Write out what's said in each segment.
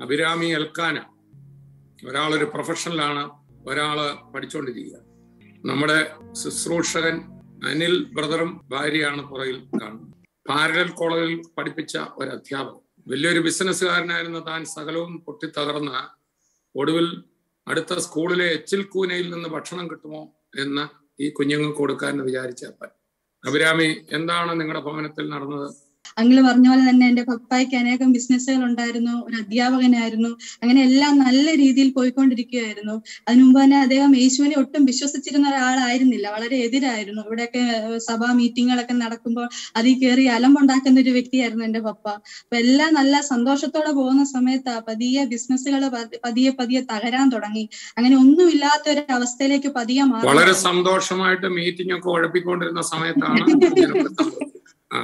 Abhirami Elkanah ഒരാളൊരു പ്രൊഫഷണലാണ് ഒരാള് പഠിച്ചുകൊണ്ടിരിക്കുക നമ്മുടെ ശുശ്രൂഷകൻ അനിൽ ബ്രദറും ഭാര്യയാണ് പുറകിൽ കാണുന്നത് പാരലൽ കോളേജിൽ പഠിപ്പിച്ച ഒരു അധ്യാപകൻ വലിയൊരു ബിസിനസ്സുകാരനായിരുന്ന താൻ സകലവും പൊട്ടിത്തകർന്ന് ഒടുവിൽ അടുത്ത സ്കൂളിലെ എച്ചിൽ കൂനയിൽ നിന്ന് ഭക്ഷണം കിട്ടുമോ എന്ന് ഈ കുഞ്ഞുങ്ങൾക്ക് കൊടുക്കാൻ വിചാരിച്ചപ്പൻ അഭിരാമി എന്താണ് നിങ്ങളുടെ ഭവനത്തിൽ നടന്നത് അങ്കിള് പറഞ്ഞ പോലെ തന്നെ എന്റെ പപ്പായ്ക്ക് അനേകം ബിസിനസ്സുകൾ ഉണ്ടായിരുന്നു ഒരു അധ്യാപകനായിരുന്നു അങ്ങനെ എല്ലാം നല്ല രീതിയിൽ പോയിക്കൊണ്ടിരിക്കുകയായിരുന്നു അതിനു മുമ്പ് തന്നെ അദ്ദേഹം യേശുവിനെ ഒട്ടും വിശ്വസിച്ചിരുന്ന ഒരാളായിരുന്നില്ല വളരെ എതിരായിരുന്നു ഇവിടെയൊക്കെ ഏഹ്, സഭാ മീറ്റിങ്ങുകളൊക്കെ നടക്കുമ്പോൾ അതിൽ കയറി അലമ്പുണ്ടാക്കുന്ന ഒരു വ്യക്തിയായിരുന്നു എന്റെ പപ്പ അപ്പൊ എല്ലാം നല്ല സന്തോഷത്തോടെ പോകുന്ന സമയത്ത് പതിയെ ബിസിനസ്സുകൾ പതിയെ പതിയെ തകരാൻ തുടങ്ങി അങ്ങനെ ഒന്നുമില്ലാത്ത ഒരു അവസ്ഥയിലേക്ക് പതിയെ മാറി വളരെ സന്തോഷമായിട്ട് മീറ്റിംഗ് ഒക്കെ ഉഴപ്പിക്കൊണ്ടിരുന്ന സമയത്താണ് ഇങ്ങനൊക്കെ സംഭവിച്ചത്. ആ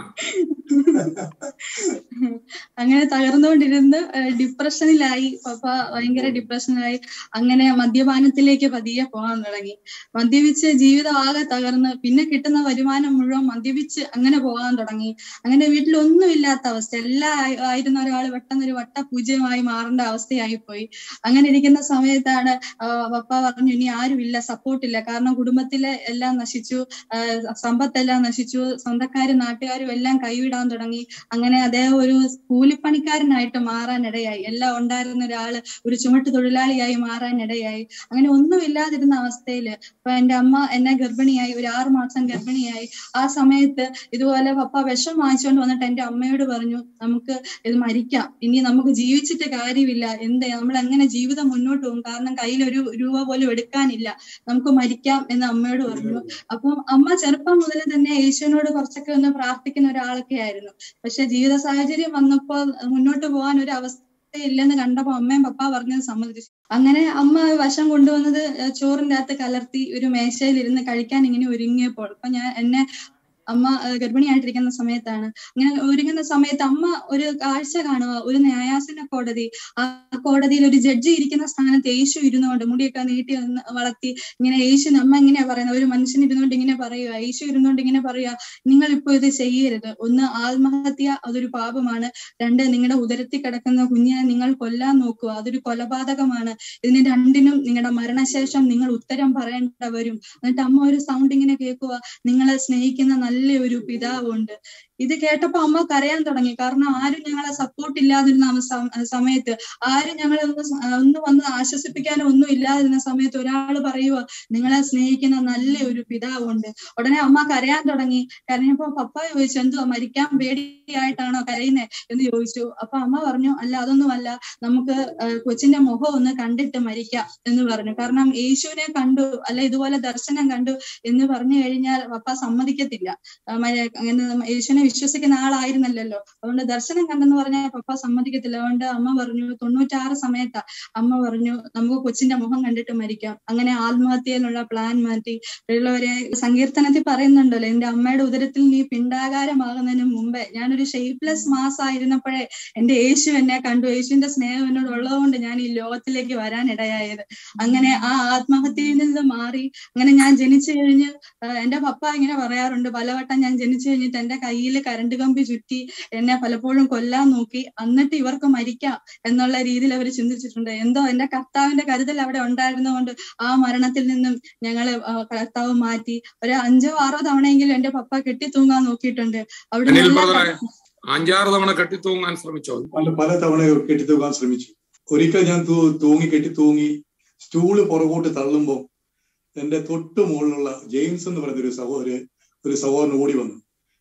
അങ്ങനെ തകർന്നുകൊണ്ടിരുന്ന് ഏഹ് ഡിപ്രഷനിലായി പപ്പ ഭയങ്കര ഡിപ്രഷനിലായി അങ്ങനെ മദ്യപാനത്തിലേക്ക് പതിയെ പോകാൻ തുടങ്ങി മദ്യപിച്ച് ജീവിതം ആകെ തകർന്ന് പിന്നെ കിട്ടുന്ന വരുമാനം മുഴുവൻ മദ്യപിച്ച് അങ്ങനെ പോകാൻ തുടങ്ങി അങ്ങനെ വീട്ടിലൊന്നുമില്ലാത്ത അവസ്ഥ എല്ലാം ആയി- ആയിരുന്ന ഒരാൾ പെട്ടെന്ന് ഒരു വട്ടപൂജ്യമായി മാറേണ്ട അവസ്ഥയായി പോയി അങ്ങനെ ഇരിക്കുന്ന സമയത്താണ് ആഹ് പപ്പ പറഞ്ഞു ഇനി ആരുമില്ല സപ്പോർട്ടില്ല കാരണം കുടുംബത്തിലെ എല്ലാം നശിച്ചു ആഹ് സമ്പത്തെല്ലാം നശിച്ചു സ്വന്തക്കാരും നാട്ടുകാരും എല്ലാം കൈവിടാൻ തുടങ്ങി അങ്ങനെ അദ്ദേഹം ഒരു കൂലിപ്പണിക്കാരനായിട്ട് മാറാനിടയായി എല്ലാം ഉണ്ടായിരുന്ന ഒരാള് ഒരു ചുമട്ട് തൊഴിലാളിയായി മാറാനിടയായി അങ്ങനെ ഒന്നുമില്ലാതിരുന്ന അവസ്ഥയില് ഇപ്പൊ എന്റെ അമ്മ എന്നെ ഗർഭിണിയായി ഒരു ആറു മാസം ഗർഭിണിയായി ആ സമയത്ത് ഇതുപോലെ പപ്പ വിഷം വാങ്ങിച്ചുകൊണ്ട് വന്നിട്ട് എന്റെ അമ്മയോട് പറഞ്ഞു നമുക്ക് ഇത് മരിക്കാം ഇനി നമുക്ക് ജീവിച്ചിട്ട് കാര്യമില്ല എന്ത് നമ്മൾ എങ്ങനെ ജീവിതം മുന്നോട്ട് പോകും കാരണം കയ്യിൽ ഒരു രൂപ പോലും എടുക്കാനില്ല നമുക്ക് മരിക്കാം എന്ന് അമ്മയോട് പറഞ്ഞു അപ്പം അമ്മ ചെറുപ്പം മുതൽ തന്നെ യേശുവിനോട് കുറച്ചൊക്കെ ഒന്ന് പ്രാർത്ഥിക്കുന്ന ഒരാളൊക്കെ ആയിരുന്നു പക്ഷെ ജീവിത സാഹചര്യം വന്നപ്പോൾ മുന്നോട്ട് പോകാൻ ഒരു അവസ്ഥ ഇല്ലെന്ന് കണ്ടപ്പോ അമ്മയും പപ്പ പറഞ്ഞത് സമ്മതിച്ചു അങ്ങനെ അമ്മ വശം കൊണ്ടുവന്നത് ഏഹ് ചോറിന്റെ അകത്ത് കലർത്തി ഒരു മേശയിൽ ഇരുന്ന് കഴിക്കാൻ ഇങ്ങനെ ഒരുങ്ങിയപ്പോൾ അപ്പൊ ഞാൻ എന്നെ അമ്മ ഏഹ് ഗർഭിണിയായിട്ടിരിക്കുന്ന സമയത്താണ് ഇങ്ങനെ ഒരുങ്ങുന്ന സമയത്ത് അമ്മ ഒരു കാഴ്ച കാണുക ഒരു ന്യായാസന കോടതി ആ കോടതിയിൽ ഒരു ജഡ്ജി ഇരിക്കുന്ന സ്ഥാനത്ത് യേശു ഇരുന്നുകൊണ്ട് മുടിയൊക്കെ നീട്ടി വന്ന് വളർത്തി ഇങ്ങനെ യേശു അമ്മ ഇങ്ങനെയാ പറയുന്നത് ഒരു മനുഷ്യൻ ഇരുന്നുകൊണ്ട് ഇങ്ങനെ പറയുക യേശു ഇരുന്നുകൊണ്ട് ഇങ്ങനെ പറയുക നിങ്ങൾ ഇപ്പൊ ഇത് ചെയ്യരുത് ഒന്ന് ആത്മഹത്യ അതൊരു പാപമാണ് രണ്ട് നിങ്ങളുടെ ഉദരത്തിൽ കിടക്കുന്ന കുഞ്ഞിനെ നിങ്ങൾ കൊല്ലാൻ നോക്കുക അതൊരു കൊലപാതകമാണ് ഇതിന് രണ്ടിനും നിങ്ങളുടെ മരണശേഷം നിങ്ങൾ ഉത്തരം പറയേണ്ട വരും എന്നിട്ട് അമ്മ ഒരു സൗണ്ട് ഇങ്ങനെ കേൾക്കുക നിങ്ങളെ സ്നേഹിക്കുന്ന നല്ല ഒരു പിതാവുണ്ട് ഇത് കേട്ടപ്പോ അമ്മ കരയാൻ തുടങ്ങി കാരണം ആരും ഞങ്ങളെ സപ്പോർട്ട് ഇല്ലാതിരുന്ന അവ- സം- സമയത്ത് ആരും ഞങ്ങളെ ഒന്ന് സ- ഒന്ന് വന്ന് ആശ്വസിപ്പിക്കാനോ ഒന്നും ഇല്ലാതിരുന്ന സമയത്ത് ഒരാൾ പറയുക നിങ്ങളെ സ്നേഹിക്കുന്ന നല്ല ഒരു പിതാവുണ്ട് ഉടനെ അമ്മ കരയാൻ തുടങ്ങി കരഞ്ഞപ്പോ പപ്പ ചോദിച്ചു എന്തുവാ മരിക്കാൻ പേടിയായിട്ടാണോ കരയുന്നേ എന്ന് ചോദിച്ചു അപ്പൊ അമ്മ പറഞ്ഞു അല്ല അതൊന്നുമല്ല നമുക്ക് ആ, കൊച്ചിന്റെ മുഖം ഒന്ന് കണ്ടിട്ട് മരിക്കാം എന്ന് പറഞ്ഞു കാരണം യേശുവിനെ കണ്ടു അല്ല ഇതുപോലെ ദർശനം കണ്ടു എന്ന് പറഞ്ഞു കഴിഞ്ഞാൽ പപ്പ സമ്മതിക്കത്തില്ല ആ, മര- അങ്ങനെ നമ്മ- യേശുവിനെ വിശ്വസിക്കുന്ന ആളായിരുന്നല്ലോ അതുകൊണ്ട് ദർശനം കണ്ടെന്ന് പറഞ്ഞാൽ പപ്പ സമ്മതിക്കത്തില്ല അതുകൊണ്ട് അമ്മ പറഞ്ഞു തൊണ്ണൂറ്റാറ് സമയത്താ അമ്മ പറഞ്ഞു നമുക്ക് കൊച്ചിന്റെ മുഖം കണ്ടിട്ട് മരിക്കാം അങ്ങനെ ആത്മഹത്യയിലുള്ള പ്ലാൻ മാറ്റി ഉള്ളവരെ സങ്കീർത്തനത്തിൽ പറയുന്നുണ്ടല്ലോ എന്റെ അമ്മയുടെ ഉദരത്തിൽ നീ പിണ്ടാകാരമാകുന്നതിന് മുമ്പേ ഞാനൊരു ഷേപ്ലെസ് മാസ് ആയിരുന്നപ്പോഴേ എന്റെ യേശു എന്നെ കണ്ടു യേശുവിന്റെ സ്നേഹം എന്നോട് ഉള്ളതുകൊണ്ട് ഞാൻ ഈ ലോകത്തിലേക്ക് വരാൻ ഇടയായത് അങ്ങനെ ആ ആത്മഹത്യയിൽ നിന്ന് മാറി അങ്ങനെ ഞാൻ ജനിച്ചു കഴിഞ്ഞ് ആ, എന്റെ പപ്പ ഇങ്ങനെ പറയാറുണ്ട് പലവട്ടം ഞാൻ ജനിച്ചു കഴിഞ്ഞിട്ട് എന്റെ കയ്യിൽ കരണ്ട് കമ്പി ചുറ്റി എന്നെ പലപ്പോഴും കൊല്ലാൻ നോക്കി എന്നിട്ട് ഇവർക്ക് മരിക്കാം എന്നുള്ള രീതിയിൽ അവർ ചിന്തിച്ചിട്ടുണ്ട് എന്തോ എന്റെ കർത്താവിന്റെ കരുതൽ അവിടെ ഉണ്ടായിരുന്നതുകൊണ്ട് ആ മരണത്തിൽ നിന്നും ഞങ്ങള് ആ, കർത്താവ് മാറ്റി ഒരു അഞ്ചോ ആറോ തവണയെങ്കിലും എന്റെ പപ്പ കെട്ടി തൂങ്ങാൻ നോക്കിയിട്ടുണ്ട് അവിടെ അനിൽ നല്ല ബ്രദറെ അഞ്ചാറ് തവണ കെട്ടിത്തൂങ്ങാൻ ശ്രമിച്ചോ പല പല തവണ കെട്ടിത്തൂക്കാൻ ശ്രമിച്ചു ഒരിക്കൽ ഞാൻ തൂ- തൂങ്ങി കെട്ടി തൂങ്ങി സ്റ്റൂള് പുറകോട്ട് തള്ളുമ്പോൾ എന്റെ തൊട്ട് മുകളിലുള്ള ജെയിംസ് എന്ന് പറയുന്ന ഒരു സഹോദരൻ ഒരു സഹോദരൻ ഓടി വന്നു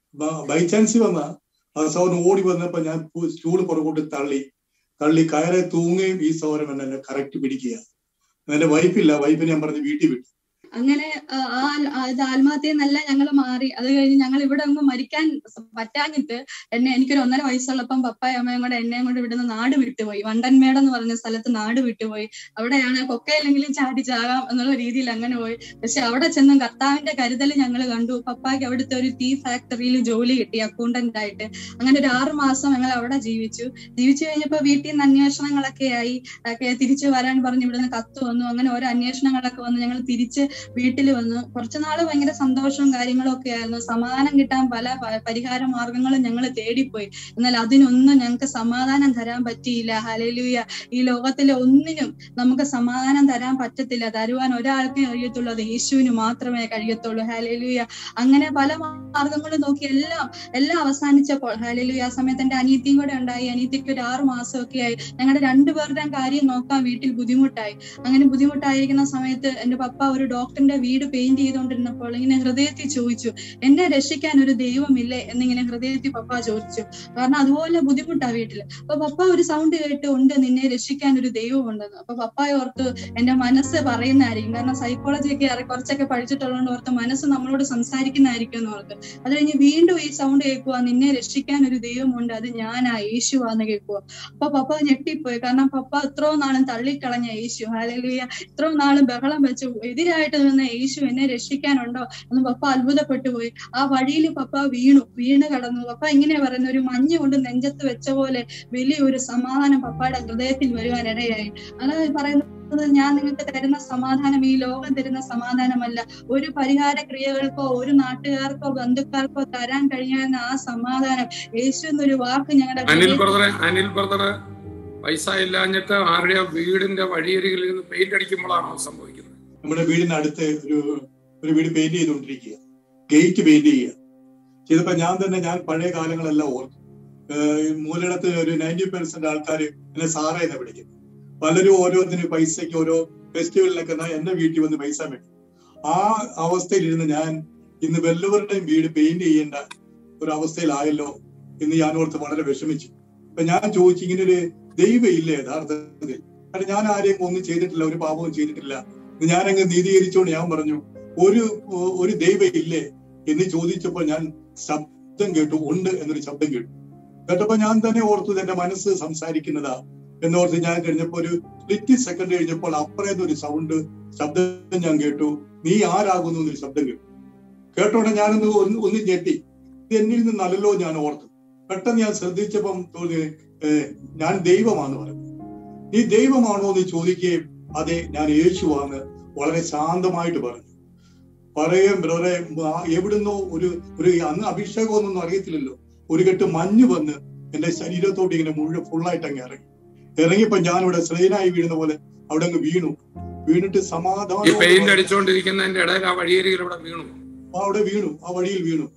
ബൈ ചാൻസ് വന്ന ആ സഹോദരൻ ഓടി വന്നപ്പോ ഞാൻ പു- സ്റ്റൂള് പുറകോട്ട് തള്ളി തള്ളി കയറെ തൂങ്ങുകയും ഈ സഹോദരൻ എന്നെ എന്നെ കറക്റ്റ് പിടിക്കുക എന്റെ വൈഫില്ല വൈഫിനെ ഞാൻ പറഞ്ഞ് വീട്ടിൽ വിട്ടു അങ്ങനെ ആ ആ- ആ ഇത് ആത്മഹത്യ എന്നല്ല ഞങ്ങൾ മാറി അത് കഴിഞ്ഞ് ഞങ്ങൾ ഇവിടെ അങ്ങ് മരിക്കാൻ പറ്റാഞ്ഞിട്ട് എന്നെ എനിക്കൊരു ഒന്നര വയസ്സുള്ളപ്പം പപ്പായും അമ്മയും കൂടെ എന്നെയും കൊണ്ട് ഇവിടുന്ന് നാട് വിട്ടുപോയി വണ്ടൻമേട് എന്ന് പറഞ്ഞ സ്ഥലത്ത് നാട് വിട്ടുപോയി അവിടെയാണ് കൊക്കയിലെങ്കിലും ചാടി ചാകാം എന്നുള്ള രീതിയിൽ അങ്ങനെ പോയി പക്ഷെ അവിടെ ചെന്നും കർത്താവിന്റെ കരുതൽ ഞങ്ങൾ കണ്ടു പപ്പായ്ക്ക് അവിടുത്തെ ഒരു ടീ ഫാക്ടറിയിൽ ജോലി കിട്ടി അക്കൗണ്ടന്റ് ആയിട്ട് അങ്ങനെ ഒരു ആറു മാസം ഞങ്ങൾ അവിടെ ജീവിച്ചു ജീവിച്ചു കഴിഞ്ഞപ്പോ വീട്ടിൽ നിന്ന് അന്വേഷണങ്ങളൊക്കെ ആയി ഒക്കെ തിരിച്ചു വരാൻ പറഞ്ഞ് ഇവിടുന്ന് കത്ത് വന്നു അങ്ങനെ ഓരോ അന്വേഷണങ്ങളൊക്കെ വന്നു ഞങ്ങൾ തിരിച്ച് വീട്ടിൽ വന്ന് കുറച്ചു നാള് ഭയങ്കര സന്തോഷവും കാര്യങ്ങളും ഒക്കെ ആയിരുന്നു സമാധാനം കിട്ടാൻ പല പ- പരിഹാര മാർഗങ്ങളും ഞങ്ങൾ തേടിപ്പോയി എന്നാൽ അതിനൊന്നും ഞങ്ങൾക്ക് സമാധാനം തരാൻ പറ്റിയില്ല ഹലലുയ ഈ ലോകത്തിലെ ഒന്നിനും നമുക്ക് സമാധാനം തരാൻ പറ്റത്തില്ല തരുവാൻ ഒരാൾക്കേ കഴിയത്തുള്ളൂ അത് യേശുവിന് മാത്രമേ കഴിയത്തുള്ളൂ ഹലലുയ അങ്ങനെ പല മാർഗങ്ങളും നോക്കി എല്ലാം എല്ലാം അവസാനിച്ചപ്പോൾ ഹലലുയ ആ സമയത്ത് എന്റെ അനിയത്തിയും കൂടെ ഉണ്ടായി അനിയത്തിക്ക് ഒരു ആറു മാസമൊക്കെ ആയി ഞങ്ങളുടെ രണ്ടുപേരുടെയും കാര്യം നോക്കാൻ വീട്ടിൽ ബുദ്ധിമുട്ടായി അങ്ങനെ ബുദ്ധിമുട്ടായിരിക്കുന്ന സമയത്ത് എന്റെ പപ്പ ഒരു ഡോക്ടറിന്റെ വീട് പെയിന്റ് ചെയ്തുകൊണ്ടിരുന്നപ്പോൾ ഇങ്ങനെ ഹൃദയത്തിൽ ചോദിച്ചു എന്നെ രക്ഷിക്കാൻ ഒരു ദൈവമില്ലേ എന്നിങ്ങനെ ഹൃദയത്തിൽ പപ്പ ചോദിച്ചു കാരണം അതുപോലെ ബുദ്ധിമുട്ടാ വീട്ടില് അപ്പൊ പപ്പ ഒരു സൗണ്ട് കേട്ട് ഉണ്ട് നിന്നെ രക്ഷിക്കാൻ ഒരു ദൈവം ഉണ്ടെന്ന് അപ്പൊ പപ്പായ ഓർത്ത് എന്റെ മനസ്സ് പറയുന്നതായിരിക്കും കാരണം സൈക്കോളജി ഒക്കെ അറി കുറച്ചൊക്കെ പഠിച്ചിട്ടുള്ളതുകൊണ്ട് ഓർത്ത് മനസ്സ് നമ്മളോട് സംസാരിക്കുന്നതായിരിക്കും എന്ന് ഓർത്ത് അത് കഴിഞ്ഞ് വീണ്ടും ഈ സൗണ്ട് കേൾക്കുക നിന്നെ രക്ഷിക്കാൻ ഒരു ദൈവമുണ്ട് അത് ഞാനാ യേശുവാന്ന് കേൾക്കുക അപ്പൊ പപ്പ ഞെട്ടിപ്പോയി കാരണം പപ്പ ഇത്രയും നാളും തള്ളിക്കളഞ്ഞ യേശു ഹാലലുയ ഇത്രയും നാളും ബഹളം വെച്ചു എതിരായിട്ട് നിന്ന യേശു എന്നെ രക്ഷിക്കാനുണ്ടോ എന്ന് പപ്പ അത്ഭുതപ്പെട്ടു പോയി ആ വഴിയിൽ പപ്പ വീണു വീണ് കടന്നു പപ്പ ഇങ്ങനെ പറയുന്ന ഒരു മഞ്ഞ് കൊണ്ട് നെഞ്ചത്ത് വെച്ച പോലെ വലിയൊരു സമാധാനം പപ്പയുടെ ഹൃദയത്തിൽ വരുവാൻ ഇടയായി അതായത് പറയുന്നത് ഞാൻ നിങ്ങൾക്ക് തരുന്ന സമാധാനം ഈ ലോകം തരുന്ന സമാധാനമല്ല ഒരു പരിഹാര ക്രിയകൾക്കോ ഒരു നാട്ടുകാർക്കോ ബന്ധുക്കാർക്കോ തരാൻ കഴിയാവുന്ന ആ സമാധാനം യേശു എന്നൊരു വാക്ക് ഞങ്ങളുടെ അനിൽ ഹൃദയത്തിൽ ബ്രദറെ അനിൽ ബ്രദറ് പൈസ ഇല്ലാഞ്ഞിട്ട് ആരുടെയോ വീടിന്റെ വഴിയരികിൽ നിന്ന് പെയിന്റ് അടിക്കുമ്പോഴാണോ സംഭവിക്കുന്നത് നമ്മുടെ വീടിന് അടുത്ത് ഒരു ഒരു വീട് പെയിന്റ് ചെയ്തുകൊണ്ടിരിക്കുക ഗേറ്റ് പെയിന്റ് ചെയ്യുക ചെയ്തപ്പോ ഞാൻ തന്നെ ഞാൻ പഴയ കാലങ്ങളെല്ലാം ഓർത്തു ഏഹ് മൂലയിടത്ത് ഒരു നയൻറ്റി പെർസെന്റ് ആൾക്കാർ എന്നെ സാറേ എന്ന് വിളിക്കും പലരും ഓരോന്നിന് പൈസയ്ക്ക് ഓരോ ഫെസ്റ്റിവലിനൊക്കെ ന- എന്റെ വീട്ടിൽ വന്ന് പൈസ വേണ്ടി ആ അവസ്ഥയിലിരുന്ന് ഞാൻ ഇന്ന് വല്ലവരുടെയും വീട് പെയിന്റ് ചെയ്യേണ്ട ഒരു അവസ്ഥയിലായല്ലോ എന്ന് ഞാൻ ഓർത്ത് വളരെ വിഷമിച്ചു അപ്പൊ ഞാൻ ചോദിച്ചു ഇങ്ങനെ ഒരു ദൈവം ഇല്ലേ യഥാർത്ഥത്തിൽ കാരണം ഞാൻ ആരെയും ഒന്നും ചെയ്തിട്ടില്ല ഒരു പാപവും ചെയ്തിട്ടില്ല ഞാനങ്ങ് നീതീകരിച്ചുകൊണ്ട് ഞാൻ പറഞ്ഞു ഒരു ഒരു ദൈവം ഇല്ലേ എന്ന് ചോദിച്ചപ്പോൾ ഞാൻ ശബ്ദം കേട്ടു ഉണ്ട് എന്നൊരു ശബ്ദം കേട്ടു കേട്ടപ്പോ ഞാൻ തന്നെ ഓർത്തു ഇത് എന്റെ മനസ്സ് സംസാരിക്കുന്നതാ എന്നോർത്ത് ഞാൻ കഴിഞ്ഞപ്പോ ഒരു സ്പ്ലിറ്റ് സെക്കൻഡ് കഴിഞ്ഞപ്പോൾ അപ്പുറേന്ന് ഒരു സൗണ്ട് ശബ്ദം ഞാൻ കേട്ടു നീ ആരാകുന്നു എന്നൊരു ശബ്ദം കേട്ടു കേട്ടോടെ ഞാനൊന്ന് ഒന്ന് ഒന്ന് ഞെട്ടി ഇത് എന്നിൽ നിന്നല്ലല്ലോ ഞാൻ ഓർത്തു പെട്ടെന്ന് ഞാൻ ശ്രദ്ധിച്ചപ്പം തോന്നി ഏഹ്, ഞാൻ ദൈവമാണെന്ന് പറഞ്ഞു നീ ദൈവമാണോ എന്ന് ചോദിക്കുകയും അതെ ഞാൻ യേശുവാണ് വളരെ ശാന്തമായിട്ട് പറഞ്ഞു പറയുകയും ബ്രദറെ ആ എവിടുന്നോ ഒരു ഒരു അന്ന് അഭിഷേകമൊന്നും അറിയത്തില്ലല്ലോ ഒരു കെട്ട് മഞ്ഞ് വന്ന് എന്റെ ശരീരത്തോട്ട് ഇങ്ങനെ മുഴുവൻ ഫുള്ളായിട്ട് അങ്ങ് ഇറങ്ങി ഇറങ്ങിയപ്പോ ഞാനിവിടെ ശ്രേനായി വീഴുന്ന പോലെ അവിടെ അങ്ങ് വീണു വീണിട്ട് ഈ സമാധാനം പെയിന്റ് അടിച്ചുകൊണ്ടിരിക്കുന്നതിന്റെ ഇടയിൽ ആ വഴിയരികിൽ ഇവിടെ വീണു അവിടെ വീണു ആ വഴിയിൽ വീണു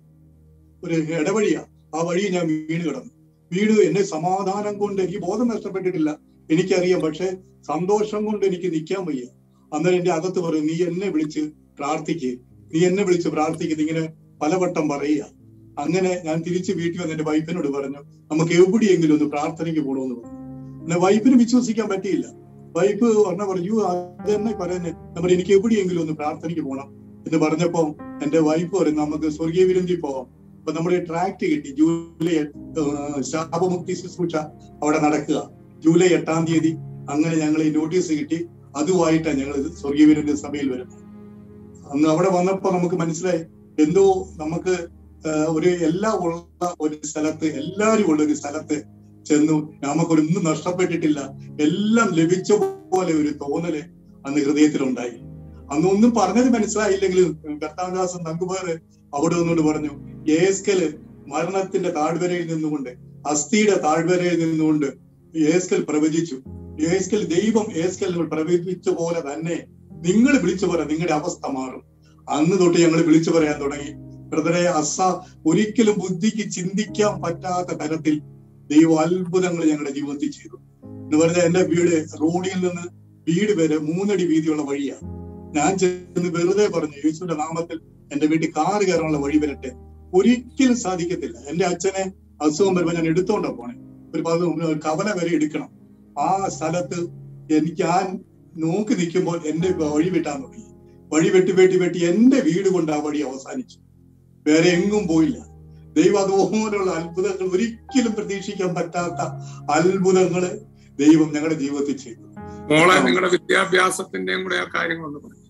ഒരു ഇടവഴിയാ ആ വഴിയിൽ ഞാൻ വീണ് കിടന്നു വീണ് എന്നെ സമാധാനം കൊണ്ട് എനിക്ക് ബോധം നഷ്ടപ്പെട്ടിട്ടില്ല എനിക്കറിയാം പക്ഷെ സന്തോഷം കൊണ്ട് എനിക്ക് നിൽക്കാൻ വയ്യ അന്നേരം എന്റെ അകത്ത് പറയും നീ എന്നെ വിളിച്ച് പ്രാർത്ഥിക്ക് നീ എന്നെ വിളിച്ച് പ്രാർത്ഥിക്കുന്ന ഇങ്ങനെ പലവട്ടം പറയുക അങ്ങനെ ഞാൻ തിരിച്ച് വീട്ടിൽ വന്ന് എന്റെ വൈഫിനോട് പറഞ്ഞു നമുക്ക് എവിടെയെങ്കിലും ഒന്ന് പ്രാർത്ഥനയ്ക്ക് പോകണമെന്ന് പറഞ്ഞു എന്നെ വൈഫിന് വിശ്വസിക്കാൻ പറ്റിയില്ല വൈഫ് പറഞ്ഞ പറഞ്ഞു അത് തന്നെ പറയുന്നത് നമ്മൾ എനിക്ക് എവിടെയെങ്കിലും ഒന്ന് പ്രാർത്ഥനയ്ക്ക് പോകണം എന്ന് പറഞ്ഞപ്പോ എന്റെ വൈഫ് പറയും നമുക്ക് സ്വർഗീയ വിരുന്തി പോവാം അപ്പൊ നമ്മുടെ ട്രാക്ട് കിട്ടി ജൂലൈ എട്ട്, ആ, ശാപമുക്തി ശുശ്രൂഷ അവിടെ നടക്കുക ജൂലൈ എട്ടാം തീയതി അങ്ങനെ ഞങ്ങൾ ഈ നോട്ടീസ് കിട്ടി അതുമായിട്ടാണ് ഞങ്ങൾ സ്വർഗീയ വിരുദ്ധ സഭയിൽ വരുന്നത് അന്ന് അവിടെ വന്നപ്പോ നമുക്ക് മനസ്സിലായി എന്തോ നമുക്ക് ആ, ഒരു എല്ലാം ഉള്ള ഒരു സ്ഥലത്ത് എല്ലാവരും ഉള്ള ഒരു സ്ഥലത്ത് ചെന്നു നമുക്കൊരൊന്നും നഷ്ടപ്പെട്ടിട്ടില്ല എല്ലാം ലഭിച്ച പോലെ ഒരു തോന്നല് അന്ന് ഹൃദയത്തിലുണ്ടായി അന്ന് ഒന്നും പറഞ്ഞത് മനസ്സിലായില്ലെങ്കിലും കർത്താവദാസൻ നങ്കുമാർ അവിടെ നിന്നുകൊണ്ട് പറഞ്ഞു ഏസ്കല് മരണത്തിന്റെ താഴ്വരയിൽ നിന്നുകൊണ്ട് അസ്ഥിയുടെ താഴ്വരയിൽ നിന്നുകൊണ്ട് ഏസ്കൽ പ്രവചിച്ചു ഏസ്കൽ ദൈവം ഏസ്കൽ പ്രവചിച്ച പോലെ തന്നെ നിങ്ങൾ വിളിച്ചു പറ നിങ്ങളുടെ അവസ്ഥ മാറും അന്ന് തൊട്ട് ഞങ്ങൾ വിളിച്ചു പറയാൻ തുടങ്ങി ബ്രദറെ അസ ഒരിക്കലും ബുദ്ധിക്ക് ചിന്തിക്കാൻ പറ്റാത്ത തരത്തിൽ ദൈവം അത്ഭുതങ്ങൾ ഞങ്ങളുടെ ജീവിതത്തിൽ ചെയ്തു എന്ന് പറഞ്ഞാൽ എന്റെ വീട് റോഡിൽ നിന്ന് വീട് വരെ മൂന്നടി വീതിയുള്ള വഴിയാണ് ഞാൻ ചെന്ന് വെറുതെ പറഞ്ഞു യേശുവിന്റെ നാമത്തിൽ എന്റെ വീട്ടിൽ കാറ് കയറാനുള്ള വഴി വരട്ടെ ഒരിക്കലും സാധിക്കത്തില്ല എന്റെ അച്ഛനെ അസുഖം വരുമ്പോ ഞാൻ എടുത്തോണ്ടാ പോണേ ഒരു പത് കവല വരെ എടുക്കണം ആ സ്ഥലത്ത് എനിക്ക് ഞാൻ നോക്കി നിൽക്കുമ്പോൾ എന്റെ വഴി വെട്ടാൻ തുടങ്ങി വഴി വെട്ടി വെട്ടി വെട്ടി എന്റെ വീട് കൊണ്ട് ആ വഴി അവസാനിച്ചു വേറെ എങ്ങും പോയില്ല ദൈവം അതുപോലുള്ള അത്ഭുതങ്ങൾ ഒരിക്കലും പ്രതീക്ഷിക്കാൻ പറ്റാത്ത അത്ഭുതങ്ങള് ദൈവം ഞങ്ങളുടെ ജീവിതത്തിൽ ചെയ്തു മോളെ നിങ്ങളുടെ വിദ്യാഭ്യാസത്തിന്റെയും കൂടെ ആ കാര്യങ്ങളൊന്ന് പറയും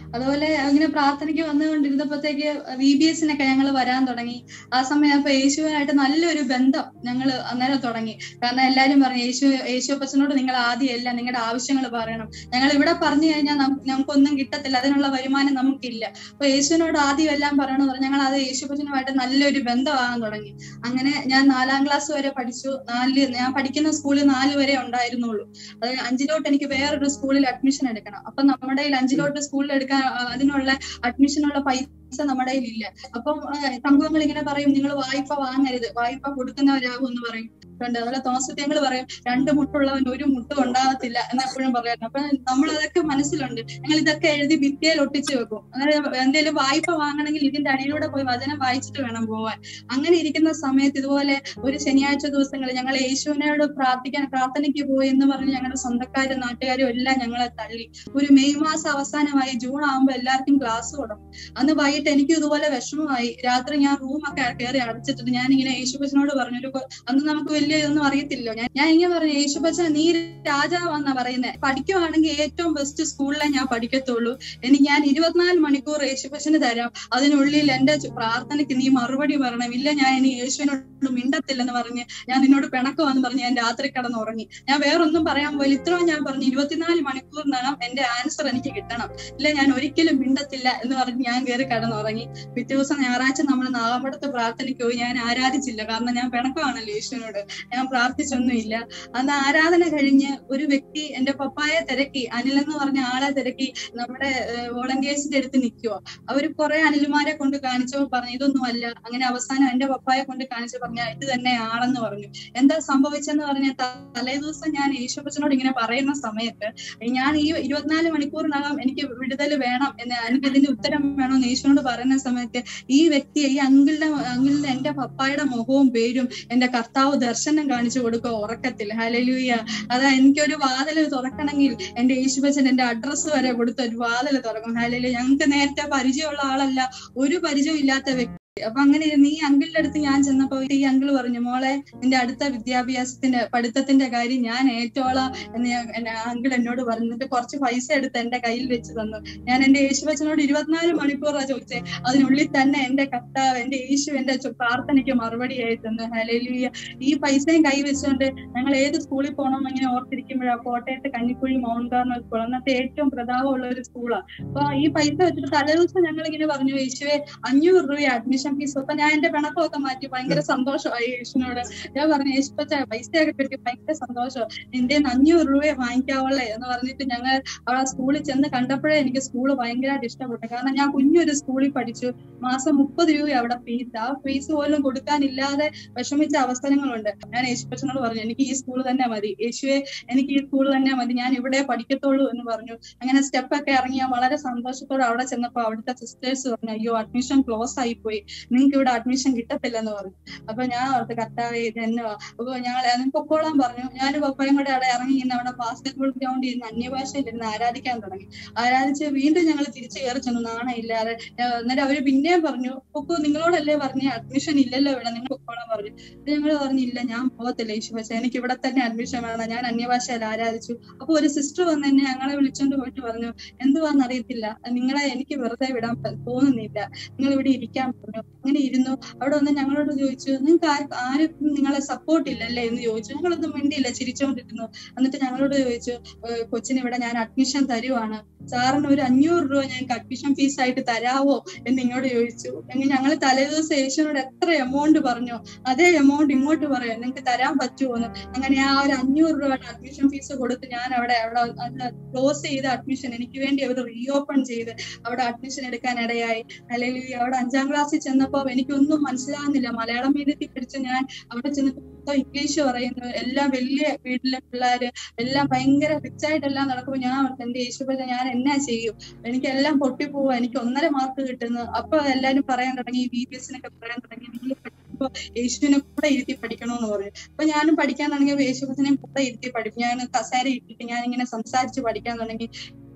അതുപോലെ ഇങ്ങനെ പ്രാർത്ഥനയ്ക്ക് വന്നുകൊണ്ടിരുന്നപ്പോഴത്തേക്ക് വി ബി എസിനൊക്കെ ഞങ്ങൾ വരാൻ തുടങ്ങി ആ സമയം അപ്പൊ യേശുവായിട്ട് നല്ലൊരു ബന്ധം ഞങ്ങൾ അന്നേരം തുടങ്ങി കാരണം എല്ലാരും പറഞ്ഞു യേശു യേശു അപ്പച്ചനോട് നിങ്ങൾ ആദ്യമല്ല നിങ്ങളുടെ ആവശ്യങ്ങൾ പറയണം ഞങ്ങൾ ഇവിടെ പറഞ്ഞു കഴിഞ്ഞാൽ നമുക്കൊന്നും കിട്ടത്തില്ല അതിനുള്ള വരുമാനം നമുക്കില്ല അപ്പൊ യേശുവിനോട് ആദ്യം എല്ലാം പറയണമെന്ന് പറഞ്ഞു ഞങ്ങൾ അത് യേശു അപ്പച്ചനുമായിട്ട് നല്ലൊരു ബന്ധമാകാൻ തുടങ്ങി അങ്ങനെ ഞാൻ നാലാം ക്ലാസ് വരെ പഠിച്ചു നാല് ഞാൻ പഠിക്കുന്ന സ്കൂളിൽ നാല് വരെ ഉണ്ടായിരുന്നുള്ളൂ അത് അഞ്ചിലോട്ട് എനിക്ക് വേറൊരു സ്കൂളിൽ അഡ്മിഷൻ എടുക്കണം അപ്പൊ നമ്മുടെ കയ്യിൽ അഞ്ചിലോട്ട് സ്കൂളിൽ എടുക്കാൻ ആ, അതിനുള്ള അഡ്മിഷനുള്ള പൈസ നമ്മുടെ കയ്യിൽ ഇല്ല അപ്പം സംഭവങ്ങൾ ഇങ്ങനെ പറയും നിങ്ങൾ വായ്പ വാങ്ങരുത് വായ്പ കൊടുക്കുന്നവരാകും എന്ന് പറയും ഉണ്ട് അതുപോലെ തോമസത്യങ്ങൾ പറയും രണ്ട് മുട്ടുള്ളവൻ ഒരു മുട്ടും ഉണ്ടാകത്തില്ല എന്ന് എപ്പോഴും പറയാറുണ്ട് അപ്പൊ നമ്മൾ അതൊക്കെ മനസ്സിലുണ്ട് ഞങ്ങൾ ഇതൊക്കെ എഴുതി ഭിത്തിയിൽ ഒട്ടിച്ചു വെക്കും അതായത് എന്തെങ്കിലും വായ്പ വാങ്ങണമെങ്കിൽ ഇതിന്റെ അടിയിലൂടെ പോയി വചനം വായിച്ചിട്ട് വേണം പോവാൻ അങ്ങനെ ഇരിക്കുന്ന സമയത്ത് ഇതുപോലെ ഒരു ശനിയാഴ്ച ദിവസങ്ങൾ ഞങ്ങൾ യേശുവിനോട് പ്രാർത്ഥിക്കാൻ പ്രാർത്ഥനയ്ക്ക് പോയി എന്ന് പറഞ്ഞ് ഞങ്ങളുടെ സ്വന്തക്കാരും നാട്ടുകാരും എല്ലാം ഞങ്ങളെ തള്ളി ഒരു മെയ് മാസം അവസാനമായി ജൂൺ ആകുമ്പോൾ എല്ലാവർക്കും ക്ലാസ് തുടങ്ങും അന്ന് വൈകിട്ട് എനിക്ക് ഇതുപോലെ വിഷമമായി രാത്രി ഞാൻ റൂമൊക്കെ കയറി അടച്ചിട്ടിട്ട് ഞാൻ ഇങ്ങനെ യേശുബച്ചനോട് പറഞ്ഞു ഒരു കൊ- അന്ന് നമുക്ക് വലിയ ഇതൊന്നും അറിയത്തില്ലോ ഞാൻ ഞാൻ ഇങ്ങനെ പറഞ്ഞു യേശുബച്ചൻ നീ രാജാവാന്നാ പറയുന്നത് പഠിക്കുവാണെങ്കിൽ ഏറ്റവും ബെസ്റ്റ് സ്കൂളിലെ ഞാൻ പഠിക്കത്തുള്ളൂ ഇനി ഞാൻ ഇരുപത്തിനാല് മണിക്കൂർ യേശുബച്ചന് തരാം അതിനുള്ളിൽ എന്റെ ചു- പ്രാർത്ഥനയ്ക്ക് നീ മറുപടി പറയണം ഇല്ല ഞാൻ ഇനി യേശുവിനോട് മിണ്ടത്തില്ലെന്ന് പറഞ്ഞ് ഞാൻ നിന്നോട് പിണക്കമാന്ന് പറഞ്ഞ് ഞാൻ രാത്രി കിടന്ന് ഉറങ്ങി ഞാൻ വേറൊന്നും പറയാൻ പോയില്ല ഇത്രയും ഞാൻ പറഞ്ഞു ഇരുപത്തിനാല് മണിക്കൂറിനകം എന്റെ ആൻസർ എനിക്ക് കിട്ടണം ഇല്ല ഞാൻ ഒരിക്കലും മിണ്ടത്തില്ല എന്ന് പറഞ്ഞ് ഞാൻ കയറി കിടന്നുറങ്ങി പിറ്റേ ദിവസം ഞായറാഴ്ച നമ്മൾ നാഗമ്പടത്ത് പ്രാർത്ഥനയ്ക്ക് പോയി ഞാൻ ആരാധിച്ചില്ല കാരണം ഞാൻ പിണക്കമാണല്ലോ യേശുവിനോട് ഞാൻ പ്രാർത്ഥിച്ചൊന്നുമില്ല അന്ന് ആരാധന കഴിഞ്ഞ് ഒരു വ്യക്തി എന്റെ പപ്പായെ തിരക്കി അനിൽ എന്ന് പറഞ്ഞ ആളെ തിരക്കി നമ്മുടെ വോളണ്ടിയേഴ്സിന്റെ അടുത്ത് നിൽക്കുക അവര് കുറെ അനിൽമാരെ കൊണ്ട് കാണിച്ചപ്പോൾ പറഞ്ഞു ഇതൊന്നും അല്ല അങ്ങനെ അവസാനം എന്റെ പപ്പായെ കൊണ്ട് കാണിച്ചു പറഞ്ഞ ഇത് തന്നെ ആണെന്ന് പറഞ്ഞു എന്താ സംഭവിച്ചെന്ന് പറഞ്ഞ തലേ ദിവസം ഞാൻ യേശുപ്പച്ചനോട് ഇങ്ങനെ പറയുന്ന സമയത്ത് ഞാൻ ഈ ഇരുപത്തിനാല് മണിക്കൂറിനകം എനിക്ക് വിടുതൽ വേണം എന്ന് എനിക്ക് ഇതിന്റെ ഉത്തരം വേണമെന്ന് യേശുവിനോട് പറയുന്ന സമയത്ത് ഈ വ്യക്തി ഈ അങ്കിളിന്റെ അങ്കിളിന്റെ എന്റെ പപ്പായുടെ മുഖവും പേരും എന്റെ കർത്താവ് ദർശനം കാണിച്ചു കൊടുക്കുക ഉറക്കത്തിൽ ഹലലൂയ അതാ എനിക്കൊരു വാതിൽ തുറക്കണമെങ്കിൽ എന്റെ യേശുബച്ചൻ എന്റെ അഡ്രസ്സ് വരെ കൊടുത്ത് ഒരു വാതിൽ തുറക്കും ഹലലു ഞങ്ങൾക്ക് നേരത്തെ പരിചയമുള്ള ആളല്ല ഒരു പരിചയം ഇല്ലാത്ത വ്യക്തി അപ്പൊ അങ്ങനെ ഇരുന്ന് ഈ അങ്കിളിന്റെ അടുത്ത് ഞാൻ ചെന്നപ്പോ ഈ അങ്കിൾ പറഞ്ഞു മോളെ നിന്റെ അടുത്ത വിദ്യാഭ്യാസത്തിന്റെ പഠിത്തത്തിന്റെ കാര്യം ഞാൻ ഏറ്റോളാം എന്ന് ഞാൻ- എന്നെ അങ്കിൾ എന്നോട് പറഞ്ഞു എന്നിട്ട് കുറച്ച് പൈസ എടുത്ത് എന്റെ കയ്യിൽ വെച്ച് തന്നു ഞാൻ എന്റെ യേശുബച്ചനോട് ഇരുപത്തിനാല് മണിക്കൂറാ ചോദിച്ചേ അതിനുള്ളിൽ തന്നെ എന്റെ കർത്താവ് എന്റെ യേശു എന്റെ ചു- പ്രാർത്ഥനയ്ക്ക് മറുപടിയായി തന്നു ഹലലിയ ഈ പൈസയും കൈ വെച്ചുകൊണ്ട് ഞങ്ങൾ ഏത് സ്കൂളിൽ പോകണം ഇങ്ങനെ ഓർത്തിരിക്കുമ്പോഴാ കോട്ടയത്ത് കഞ്ഞിക്കുഴി മൗണ്ട് കാർമൽ സ്കൂൾ അന്നത്തെ ഏറ്റവും പ്രതാപമുള്ള ഒരു സ്കൂളാണ് അപ്പൊ ഈ പൈസ വെച്ചിട്ട് തലേദിവസം ഞങ്ങൾ ഇങ്ങനെ പറഞ്ഞു യേശുവെ അഞ്ഞൂറ് രൂപ അഡ്മിഷൻ ഫീസ് അപ്പൊ ഞാൻ എന്റെ പിണക്കമൊക്കെ മാറ്റി ഭയങ്കര സന്തോഷമായി യേശുവിനോട് ഞാൻ പറഞ്ഞു യേശുപ്പച്ച പൈസയൊക്കെ കിട്ടി ഭയങ്കര സന്തോഷം എന്റെ അഞ്ഞൂറ് രൂപയെ വാങ്ങിക്കാവുള്ളേ എന്ന് പറഞ്ഞിട്ട് ഞങ്ങൾ അവിടെ സ്കൂളിൽ ചെന്ന് കണ്ടപ്പോഴേ എനിക്ക് സ്കൂൾ ഭയങ്കരമായിട്ട് ഇഷ്ടപ്പെട്ടു കാരണം ഞാൻ കുഞ്ഞൊരു സ്കൂളിൽ പഠിച്ചു മാസം മുപ്പത് രൂപ അവിടെ ഫീസ് ആ ഫീസ് പോലും കൊടുക്കാനില്ലാതെ വിഷമിച്ച അവസരങ്ങളുണ്ട് ഞാൻ യേശുപ്പച്ചനോട് പറഞ്ഞു എനിക്ക് ഈ സ്കൂൾ തന്നെ മതി യേശുവെ എനിക്ക് ഈ സ്കൂൾ തന്നെ മതി ഞാൻ ഇവിടെ പഠിക്കത്തുള്ളൂ എന്ന് പറഞ്ഞു അങ്ങനെ സ്റ്റെപ്പ് ഒക്കെ ഇറങ്ങി ഞാൻ വളരെ സന്തോഷത്തോടെ അവിടെ ചെന്നപ്പോ അവിടുത്തെ സിസ്റ്റേഴ്സ് പറഞ്ഞു അയ്യോ അഡ്മിഷൻ ക്ലോസ് ആയി പോയി നിങ്ങൾക്ക് ഇവിടെ അഡ്മിഷൻ കിട്ടത്തില്ലെന്ന് പറഞ്ഞു അപ്പൊ ഞാൻ ഓർത്ത് കർത്താവേ ഇത് എന്നോ അപ്പൊ ഞങ്ങൾ അതിന് പൊക്കോളാൻ പറഞ്ഞു ഞാനും പപ്പയും കൂടെ അവിടെ ഇറങ്ങി ഇന്ന് അവിടെ ബാസ്കറ്റ്ബോൾ ഗ്രൗണ്ടിൽ ഇരുന്ന് അന്യഭാഷയിൽ ഇരുന്ന് ആരാധിക്കാൻ തുടങ്ങി ആരാധിച്ച് വീണ്ടും ഞങ്ങൾ തിരിച്ചു കയറി ചെന്നു നാണയില്ലാതെ ഏഹ് അന്നേരം അവര് പിന്നെയും പറഞ്ഞു പൊക്കോ നിങ്ങളോടല്ലേ പറഞ്ഞ അഡ്മിഷൻ ഇല്ലല്ലോ ഇവിടെ നിങ്ങൾ പൊക്കോളാൻ പറഞ്ഞു ഞങ്ങൾ പറഞ്ഞില്ല ഞാൻ പോകത്തില്ല യേശു പക്ഷെ എനിക്ക് ഇവിടെ തന്നെ അഡ്മിഷൻ വേണം ഞാൻ അന്യഭാഷയിൽ ആരാധിച്ചു അപ്പൊ ഒരു സിസ്റ്റർ വന്ന് എന്നെ ഞങ്ങളെ വിളിച്ചോണ്ട് പോയിട്ട് പറഞ്ഞു എന്തുവാന്ന് അറിയത്തില്ല നിങ്ങളെ എനിക്ക് വെറുതെ വിടാൻ പ- തോന്നുന്നില്ല നിങ്ങൾ ഇവിടെ ഇരിക്കാൻ പറഞ്ഞു അങ്ങനെ ഇരുന്നു അവിടെ വന്ന് ഞങ്ങളോട് ചോദിച്ചു നിങ്ങൾക്ക് ആർ ആരും നിങ്ങളെ സപ്പോർട്ട് ഇല്ലല്ലേ എന്ന് ചോദിച്ചു ഞങ്ങളൊന്നും മിണ്ടിയില്ല ചിരിച്ചോണ്ടിരുന്നു എന്നിട്ട് ഞങ്ങളോട് ചോദിച്ചു "ഏഹ് കൊച്ചിന് ഇവിടെ ഞാൻ അഡ്മിഷൻ തരുവാണ് സാറിന് ഒരു അഞ്ഞൂറ് രൂപ ഞങ്ങൾക്ക് അഡ്മിഷൻ ഫീസ് ആയിട്ട് തരാവോ എന്ന് ഇങ്ങോട്ട് ചോദിച്ചു എങ്കിൽ ഞങ്ങൾ തലേദിവസം യേശുവിനോട് എത്ര എമൗണ്ട് പറഞ്ഞു അതേ എമൗണ്ട് ഇങ്ങോട്ട് പറയാം നിങ്ങൾക്ക് തരാൻ പറ്റുമോ എന്ന് അങ്ങനെ ആ ഒരു അഞ്ഞൂറ് രൂപ അഡ്മിഷൻ ഫീസ് കൊടുത്ത് ഞാൻ അവിടെ അവിടെ ക്ലോസ് ചെയ്ത അഡ്മിഷൻ എനിക്ക് വേണ്ടി അവർ റീഓപ്പൺ ചെയ്ത് അവിടെ അഡ്മിഷൻ എടുക്കാൻ ഇടയായി അല്ലെങ്കിൽ അവിടെ അഞ്ചാം ക്ലാസ്സിൽ ചെന്നപ്പോ എനിക്കൊന്നും മനസ്സിലാകുന്നില്ല മലയാളം മീഡിയത്തിൽ പഠിച്ച് ഞാൻ അവിടെ ചെന്നപ്പോ മൊത്തം ഇംഗ്ലീഷ് പറയുന്നു എല്ലാം വലിയ വീട്ടിലെ പിള്ളേര് എല്ലാം ഭയങ്കര റിച്ച് ആയിട്ടെല്ലാം നടക്കുമ്പോ ഞാൻ ഓർത്ത് എന്റെ യേശുപത ഞാൻ എന്നാ ചെയ്യും എനിക്കെല്ലാം പൊട്ടിപ്പോവാ എനിക്ക് ഒന്നര മാർക്ക് കിട്ടുന്നു അപ്പൊ എല്ലാരും പറയാൻ തുടങ്ങി ബി ബി എസിനൊക്കെ പറയാൻ തുടങ്ങി നിങ്ങൾ പഠിക്കുമ്പോ യേശുവിനെ കൂടെ ഇരുത്തി പഠിക്കണമെന്ന് പറഞ്ഞു അപ്പൊ ഞാനും പഠിക്കാൻ തുടങ്ങിയപ്പോ യേശുപത്തിനെ കൂടെ ഇരുത്തി പഠിക്കും ഞാൻ കസേര ഇട്ടിട്ട് ഞാൻ ഇങ്ങനെ സംസാരിച്ച് പഠിക്കാൻ തുടങ്ങി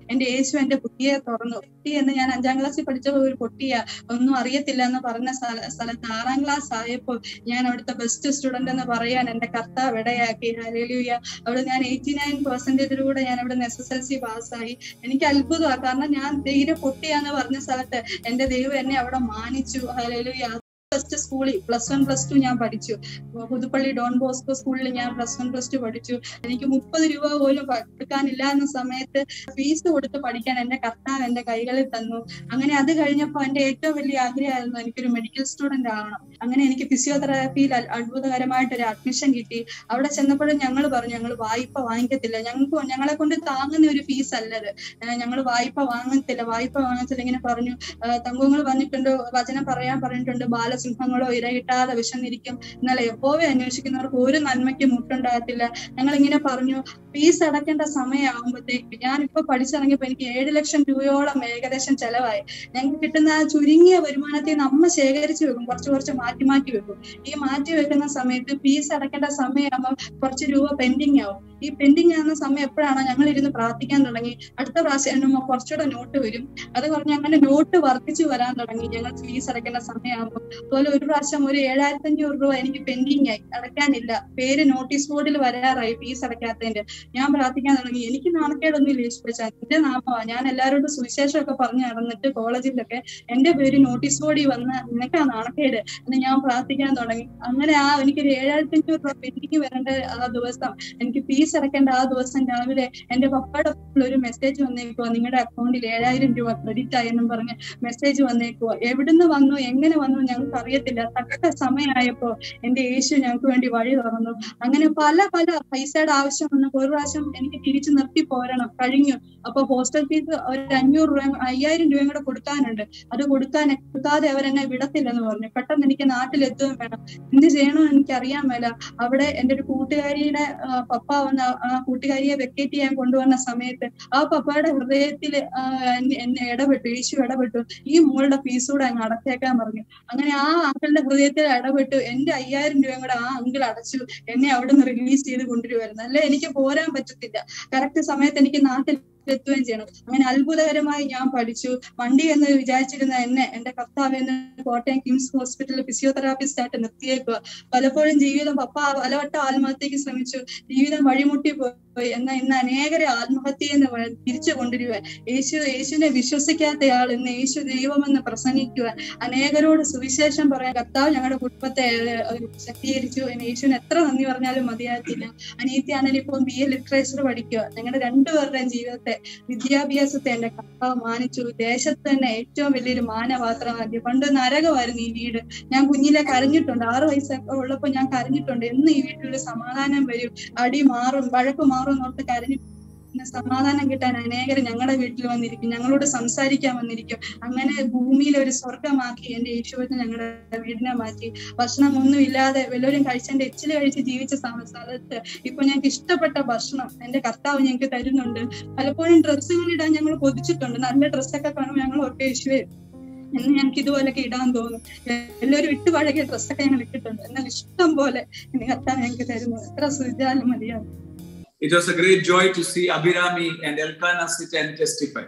എന്റെ യേശു എന്റെ ബുദ്ധിയെ തുറന്നു കുട്ടി എന്ന് ഞാൻ അഞ്ചാം ക്ലാസ്സിൽ പഠിച്ച ഒരു പൊട്ടിയ ഒന്നും അറിയത്തില്ല എന്ന് പറഞ്ഞ സ്ഥല- സ്ഥലത്ത് ആറാം ക്ലാസ് ആയപ്പോൾ ഞാൻ അവിടുത്തെ ബെസ്റ്റ് സ്റ്റുഡന്റ് എന്ന് പറയാൻ എന്റെ കർത്താവ് ഇടയാക്കി ഹല്ലേലൂയ അവിടെ ഞാൻ എയ്റ്റി നയൻ പെർസെന്റേജിലൂടെ ഞാൻ അവിടെ എസ് എസ് എൽ സി പാസ്സായി എനിക്ക് അത്ഭുതമാണ് കാരണം ഞാൻ തീരെ പൊട്ടിയാന്ന് പറഞ്ഞ സ്ഥലത്ത് എന്റെ ദൈവം എന്നെ അവിടെ മാനിച്ചു ഹല്ലേലൂയ ഫസ്റ്റ് സ്കൂളിൽ പ്ലസ് വൺ പ്ലസ് ടു ഞാൻ പഠിച്ചു പുതുപ്പള്ളി ഡോൺ ബോസ്കോ സ്കൂളിൽ ഞാൻ പ്ലസ് വൺ പ്ലസ് ടു പഠിച്ചു എനിക്ക് മുപ്പത് രൂപ പോലും കൊടുക്കാനില്ല എന്ന സമയത്ത് ഫീസ് കൊടുത്ത് പഠിക്കാൻ എന്റെ കർത്താവ് എന്റെ കൈകളിൽ തന്നു അങ്ങനെ അത് കഴിഞ്ഞപ്പോ എന്റെ ഏറ്റവും വലിയ ആഗ്രഹമായിരുന്നു എനിക്കൊരു മെഡിക്കൽ സ്റ്റുഡന്റ് ആവണം അങ്ങനെ എനിക്ക് ഫിസിയോതെറാപ്പിയിൽ അ- അത്ഭുതകരമായിട്ട് ഒരു അഡ്മിഷൻ കിട്ടി അവിടെ ചെന്നപ്പോഴും ഞങ്ങൾ പറഞ്ഞു ഞങ്ങൾ വായ്പ വാങ്ങിക്കത്തില്ല ഞങ്ങൾക്ക് ഞങ്ങളെ കൊണ്ട് താങ്ങുന്ന ഒരു ഫീസ് അല്ലത് ഞങ്ങൾ വായ്പ വാങ്ങത്തില്ല വായ്പ വാങ്ങത്തില്ല ഇങ്ങനെ പറഞ്ഞു തങ്കങ്ങൾ പറഞ്ഞിട്ടുണ്ട് വചനം പറയാൻ പറഞ്ഞിട്ടുണ്ട് ബാലസിംഹങ്ങളോ ഇരയിട്ടാതെ വിശന്നിരിക്കും എന്നാൽ എപ്പോവെ അന്വേഷിക്കുന്നവർക്ക് ഒരു നന്മയ്ക്ക് മുട്ടുണ്ടാകത്തില്ല ഞങ്ങൾ ഇങ്ങനെ പറഞ്ഞു ഫീസ് അടക്കേണ്ട സമയമാകുമ്പോഴത്തേക്ക് ഞാൻ ഇപ്പൊ പഠിച്ചിറങ്ങിയപ്പോ എനിക്ക് ഏഴ് ലക്ഷം രൂപയോളം ഏകദേശം ചെലവായി ഞങ്ങൾക്ക് കിട്ടുന്ന ആ ചുരുങ്ങിയ വരുമാനത്തിൽ നിന്ന് അമ്മ ശേഖരിച്ചു വെക്കും കുറച്ച് കുറച്ച് മാറ്റി മാറ്റി വെക്കും ഈ മാറ്റി വെക്കുന്ന സമയത്ത് ഫീസ് അടക്കേണ്ട സമയമാകുമ്പോൾ കുറച്ച് രൂപ പെൻഡിങ് ആവും ഈ പെൻഡിങ് ആകുന്ന സമയം എപ്പോഴാണോ ഞങ്ങൾ ഇരുന്ന് പ്രാർത്ഥിക്കാൻ തുടങ്ങി അടുത്ത പ്രാവശ്യം എണ്ണുമ്പോൾ കുറച്ചുകൂടെ നോട്ട് വരും അത് പറഞ്ഞ് അങ്ങനെ നോട്ട് വർദ്ധിച്ചു വരാൻ തുടങ്ങി ഞങ്ങൾ ഫീസ് അടയ്ക്കേണ്ട സമയമാകുമ്പോൾ അതുപോലെ ഒരു പ്രാവശ്യം ഒരു ഏഴായിരത്തി അഞ്ഞൂറ് രൂപ എനിക്ക് പെൻഡിങ് ആയി അടയ്ക്കാനില്ല പേര് നോട്ടീസ് ബോർഡിൽ വരാറായി ഫീസ് അടയ്ക്കാത്തതിന്റെ ഞാൻ പ്രാർത്ഥിക്കാൻ തുടങ്ങി എനിക്ക് നാണക്കേടൊന്നും ഇല്ല യേശുപ്പച്ചാ എന്റെ നാമമാ ഞാൻ എല്ലാവരോടും സുവിശേഷമൊക്കെ പറഞ്ഞു നടന്നിട്ട് കോളേജിലൊക്കെ എന്റെ പേര് നോട്ടീസ് ബോർഡിൽ വന്ന് നിനക്കാ നാണക്കേട് എന്ന് ഞാൻ പ്രാർത്ഥിക്കാൻ തുടങ്ങി അങ്ങനെ ആ എനിക്കൊരു ഏഴായിരത്തി അഞ്ഞൂറ് രൂപ പെൻഡിങ് വരേണ്ട ആ ദിവസം എനിക്ക് ഫീസ് അടയ്ക്കേണ്ട ആ ദിവസം രാവിലെ എന്റെ പപ്പയുടെ ഫോണിൽ ഒരു മെസ്സേജ് വന്നേക്കുവാ നിങ്ങളുടെ അക്കൗണ്ടിൽ ഏഴായിരം രൂപ ക്രെഡിറ്റ് ആയി എന്നും പറഞ്ഞ് മെസ്സേജ് വന്നേക്കുവാ എവിടുന്ന് വന്നു എങ്ങനെ വന്നു ഞങ്ങൾക്ക് അറിയത്തില്ല തക്ക സമയമായപ്പോ എന്റെ യേശു ഞങ്ങൾക്ക് വേണ്ടി വഴി തുറന്നു അങ്ങനെ പല പല പൈസയുടെ ആവശ്യം വന്നപ്പോ ഒരു പ്രാവശ്യം എനിക്ക് തിരിച്ചു നിർത്തി പോരണം കഴിഞ്ഞു അപ്പൊ ഹോസ്റ്റൽ ഫീസ് ഒരു അഞ്ഞൂറ് രൂപ അയ്യായിരം രൂപയും കൂടെ കൊടുക്കാനുണ്ട് അത് കൊടുക്കാൻ കൊടുക്കാതെ അവരെന്നെ വിടത്തില്ലെന്ന് പറഞ്ഞു പെട്ടെന്ന് എനിക്ക് നാട്ടിലെത്തുകയും വേണം എന്ത് ചെയ്യണമെന്ന് എനിക്ക് അറിയാൻ മേല അവിടെ എന്റെ ഒരു കൂട്ടുകാരിയുടെ ആ, പപ്പ വന്ന് ആ- ആ കൂട്ടുകാരിയെ വെക്കേറ്റ് ചെയ്യാൻ കൊണ്ടുവന്ന സമയത്ത് ആ പപ്പയുടെ ഹൃദയത്തിൽ എന്നെ ഇടപെട്ടു യേശു ഇടപെട്ടു ഈ മോളുടെ ഫീസ് കൂടെ അങ്ങ് അടച്ചേക്കാൻ പറഞ്ഞു അങ്ങനെ ആ അങ്കിളുടെ ഹൃദയത്തിൽ ഇടപെട്ടു എന്റെ അയ്യായിരം രൂപയും കൂടെ ആ അങ്കിൾ അടച്ചു എന്നെ അവിടുന്ന് റിലീസ് ചെയ്ത് കൊണ്ടുവരുമായിരുന്നു അല്ലെ എനിക്ക് പോരാൻ പറ്റത്തില്ല കറക്റ്റ് സമയത്ത് എനിക്ക് നാട്ടിൽ എത്തുകയും ചെയ്യണം അങ്ങനെ അത്ഭുതകരമായി ഞാൻ പഠിച്ചു വണ്ടി എന്ന് വിചാരിച്ചിരുന്ന എന്നെ എന്റെ കർത്താവ് എന്ന് കോട്ടയം കിംസ് ഹോസ്പിറ്റലിൽ ഫിസിയോതെറാപ്പിസ്റ്റ് ആയിട്ട് നിർത്തിയേക്കുക പലപ്പോഴും ജീവിതം പപ്പ പലവട്ടം ആത്മഹത്യക്ക് ശ്രമിച്ചു ജീവിതം വഴിമുട്ടി പോയി എന്നാൽ ഇന്ന് അനേകരെ ആത്മഹത്യ എന്ന് പറ- തിരിച്ചു കൊണ്ടുവരുവാൻ യേശു യേശുവിനെ വിശ്വസിക്കാത്തയാൾ ഇന്ന് യേശു ദൈവമെന്ന് പ്രസംഗിക്കുവാൻ അനേകരോട് സുവിശേഷം പറയാൻ കർത്താവ് ഞങ്ങളുടെ കുടുംബത്തെ ഏഹ്, ശക്തീകരിച്ചു ഇനി യേശുവിന് എത്ര നന്ദി പറഞ്ഞാലും മതിയാകത്തില്ല അനീത്തിയാണെങ്കിൽ ഇപ്പം ബി എ ലിറ്ററേച്ചർ പഠിക്കുക ഞങ്ങളുടെ രണ്ടുപേരുടെയും ജീവിതത്തെ വിദ്യാഭ്യാസത്തെ എന്റെ കർത്താവ് മാനിച്ചു ദേശത്ത് തന്നെ ഏറ്റവും വലിയൊരു മാനപാത്രമാക്കി പണ്ട് നരകമായിരുന്നു ഈ വീട് ഞാൻ കുഞ്ഞിലെ കരഞ്ഞിട്ടുണ്ട് ആറു വയസ്സൊക്കെ ഉള്ളപ്പോ ഞാൻ കരഞ്ഞിട്ടുണ്ട് എന്ന് ഈ വീട്ടിൽ സമാധാനം വരും അടി മാറും വഴക്ക് മാറും എന്നോർത്ത് കരഞ്ഞു പിന്നെ സമാധാനം കിട്ടാൻ അനേകർ ഞങ്ങളുടെ വീട്ടിൽ വന്നിരിക്കും ഞങ്ങളോട് സംസാരിക്കാൻ വന്നിരിക്കും അങ്ങനെ ഭൂമിയിൽ ഒരു സ്വർഗമാക്കി എന്റെ യേശുവിനെ ഞങ്ങളുടെ വീടിനെ മാറ്റി ഭക്ഷണം ഒന്നും ഇല്ലാതെ വല്ലവരും കഴിച്ചെന്റെ എച്ചില് കഴിച്ച് ജീവിച്ച സമ- സ്ഥലത്ത് ഇപ്പൊ ഞങ്ങൾക്ക് ഇഷ്ടപ്പെട്ട ഭക്ഷണം എന്റെ കർത്താവ് ഞങ്ങൾക്ക് തരുന്നുണ്ട് പലപ്പോഴും ഡ്രസ്സുകൾ ഇടാൻ ഞങ്ങൾ കൊതിച്ചിട്ടുണ്ട് നല്ല ഡ്രസ്സൊക്കെ കാണുമ്പോൾ ഞങ്ങൾ ഓർക്കെ യേശുവേ എന്ന് ഞങ്ങൾക്ക് ഇതുപോലൊക്കെ ഇടാൻ തോന്നും എല്ലാവരും ഇട്ട് പഴകിയ ഡ്രസ്സൊക്കെ ഞങ്ങൾ ഇട്ടിട്ടുണ്ട് എന്നാൽ ഇഷ്ടം പോലെ ഇനി കർത്താവ് ഞങ്ങൾക്ക് തരുന്നു എത്ര സുചാലും മതിയാവും It was a great joy to see Abhirami and Elkanah sit and testify.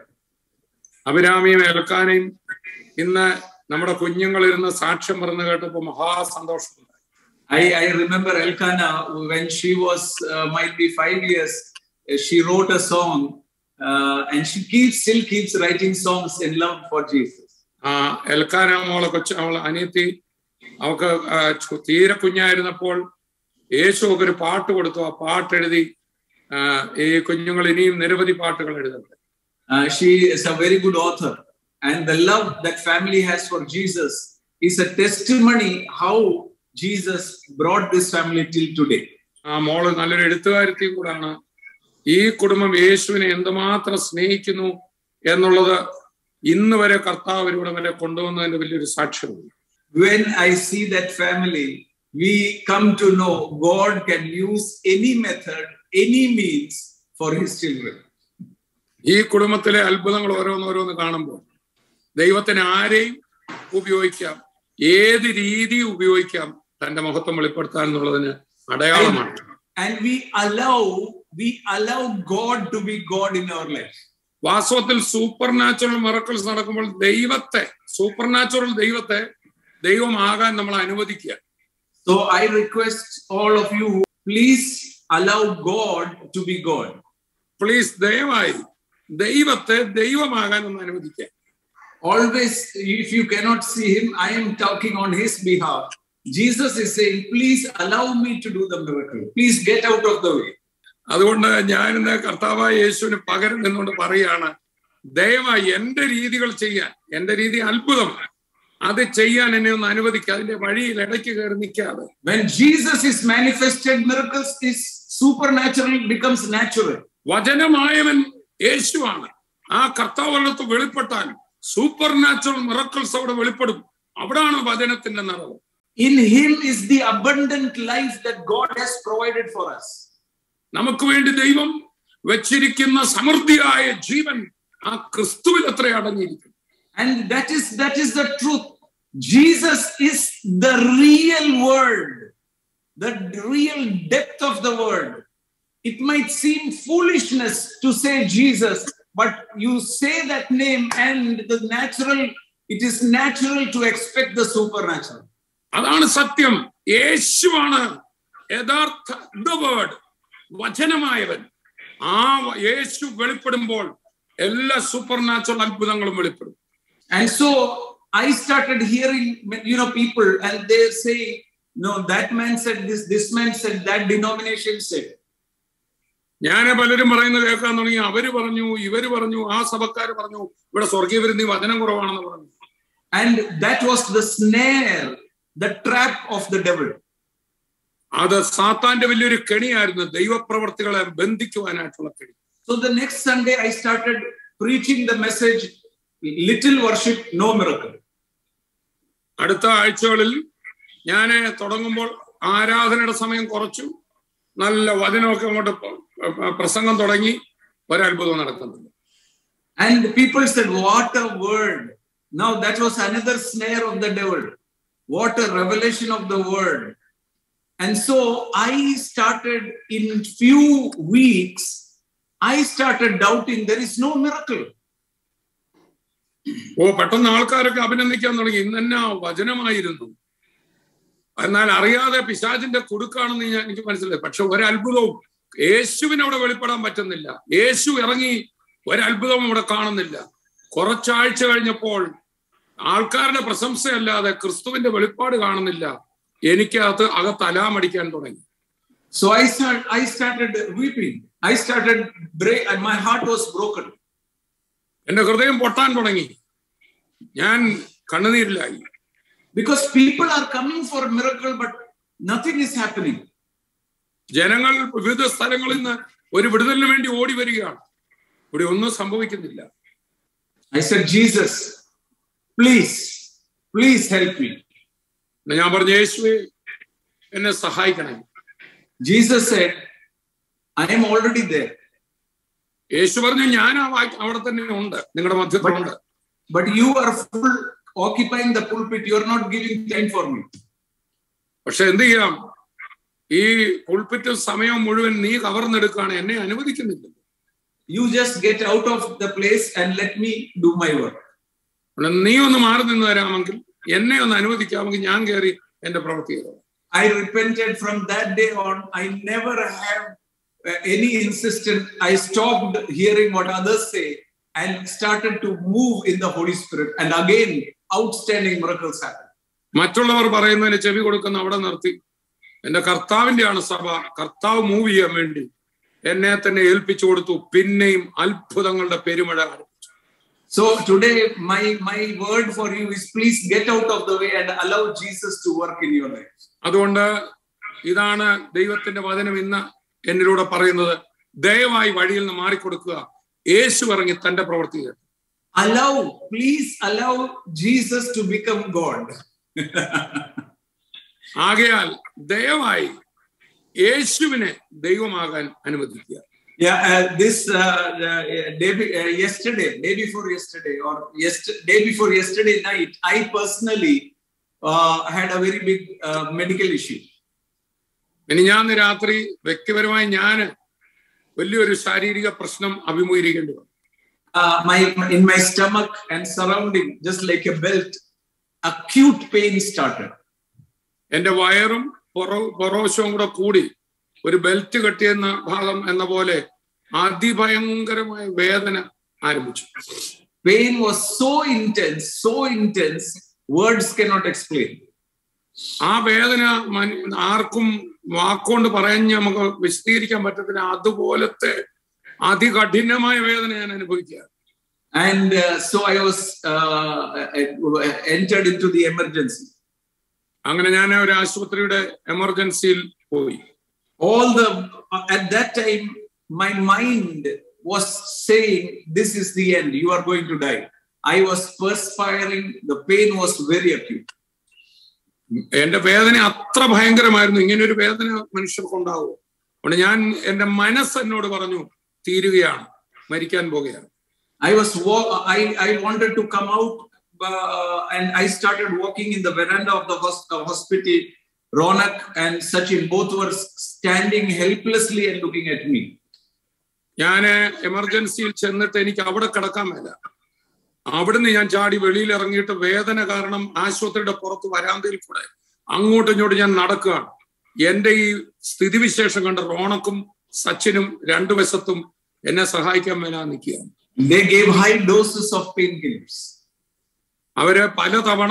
അഭിരാമിയും എൽക്കാനയും ഇന്ന് നമ്മുടെ കുഞ്ഞുങ്ങളിരുന്ന് സാക്ഷ്യം പറഞ്ഞു കേട്ടപ്പോ മഹാസന്തോഷമുണ്ട് I, I remember Elkanah when she was uh, might be five years, uh, she wrote a song uh, and she keeps still keeps writing songs in love for Jesus. ആ Elkanah മോളെ കൊച്ചു അവളെ അനിയത്തി അവക്ക് ആ, ചു- തീരെ കുഞ്ഞായിരുന്നപ്പോൾ യേശു ഒക്കെ ഒരു പാട്ട് കൊടുത്തു ആ പാട്ട് എഴുതി ആ, ഈ കുഞ്ഞുങ്ങൾ ഇനിയും നിരവധി പാട്ടുകൾ എഴുതുന്നുണ്ട് Uh, she is a very good author, and the love that family has for Jesus is a testimony how Jesus brought this family till today. ആ മോള് നല്ലൊരു എഴുത്തുകാരത്തിയും കൂടാണ് ഈ കുടുംബം യേശുവിനെ എന്തുമാത്രം സ്നേഹിക്കുന്നു എന്നുള്ളത് ഇന്ന് വരെ കർത്താവ് ഇവിടെ വരെ കൊണ്ടുവന്നതിന്റെ വലിയൊരു സാക്ഷ്യമുണ്ട് When I see that family, we come to know God can use any method, any means for His children. ഈ കുടുംബത്തിലെ അത്ഭുതങ്ങൾ ഓരോന്നോരോന്ന് കാണുമ്പോൾ ദൈവത്തിന് ആരെയും ഉപയോഗിക്കാം ഏത് രീതി ഉപയോഗിക്കാം തന്റെ മഹത്വം വെളിപ്പെടുത്താൻ എന്നുള്ളതിന് അടയാളമാണ് And we allow, we allow God to be God in our life. വാസ്തവത്തിൽ സൂപ്പർ നാച്ചുറൽ മിറക്കിൾസ് നടക്കുമ്പോൾ ദൈവത്തെ സൂപ്പർ നാച്ചുറൽ ദൈവത്തെ ദൈവമാകാൻ നമ്മൾ അനുവദിക്കുക So I request all of you, please allow God to be God. Please ദയവായി ദൈവത്തെ ദൈവമാകാൻ ഒന്ന് അനുവദിക്കുക Always, if you cannot see him, I am talking on his behalf. Jesus is saying, please allow me to do the miracle. Please get out of the way. അതുകൊണ്ട് ഞാൻ ഇന്ന് കർത്താവായ യേശുവിന് പകരം നിന്നുകൊണ്ട് പറയുകയാണ് ദയവായി എന്റെ രീതികൾ ചെയ്യാൻ എന്റെ രീതി അത്ഭുതം അത് ചെയ്യാൻ എന്നെ ഒന്ന് അനുവദിക്കുക അതിന്റെ വഴിയിൽ ഇടയ്ക്ക് കയറി നിൽക്കാതെ When Jesus is manifested, miracles is supernatural becomes natural. വചനമായവൻ യേശുവാണ് ആ കർത്താവല്ലത്ത് വെളിപ്പെട്ടാൽ സൂപ്പർ നാച്ചുറൽ മിറക്കിൾസ് അവിടെ വെളിപ്പെടും അവിടാണ് വചനത്തിന്റെ നിറവ് In him is the abundant life that God has provided for us. നമുക്ക് വേണ്ടി ദൈവം വെച്ചിരിക്കുന്ന സമൃദ്ധിയായ ജീവൻ ആ ക്രിസ്തുവിൽ എത്ര അടങ്ങിയിരിക്കും And that is that is the truth. Jesus is the real word, the real depth of the word. It might seem foolishness to say Jesus, but you say that name and the natural, it is natural to expect the supernatural. അതാണ് സത്യം യേശുവാണ് യഥാർത്ഥ the word വചനമായവൻ ആ വ- യേശു വെളിപ്പെടുമ്പോൾ എല്ലാ super natural അത്ഭുതങ്ങളും വെളിപ്പെടും And so I started hearing, you know, people and they say, no, that man said this, this man said that denomination said. ഞാൻ പലരും പറയുന്നത് കേൾക്കാൻ തുടങ്ങി അവര് പറഞ്ഞു ഇവര് പറഞ്ഞു ആ സഭക്കാര് പറഞ്ഞു ഇവിടെ സ്വർഗീയ വിരുദ്ധി വചനം കുറവാണെന്ന് പറഞ്ഞു And that was the snare, the trap of the devil. അത് സാത്താന്റെ വലിയൊരു കെണിയായിരുന്നു ദൈവപ്രവർത്തികളെ ബന്ധിക്കുവാനായിട്ടുള്ള കെണി So the next Sunday, I started preaching the message little worship, no miracle. അടുത്ത ആഴ്ചകളിൽ ഞാൻ തുടങ്ങുമ്പോൾ ആരാധനയുടെ സമയം കുറച്ചു നല്ല വചനമൊക്കെ അങ്ങോട്ട് പ- പ- പ്രസംഗം തുടങ്ങി ഒരത്ഭുതം നടക്കുന്നുണ്ട് And people said, What a word. Now that was another snare of the devil. What a revelation of the word. And so I started in few weeks, I started doubting there is no miracle. ഓ പെട്ടെന്ന് ആൾക്കാരൊക്കെ അഭിനന്ദിക്കാൻ തുടങ്ങി ഇന്നെന്നാ വചനമായിരുന്നു എന്നാൽ അറിയാതെ പിശാചിന്റെ കുടുക്കാണെന്ന് ഞാൻ എനിക്ക് മനസ്സിലായി പക്ഷെ ഒരത്ഭുതവും യേശുവിന് അവിടെ വെളിപ്പെടാൻ പറ്റുന്നില്ല യേശു ഇറങ്ങി ഒരത്ഭുതവും അവിടെ കാണുന്നില്ല കുറച്ചാഴ്ച കഴിഞ്ഞപ്പോൾ ആൾക്കാരുടെ പ്രശംസയല്ലാതെ ക്രിസ്തുവിന്റെ വെളിപ്പാട് കാണുന്നില്ല എനിക്കകത്ത് അകത്ത് അലാമടിക്കാൻ തുടങ്ങി So I start, I started weeping. I started break, and my heart was broken. എന്റെ ഹൃദയം പൊട്ടാൻ തുടങ്ങി ഞാൻ കണ്ണുനീരിലായി Because people are coming for a miracle, but nothing is happening. ജനങ്ങൾ വിവിധ സ്ഥലങ്ങളിൽ നിന്ന് ഒരു വിടുതലിന് വേണ്ടി ഓടി വരികയാണ് ഇവിടെ ഒന്നും സംഭവിക്കുന്നില്ല I said, Jesus, please, please help me. എന്ന് ഞാൻ പറഞ്ഞു യേശുവെ എന്നെ സഹായിക്കണേ Jesus said, I am already there, യേശു പറഞ്ഞു ഞാൻ ആ വാ- അവിടെ തന്നെ ഉണ്ട് നിങ്ങളുടെ മധ്യത്തിലുണ്ട് but you are full occupying the pulpit. You are not giving time for me. പക്ഷെ എന്ത് ചെയ്യാം ഈ പുൾപ്പിറ്റ് സമയം മുഴുവൻ നീ കവർന്നെടുക്കുകയാണ് എന്നെ അനുവദിക്കുന്നില്ല You just get out of the place and let me do my work. അതുകൊണ്ട് നീ ഒന്ന് മാറി നിന്ന് തരാമെങ്കിൽ എന്നെ ഒന്ന് അനുവദിക്കാമെങ്കിൽ ഞാൻ കയറി എന്റെ പ്രവൃത്തി ചെയ്തോ I repented from that day on. I never have uh, any insistence. I stopped hearing what others say and started to move in the Holy Spirit. And again, outstanding miracles happen. മറ്റുള്ളവർ പറയുന്നതിന് ചെവി കൊടുക്കുന്ന അവിടെ നിർത്തി എന്റെ കർത്താവിന്റെയാണ് സഭ കർത്താവ് move ചെയ്യാൻ വേണ്ടി എന്നെ തന്നെ ഏൽപ്പിച്ചു കൊടുത്തു പിന്നെയും അത്ഭുതങ്ങളുടെ പെരുമഴ ആരംഭിച്ചു So today, my, my word for you is please get out of the way and allow Jesus to work in your life. അതുകൊണ്ട് ഇതാണ് ദൈവത്തിന്റെ വചനം ഇന്ന് എന്നിലൂടെ പറയുന്നത് ദയവായി വഴിയിൽ നിന്ന് മാറിക്കൊടുക്കുക യേശു ഇറങ്ങി തന്റെ പ്രവൃത്തി ചെയ്യട്ടെ Allow, please allow Jesus to become God. ആകയാൽ ദയവായി യേശുവിനെ ദൈവമാകാൻ അനുവദിക്കുക Yeah, uh, this uh, uh, day, be- uh, yesterday, day before yesterday, or yesterday, day before yesterday night, I personally uh, had a very big uh, medical issue. ഇനി ഞാൻ രാത്രി വ്യക്തിപരമായി ഞാൻ വലിയൊരു ശാരീരിക പ്രശ്നം അഭിമുഖീകരിക്കേണ്ടി വന്നു uh, my in my stomach and surrounding, just like a belt, acute pain started. എന്റെ വയറും പുറ പുറവശവും കൂടെ കൂടി ഒരു ബെൽറ്റ് കെട്ടിയെന്ന ഭാഗം എന്ന പോലെ അതിഭയങ്കരമായ വേദന ആരംഭിച്ചു Pain was so intense, so intense, words cannot explain. ആ വേദന മന- ആർക്കും വാക്കുകൊണ്ട് പറഞ്ഞ് നമുക്ക് വിശദീകരിക്കാൻ പറ്റത്തില്ല അതുപോലത്തെ അതികഠിനമായ വേദന ഞാൻ അനുഭവിക്കുക And uh, so I was uh, uh, entered into the emergency. അങ്ങനെ ഞാൻ ഒരു ആശുപത്രിയുടെ എമർജൻസിയിൽ പോയി All the at that time, my mind was saying, "This is the end. You are going to die." I was perspiring. The pain was very acute. എന്റെ വേദന അത്ര ഭയങ്കരമായിരുന്നു ഇങ്ങനെ ഒരു വേദന മനുഷ്യർക്ക് ഉണ്ടാവുമോ അതുകൊണ്ട് ഞാൻ എന്റെ മനസ്സ് എന്നോട് പറഞ്ഞു തീരുകയാണ് മരിക്കാൻ പോകുകയാണ് I was wa- I, I wanted to come out uh, and I started walking in the veranda of the hos- uh, hospital. Ronak and Sachin both were standing helplessly and looking at me. ഞാൻ എമർജൻസിയിൽ ചെന്നിട്ട് എനിക്ക് അവിടെ കിടക്കാൻ മേല അവിടുന്ന് ഞാൻ ചാടി വെളിയിൽ ഇറങ്ങിയിട്ട് വേദന കാരണം ആശുപത്രിയുടെ പുറത്ത് വരാന്തയിൽ കൂടെ അങ്ങോട്ടും ഇങ്ങോട്ടും ഞാൻ നടക്കുകയാണ് എന്റെ ഈ സ്ഥിതിവിശേഷം കണ്ട റോണക്കും സച്ചിനും രണ്ടു വശത്തും എന്നെ സഹായിക്കാൻ മേലാ നിൽക്കുകയാണ് They gave high doses of painkillers. അവര് പലതവണ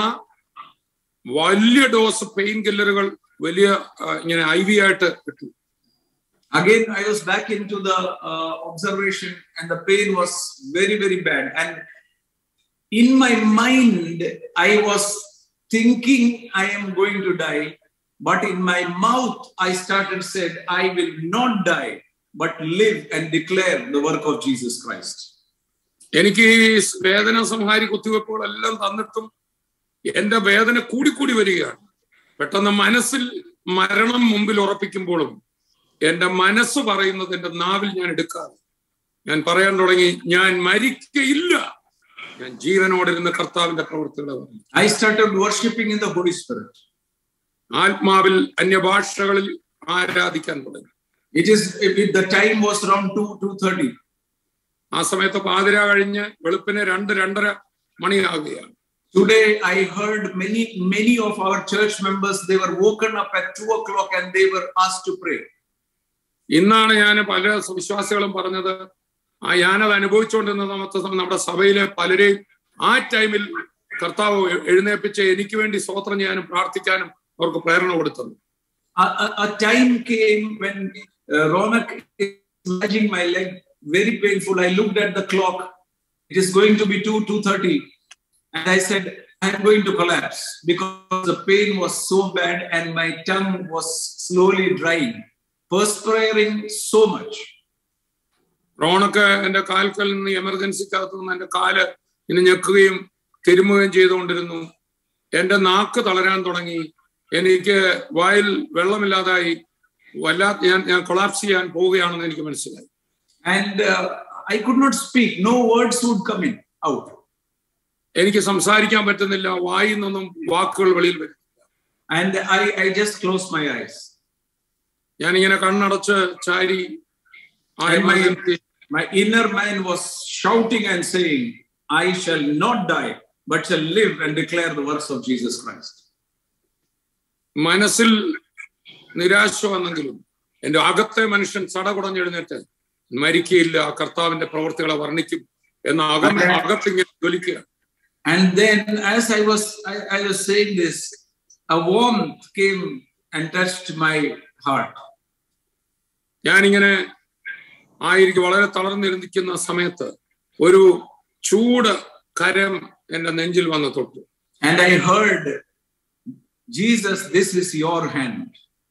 വലിയ ഡോസ് പെയിൻ കില്ലറുകൾ വലിയ ആ, ഇങ്ങനെ ഐ വി ആയിട്ട് കിട്ടും Again, I was back into the uh, observation, and the pain was very, very bad. And in my mind, I was thinking I am going to die, but in my mouth, I started said, I will not die, but live and declare the work of Jesus Christ. എനിക്ക് ഈ വേദന സംഹാരി കുത്തിവെപ്പുകളെല്ലാം തന്നിട്ടും എന്റെ വേദന കൂടിക്കൂടി വരികയാണ് പെട്ടെന്ന് മനസ്സിൽ മരണം മുമ്പിൽ ഉറപ്പിക്കുമ്പോഴും എന്റെ മനസ്സ് പറയുന്നത് എന്റെ നാവിൽ ഞാൻ എടുക്കാതെ ഞാൻ പറയാൻ തുടങ്ങി ഞാൻ മരിക്കയില്ല ഞാൻ ജീവനോടിരുന്ന കർത്താവിന്റെ പ്രവർത്തികളെ പറഞ്ഞു I started worshiping in the Holy Spirit. ആത്മാവിൽ അന്യഭാഷകളിൽ ആരാധിക്കാൻ തുടങ്ങി It is it, the time was around 2 2:30. ആ സമയത്ത് പാതിര കഴിഞ്ഞ് വെളുപ്പിന് രണ്ട് രണ്ടര മണിയാകുകയാണ് Today, I heard many, many of our church members, they were woken up at two o'clock and they were asked to pray. ഇന്നാണ് ഞാൻ പല വിശ്വാസികളും പറഞ്ഞത് ആ ഞാനത് അനുഭവിച്ചുകൊണ്ടിരുന്ന സമയത്ത് നമ്മുടെ സഭയിലെ പലരെയും ആ ടൈമിൽ കർത്താവ് എഴുന്നേപ്പിച്ച് എനിക്ക് വേണ്ടി സ്തോത്രം ചെയ്യാനും പ്രാർത്ഥിക്കാനും അവർക്ക് പ്രേരണ കൊടുത്തത് A, a, a time came when uh, Ronak is massaging my leg, very painful. I looked at the clock. It is going to be 2, 2.30. And I said, I'm going to collapse because the pain was so bad and my tongue was slowly drying, perspiring so much. റോണക്ക് എന്റെ കാൽക്കൽ നിന്ന് എമർജൻസിക്കകത്ത് നിന്ന് എന്റെ കാല് ഇനി ഞെക്കുകയും തിരുമുകയും ചെയ്തുകൊണ്ടിരുന്നു എന്റെ നാക്ക് തളരാൻ തുടങ്ങി എനിക്ക് വായിൽ വെള്ളമില്ലാതായി വല്ലാത്ത ഞാൻ ഞാൻ കൊളാപ്സ് ചെയ്യാൻ പോവുകയാണെന്ന് എനിക്ക് മനസ്സിലായി And uh, I could not speak. No words would come in, out. എനിക്ക് സംസാരിക്കാൻ പറ്റുന്നില്ല വായിൽ നിന്നും വാക്കുകൾ വെളിയിൽ വരും And I, I just closed my eyes. ഞാനിങ്ങനെ കണ്ണടച്ച് ചാരി ആ And my, emergency my inner man was shouting and saying, I shall not die, but shall live and declare the works of Jesus Christ. മനസ്സിൽ നിരാശ വന്നെങ്കിലും എന്റെ അകത്തെ മനുഷ്യൻ സടകുടഞ്ഞെഴുന്നേറ്റ് മരിക്കയില്ല കർത്താവിന്റെ പ്രവർത്തികളെ വർണ്ണിക്കും എന്ന അകം അകത്തിങ്ങനെ ജ്വലിക്കുക And then, as I was, I, I was saying this, a warmth came and touched my heart. ഞാനിങ്ങനെ ആയിരിക്കും വളരെ തളർന്നിരുന്നിരിക്കുന്ന സമയത്ത് ഒരു ചൂട് കരം എന്റെ നെഞ്ചിൽ വന്ന് തൊട്ടു And I heard, Jesus, this is your hand.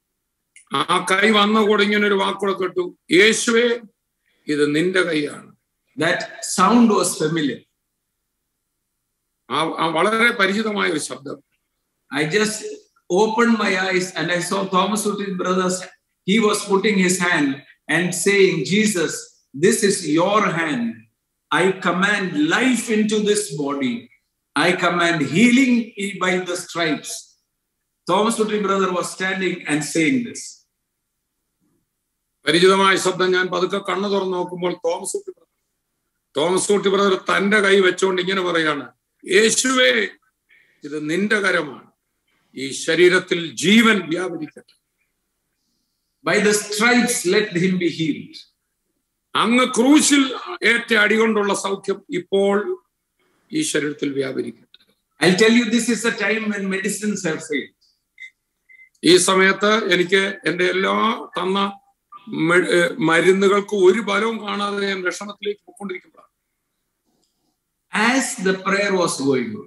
ആ കൈ വന്ന കൂടെ ഇങ്ങനെ ഒരു വാക്കുകൂടെ കേട്ടു യേശുവേ ഇത് നിന്റെ കൈയാണ് That sound was familiar. ആ ആ വളരെ പരിചിതമായ ഒരു ശബ്ദം I just opened my eyes and I saw Thomas Utin brothers. He was putting his hand and saying, Jesus, this is your hand. I command life into this body. I command healing by the stripes. Thomas Utin brother was standing and saying this. പരിചിതമായ ശബ്ദം ഞാൻ പതുക്കെ കണ്ണു തുറന്ന് നോക്കുമ്പോൾ Thomas കുട്ടി Thomas കുട്ടി brother തന്റെ കൈ വെച്ചുകൊണ്ട് ഇങ്ങനെ പറയാണ് യേശുവേ ഇത് നിന്റെ കരമാണ് ഈ ശരീരത്തിൽ ജീവൻ വ്യാപരിക്കട്ടെ By the stripes, let him be healed. അങ്ങ് ക്രൂശിൽ ഏറ്റ അടികൊണ്ടുള്ള സൗഖ്യം ഇപ്പോൾ ഈ ശരീരത്തിൽ വ്യാപരിക്കട്ടെ I'll tell you, this is a time when medicines have failed. ഈ സമയത്ത് എനിക്ക് എൻ്റെ എല്ലാ തന്ന മെ- ഏ, മരുന്നുകൾക്ക് ഒരു ഫലവും കാണാതെ ഞാൻ വിഷമത്തിലേക്ക് പോയിക്കൊണ്ടിരിക്കുമ്പോഴാണ് As the prayer was going on,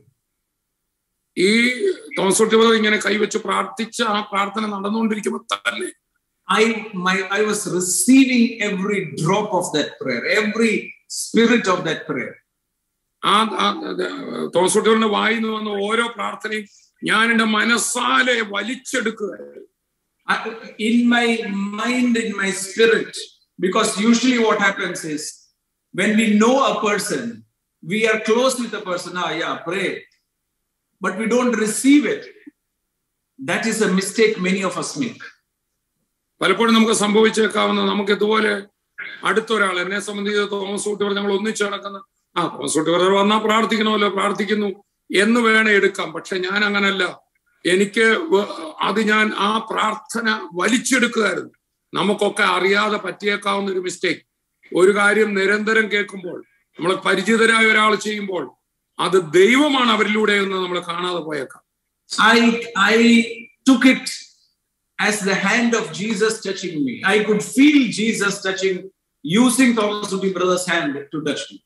ഈ തോമസ് കുട്ടി ബ്രദർ ഇങ്ങനെ കൈവച്ച് പ്രാർത്ഥിച്ച ആ പ്രാർത്ഥന നടന്നുകൊണ്ടിരിക്കുമ്പോൾ തന്നെ I my I was receiving every drop of that prayer, every spirit of that prayer. ആ ആ, അത് തോമസ് കുട്ടി ബ്രദറിന്റെ വായിൽ നിന്ന് വന്ന ഓരോ പ്രാർത്ഥനയും ഞാൻ എൻ്റെ മനസ്സാലെ വലിച്ചെടുക്കുകയായിരുന്നു I- in my mind, in my spirit, because usually what happens is when we know a person, we are close with the person. Ah, yeah, pray, but we don't receive it. That is a mistake many of us make. പലപ്പോഴും നമുക്ക് സംഭവിച്ചേക്കാവുന്ന നമുക്ക് ഇതുപോലെ അടുത്തൊരാൾ എന്നെ സംബന്ധിച്ച് Thomas കുട്ടി brother ഞങ്ങൾ ഒന്നിച്ച് നടക്കുന്ന ആ തോമസ് കുട്ടി ബ്രദർ വന്നാൽ പ്രാർത്ഥിക്കണമല്ലോ പ്രാർത്ഥിക്കുന്നു എന്ന് വേണേ എടുക്കാം പക്ഷെ ഞാൻ അങ്ങനല്ല എനിക്ക് വ- അത് ഞാൻ ആ പ്രാർത്ഥന വലിച്ചെടുക്കുകയായിരുന്നു നമുക്കൊക്കെ അറിയാതെ പറ്റിയേക്കാവുന്ന ഒരു മിസ്റ്റേക്ക് ഒരു കാര്യം നിരന്തരം കേൾക്കുമ്പോൾ നമ്മൾ പരിചിതരായ ഒരാൾ ചെയ്യുമ്പോൾ അത് ദൈവമാണ് അവരിലൂടെ എന്ന് നമ്മൾ കാണാതെ പോയേക്കാം I I took it as the hand of Jesus touching me. I could feel Jesus touching, using Thomas Uti brother's hand to touch me.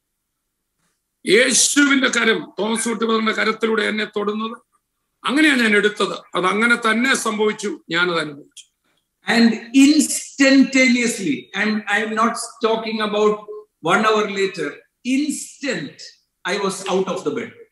യേശുവിന്റെ കരം തോമസ് കുട്ടിബറിന്റെ കരത്തിലൂടെ എന്നെ തൊടുന്നത് അങ്ങനെയാണ് ഞാൻ എടുത്തത് അത് അങ്ങനെ തന്നെ സംഭവിച്ചു ഞാനത് അനുഭവിച്ചു And instantaneously, I'm I'm not talking about one hour later, instant, I was out of the bed.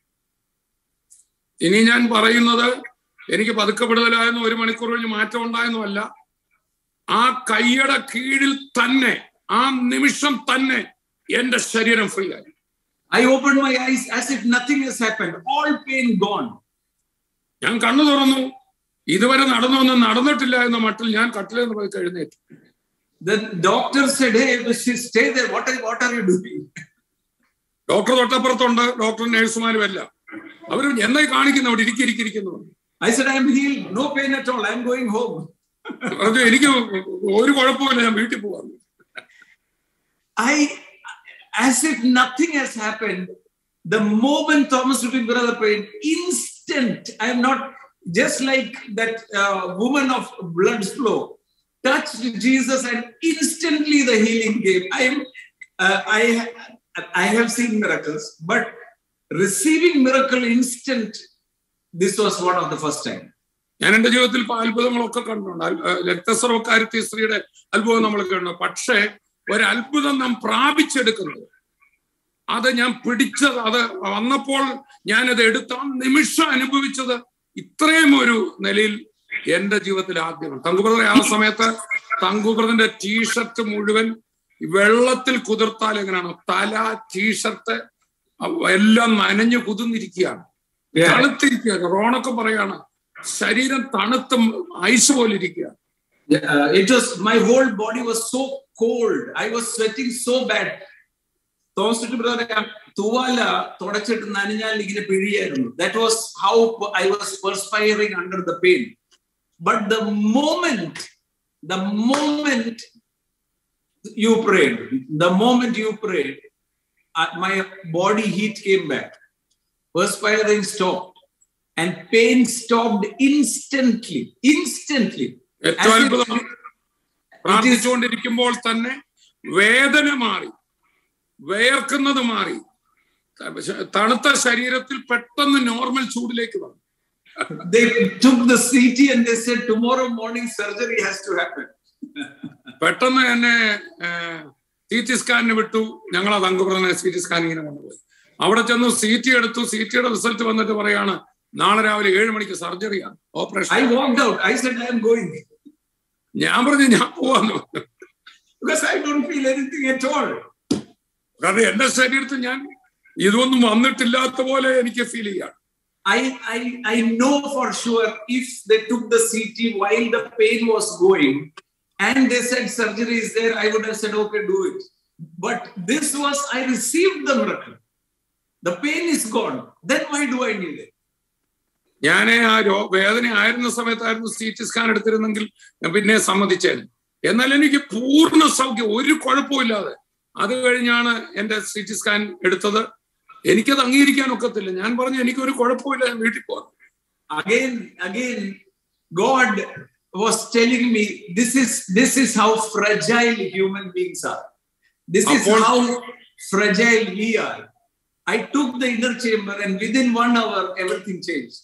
ഇനി ഞാൻ പറയുന്നത് എനിക്ക് പതുക്കപ്പെടുതലായെന്നോ ഒരു മണിക്കൂർ കഴിഞ്ഞ് മാറ്റം ഉണ്ടായെന്നോ ആ കൈയുടെ കീഴിൽ തന്നെ ആ നിമിഷം തന്നെ എന്റെ ശരീരം ഫ്രീ ആയി I opened my eyes as if nothing has happened, all pain gone. ഞാൻ കണ്ണു തുറന്നു ഇതുവരെ നടന്നൊന്നും നടന്നിട്ടില്ല എന്ന മട്ടിൽ ഞാൻ കട്ടിലിൽ നിന്ന് പോയി എഴുന്നേറ്റു The doctor said, Hey, stay there. What are, what are you doing? Doctor തൊട്ടപ്പുറത്തുണ്ട് ഡോക്ടർ നഴ്സുമാരും എല്ലാം അവർ എന്തായി കാണിക്കുന്നു അവിടെ ഇരിക്കിരിക്കുന്നു I said, I'm healed, no pain at all. I'm going home. അത് എനിക്ക് ഒരു കുഴപ്പമില്ല ഞാൻ വീട്ടിൽ പോവാം I, as if nothing has happened, the moment Thomas Ruby brother prayed, instant, I'm not just like that uh, woman of blood flow, touched Jesus and instantly the healing came. I'm, uh, I, I have seen miracles, but receiving miracle instant, this was one of the first time. ഞാൻ എന്റെ ജീവിതത്തിൽ പല അത്ഭുതങ്ങളൊക്കെ കണ്ടിട്ടുണ്ട് അൽ- ഏഹ് രക്തസ്രവക്കാരത്തി സ്ത്രീയുടെ അത്ഭുതം നമ്മൾ കണ്ടു പക്ഷേ ഒരു അത്ഭുതം നാം പ്രാപിച്ചെടുക്കുന്നത് അത് ഞാൻ പിടിച്ചത് അത് വന്നപ്പോൾ ഞാനത് എടുത്ത ആ നിമിഷം അനുഭവിച്ചത് ഇത്രയും ഒരു നിലയിൽ എന്റെ ജീവിതത്തിൽ ആദ്യമാണ് തങ്കുബ്രദറെ ആ സമയത്ത് തങ്കുബ്രദന്റെ ടീഷർട്ട് മുഴുവൻ വെള്ളത്തിൽ കുതിർത്താൽ എങ്ങനെയാണ് തല ടീഷർട്ട് എല്ലാം നനഞ്ഞു കുതിർന്നിരിക്കുകയാണ് Yeah. തണുത്തിരിക്കുക റോണൊക്കെ പറയാണ് ശരീരം തണുത്ത് ഐസ് പോലെ ഇരിക്കുക Uh, it was my whole body was so cold. I was sweating so bad. Thomas ബ്രദറെ തുവാല തുടച്ചിട്ട് നനഞ്ഞാൽ ഇങ്ങനെ പിഴിയായിരുന്നു that was how I was perspiring under the pain but the moment the moment you prayed the moment you prayed my body heat came back perspiring stop and pain stopped instantly instantly ഏറ്റവും അത്ഭുതം പ്രാർത്ഥിച്ചുകൊണ്ടിരിക്കുമ്പോൾ തന്നെ വേദന മാറി വേർക്കുന്നത് മാറി തണുത്ത ശരീരത്തിൽ പെട്ടെന്ന് normal ചൂടിലേക്ക് വന്നു they took the CT and they said tomorrow morning surgery has to happen. പെട്ടെന്ന് എന്നെ സി ടി സ്കാനിന് വിട്ടു ഞങ്ങൾ അത് അംഗപ്രദന സി ടി സ്കാനിങ്ങിന് കൊണ്ടുപോയി അവിടെ ചെന്നു സി ടി എടുത്തു സി ടിയുടെ റിസൾട്ട് വന്നിട്ട് പറയാണ് നാളെ രാവിലെ ഏഴ് മണിക്ക് സർജറിയാണ് operation I walked out. I said, I am going ഞാൻ പറഞ്ഞു ഞാൻ പോവാന്ന് because I don't feel anything at all. കാരണം എന്റെ ശരീരത്തിൽ ഞാൻ ഇതൊന്നും വന്നിട്ടില്ലാത്ത പോലെ എനിക്ക് ഫീൽ ചെയ്യാം I, I, I know for sure if they took the CT while the pain was going and they said surgery is there, I would have said, okay, do it. but this was I received the miracle. The pain is gone. Then why do I need it? ഞാൻ ആ രോ വേദന ആയിരുന്ന സമയത്തായിരുന്നു C T scan എടുത്തിരുന്നെങ്കിൽ ഞാൻ പിന്നെ സമ്മതിച്ചേനെ എന്നാൽ എനിക്ക് പൂർണ്ണ സൗഖ്യം ഒരു കുഴപ്പമില്ലാതെ അത് കഴിഞ്ഞാണ് എന്റെ സി ടി സ്കാൻ എടുത്തത് എനിക്കത് അംഗീകരിക്കാൻ ഒക്കത്തില്ല ഞാൻ പറഞ്ഞു എനിക്ക് ഒരു കുഴപ്പമില്ല ഞാൻ വീട്ടിൽ പോകാം Again, again, God was telling me this is this is how fragile human beings are. This is Upon- how fragile we are. I took the inner chamber and within one hour everything changed.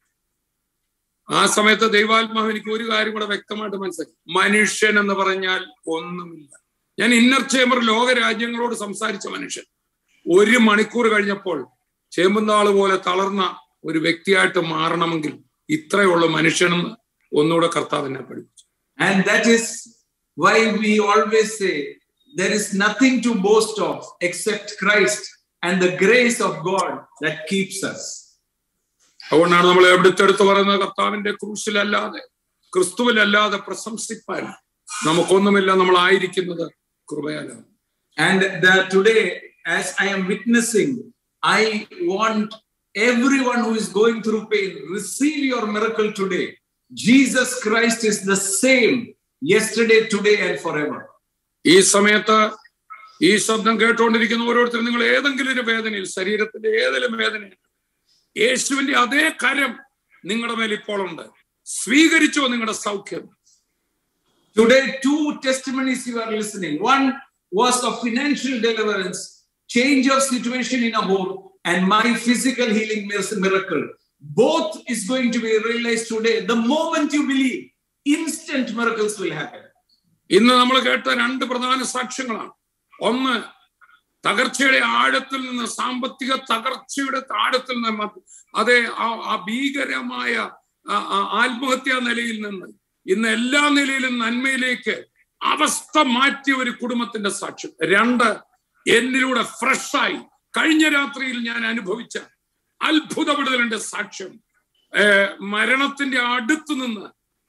ആ സമയത്ത് ദൈവാത്മാവ് എനിക്ക് ഒരു കാര്യം കൂടെ വ്യക്തമായിട്ട് മനസ്സിലാക്കി മനുഷ്യൻ എന്ന് പറഞ്ഞാൽ ഒന്നുമില്ല ഞാൻ ഇന്നർ ചേംബർ ലോക രാജ്യങ്ങളോട് സംസാരിച്ച മനുഷ്യൻ ഒരു മണിക്കൂർ കഴിഞ്ഞപ്പോൾ ചേമ്പുന്നാള് പോലെ തളർന്ന ഒരു വ്യക്തിയായിട്ട് മാറണമെങ്കിൽ ഇത്രയുള്ള മനുഷ്യനെന്ന് ഒന്നുകൂടെ കർത്താവ് എന്നെ പഠിപ്പിച്ചു And that is why we always say there is nothing to boast of except Christ and the grace of God that keeps us. അതുകൊണ്ടാണ് നമ്മൾ എവിടുത്തെടുത്ത് പറയുന്നത് കർത്താവിന്റെ ക്രൂശിലല്ലാതെ ക്രിസ്തുവിലല്ലാതെ പ്രശംസിപ്പാൻ നമുക്കൊന്നുമില്ല നമ്മൾ ആയിരിക്കുന്നത് കൃപയാലാണ് And that today, as I am witnessing, I want everyone who is going through pain, receive your miracle today. Jesus Christ is the same yesterday, today, and forever. ഈ സമയത്ത് ഈ ശബ്ദം കേട്ടുകൊണ്ടിരിക്കുന്ന ഓരോരുത്തരും നിങ്ങൾ ഏതെങ്കിലും ഒരു വേദനയിൽ ശരീരത്തിന്റെ ഏതെങ്കിലും വേദനയിൽ യേശുവിന്റെ അതേ കരം നിങ്ങളുടെ മേൽ ഇപ്പോൾ ഉണ്ട് സ്വീകരിച്ചോ നിങ്ങളുടെ സൗഖ്യം Today, two testimonies you are listening. One was of financial deliverance, change of situation in a home, and my physical healing mir- miracle. Both is going to be realized today. The moment you believe, instant miracles will happen. ഇന്ന് നമ്മൾ കേട്ട രണ്ട് പ്രധാന സാക്ഷ്യങ്ങളാണ് ഒന്ന് തകർച്ചയുടെ ആഴത്തിൽ നിന്ന് സാമ്പത്തിക തകർച്ചയുടെ ആഴത്തിൽ നിന്ന് മ- അതെ ആ- ആ ഭീകരമായ ആ- ആ ആത്മഹത്യാ നിലയിൽ നിന്ന് ഇന്ന് എല്ലാ നിലയിലും നന്മയിലേക്ക് അവസ്ഥ മാറ്റിയ ഒരു കുടുംബത്തിന്റെ സാക്ഷ്യം രണ്ട് എന്നിലൂടെ ഫ്രഷായി കഴിഞ്ഞ രാത്രിയിൽ ഞാൻ അനുഭവിച്ച അത്ഭുത വിടുതലിന്റെ സാക്ഷ്യം ഏർ മരണത്തിന്റെ അടുത്ത് നിന്ന്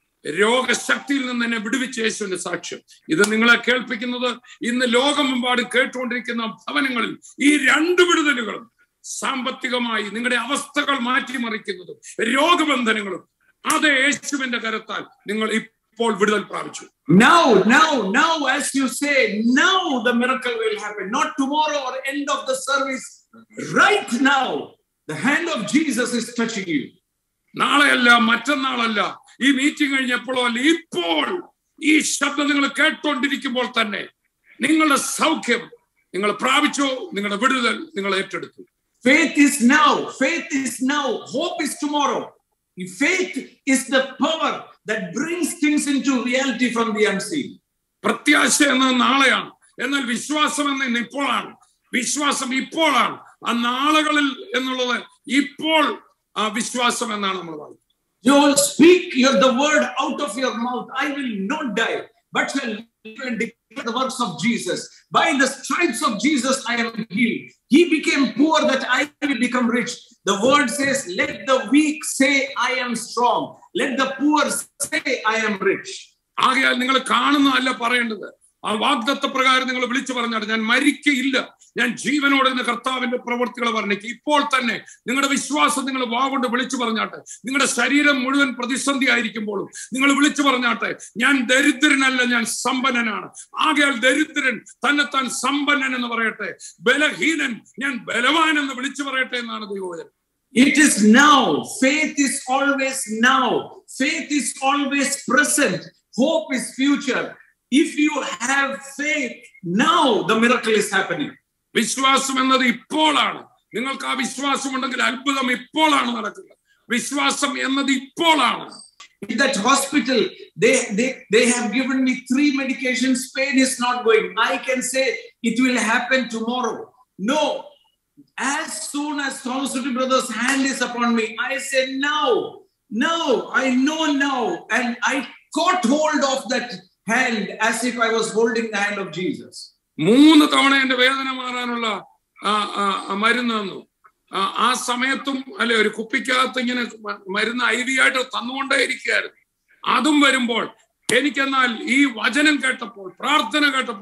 രോഗശക്തിയിൽ നിന്ന് എന്നെ വിടുവിച്ച യേശുവിന്റെ സാക്ഷ്യം ഇത് നിങ്ങളെ കേൾപ്പിക്കുന്നത് ഇന്ന് ലോകമെമ്പാടും കേട്ടുകൊണ്ടിരിക്കുന്ന ഭവനങ്ങളിൽ ഈ രണ്ട് വിടുതലുകളും സാമ്പത്തികമായി നിങ്ങളുടെ അവസ്ഥകൾ മാറ്റിമറിക്കുന്നതും രോഗബന്ധനങ്ങളും അത് യേശുവിന്റെ കരത്താൽ നിങ്ങൾ ഇപ്പോൾ വിടുതൽ പ്രാപിച്ചു Now, now, now, as you say, now the miracle will happen. Not tomorrow or end of the service. Right now, the hand of Jesus is touching you. നാളെയല്ല മറ്റന്നാളല്ല ഈ മീറ്റിംഗ് കഴിഞ്ഞപ്പോഴോ അല്ല ഇപ്പോൾ ഈ ശബ്ദം നിങ്ങൾ കേട്ടോണ്ടിരിക്കുമ്പോൾ തന്നെ നിങ്ങളുടെ സൗഖ്യം നിങ്ങൾ പ്രാപിച്ചോ നിങ്ങളുടെ വിടുതൽ നിങ്ങൾ ഏറ്റെടുത്തു Faith is now. Faith is now. Hope is tomorrow. Faith is the power that brings things into reality from the unseen. പ്രത്യാശ എന്നത് നാളെയാണ് എന്നാൽ വിശ്വാസം എന്ന ഇന്ന് ഇപ്പോഴാണ് വിശ്വാസം ഇപ്പോഴാണ് ആ നാളുകളിൽ എന്നുള്ളത് ഇപ്പോൾ ആ വിശ്വാസം എന്നാണ് നമ്മൾ പറയുന്നത് You will speak your, the word out of your mouth. I will not die, but shall live and declare the works of Jesus. By the stripes of Jesus, I am healed. He became poor that I will become rich. The word says, Let the weak say, I am strong. Let the poor say, I am rich. ആകയാൽ നിങ്ങൾ കാണുന്നതല്ല പറയേണ്ടത് ആ വാഗ്ദത്ത പ്രകാരം നിങ്ങൾ വിളിച്ചു പറഞ്ഞാൽ ഞാൻ മരിക്കയില്ല ഞാൻ ജീവനോടെ ഇന്ന് കർത്താവിന്റെ പ്രവൃത്തികളെ വർണ്ണിക്കും ഇപ്പോൾ തന്നെ നിങ്ങളുടെ വിശ്വാസം നിങ്ങൾ വാഗൊണ്ട് വിളിച്ചു പറഞ്ഞാട്ടെ നിങ്ങളുടെ ശരീരം മുഴുവൻ പ്രതിസന്ധി ആയിരിക്കുമ്പോഴും നിങ്ങൾ വിളിച്ചു പറഞ്ഞാട്ടെ ഞാൻ ദരിദ്രനല്ല ഞാൻ സമ്പന്നനാണ് ആകയാൽ ദരിദ്രൻ തന്നെത്താൻ സമ്പന്നൻ എന്ന് പറയട്ടെ ബലഹീനൻ ഞാൻ ബലവാൻ എന്ന് വിളിച്ചു പറയട്ടെ എന്നാണ് ദൈവവചനം It is now. Faith is always now. Faith is always present. Hope is future. If you have faith, now the miracle is happening. വിശ്വാസം എന്നത് ഇപ്പോഴാണ് നിങ്ങൾക്ക് ആ വിശ്വാസം ഉണ്ടെങ്കിൽ അത്ഭുതം ഇപ്പോഴാണ് നടക്കുന്നത് വിശ്വാസം എന്നത് ഇപ്പോഴാണ് In that hospital, they, they, they have given me three medications. Pain is not going. I can say it will happen tomorrow. No. As soon as Thomas Rudy Brothers' hand is upon me, I say, now, now, I know now. And I caught hold of that hand as if I was holding the hand of Jesus. മൂന്ന് തവണ എന്റെ വേദന മാറാനുള്ള ആ, ആ, ആ മരുന്ന് തന്നു ആ, ആ സമയത്തും അല്ലെ ഒരു കുപ്പിക്കകത്ത് ഇങ്ങനെ മ- മരുന്ന് ഐ വി ആയിട്ട് തന്നുകൊണ്ടേ ഇരിക്കുകയായിരുന്നു അതും വരുമ്പോൾ എനിക്കെന്നാൽ ഈ വചനം കേട്ടപ്പോൾ പ്രാർത്ഥന കേട്ടപ്പോൾ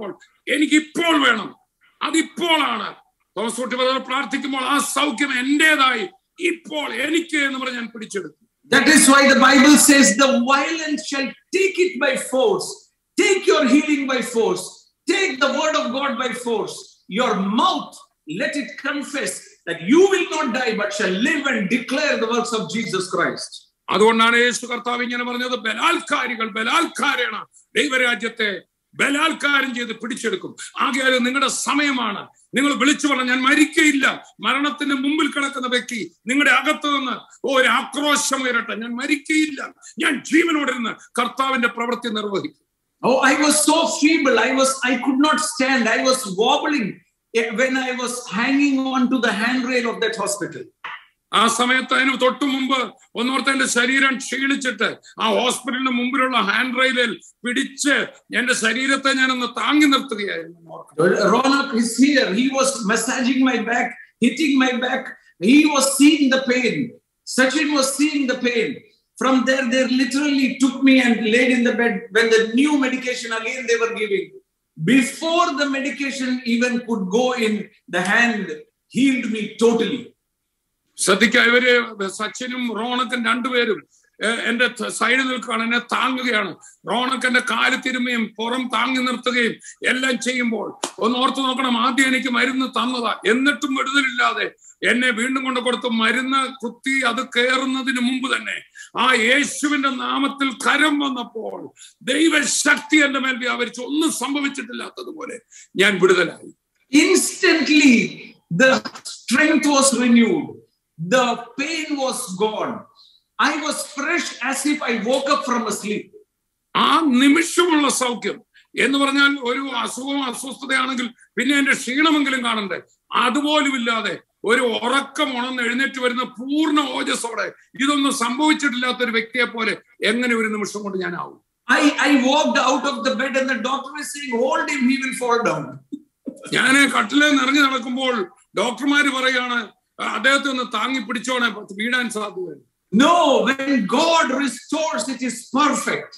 എനിക്ക് ഇപ്പോൾ വേണം അതിപ്പോളാണ് തോമസ് കുട്ടി ബ്രദർ പ്രാർത്ഥിക്കുമ്പോൾ ആ സൗഖ്യം എന്റേതായി ഇപ്പോൾ എനിക്ക് എന്ന് പറഞ്ഞ് ഞാൻ പിടിച്ചെടുത്തു That is why the Bible says, The violent shall take it by force. Take your healing by force. Take the word of God by force. Your mouth, let it confess that you will not die but shall live and declare the works of Jesus Christ. അതുകൊണ്ടാണ് യേശു കർത്താവ് ഇങ്ങനെ പറഞ്ഞത് ബലാത്കാരികൾ ബലാത്കാരേണ ദൈവരാജ്യത്തെ ബലാത്കാരം ചെയ്ത് പിടിച്ചെടുക്കും ആകെ നിങ്ങളുടെ സമയമാണ് നിങ്ങൾ വിളിച്ചു പറഞ്ഞ ഞാൻ മരിക്കയില്ല മരണത്തിന്റെ മുമ്പിൽ കിടക്കുന്ന വ്യക്തി നിങ്ങളുടെ അകത്ത് നിന്ന് ഒരു ആക്രോശം ഉയരട്ടെ ഞാൻ മരിക്കയില്ല ഞാൻ ജീവനോടിരുന്ന് കർത്താവിന്റെ പ്രവൃത്തി നിർവഹിക്കും Oh, I was so feeble. I was, I could not stand. I was wobbling eh, when I was hanging on to the handrail of that hospital. ആ സമയത്ത് അതിന് തൊട്ടു മുമ്പ് ഒന്നോർത്ത് എന്റെ ശരീരം ക്ഷീണിച്ചിട്ട് ആ ഹോസ്പിറ്റലിന് മുമ്പിലുള്ള ഹാൻഡ് റെയിലിൽ പിടിച്ച് എന്റെ ശരീരത്തെ ഞാനൊന്ന് താങ്ങി നിർത്തുകയായിരുന്നു ഓർക്കണം. Ronak is here. He was massaging my back, hitting my back. He was seeing the pain. Sachin was seeing the pain. From there, they literally took me and laid in the bed when the new medication again they were giving. Before the medication even could go in, the hand healed me totally. ശ്രദ്ധിക്കുക ഇവര് സച്ചിനും റോണക്കും രണ്ടുപേരും ഏഹ്, എന്റെ ത- സൈഡിൽ നിൽക്കുകയാണ് എന്നെ താങ്ങുകയാണ് റോണക്ക് എന്റെ കാല് തിരുമ്മയും പുറം താങ്ങി നിർത്തുകയും എല്ലാം ചെയ്യുമ്പോൾ ഒന്ന് ഓർത്ത് നോക്കണം ആദ്യം എനിക്ക് മരുന്ന് തന്നതാ എന്നിട്ടും വിടുതലില്ലാതെ എന്നെ വീണ്ടും കൊണ്ട് കൊടുത്ത് മരുന്ന് കുത്തി അത് കയറുന്നതിന് മുമ്പ് തന്നെ ആ യേശുവിന്റെ നാമത്തിൽ കരം വന്നപ്പോൾ ദൈവശക്തി എന്റെ മേൽ വ്യാപരിച്ചു ഒന്നും സംഭവിച്ചിട്ടില്ലാത്തതുപോലെ ഞാൻ വിടുതലായി Instantly, the strength was renewed, the pain was gone. I was fresh as if I woke up from a sleep. ആ നിമിഷമുള്ള സൗഖ്യം എന്ന് പറഞ്ഞാൽ ഒരു അസുഖവും അസ്വസ്ഥതയാണെങ്കിൽ പിന്നെ എന്റെ ക്ഷീണമെങ്കിലും കാണണ്ടേ അതുപോലും ഇല്ലാതെ ഒരു ഉറക്കം ഉണർന്ന് എഴുന്നേറ്റ് വരുന്ന പൂർണ്ണ ഓജസ്സോടെ ഇതൊന്നും സംഭവിച്ചിട്ടില്ലാത്ത ഒരു വ്യക്തിയെ പോലെ എങ്ങനെ ഒരു നിമിഷം കൊണ്ട് ഞാൻ ആവും I, I walked out of the bed and the doctor is saying, Hold him, he will fall down. ഞാൻ കട്ടിലെ നിറഞ്ഞു നടക്കുമ്പോൾ ഡോക്ടർമാര് പറയാണ് അദ്ദേഹത്തെ ഒന്ന് താങ്ങി പിടിച്ചോണെ വീടാൻ സാധ്യത No, when God restores, it is perfect.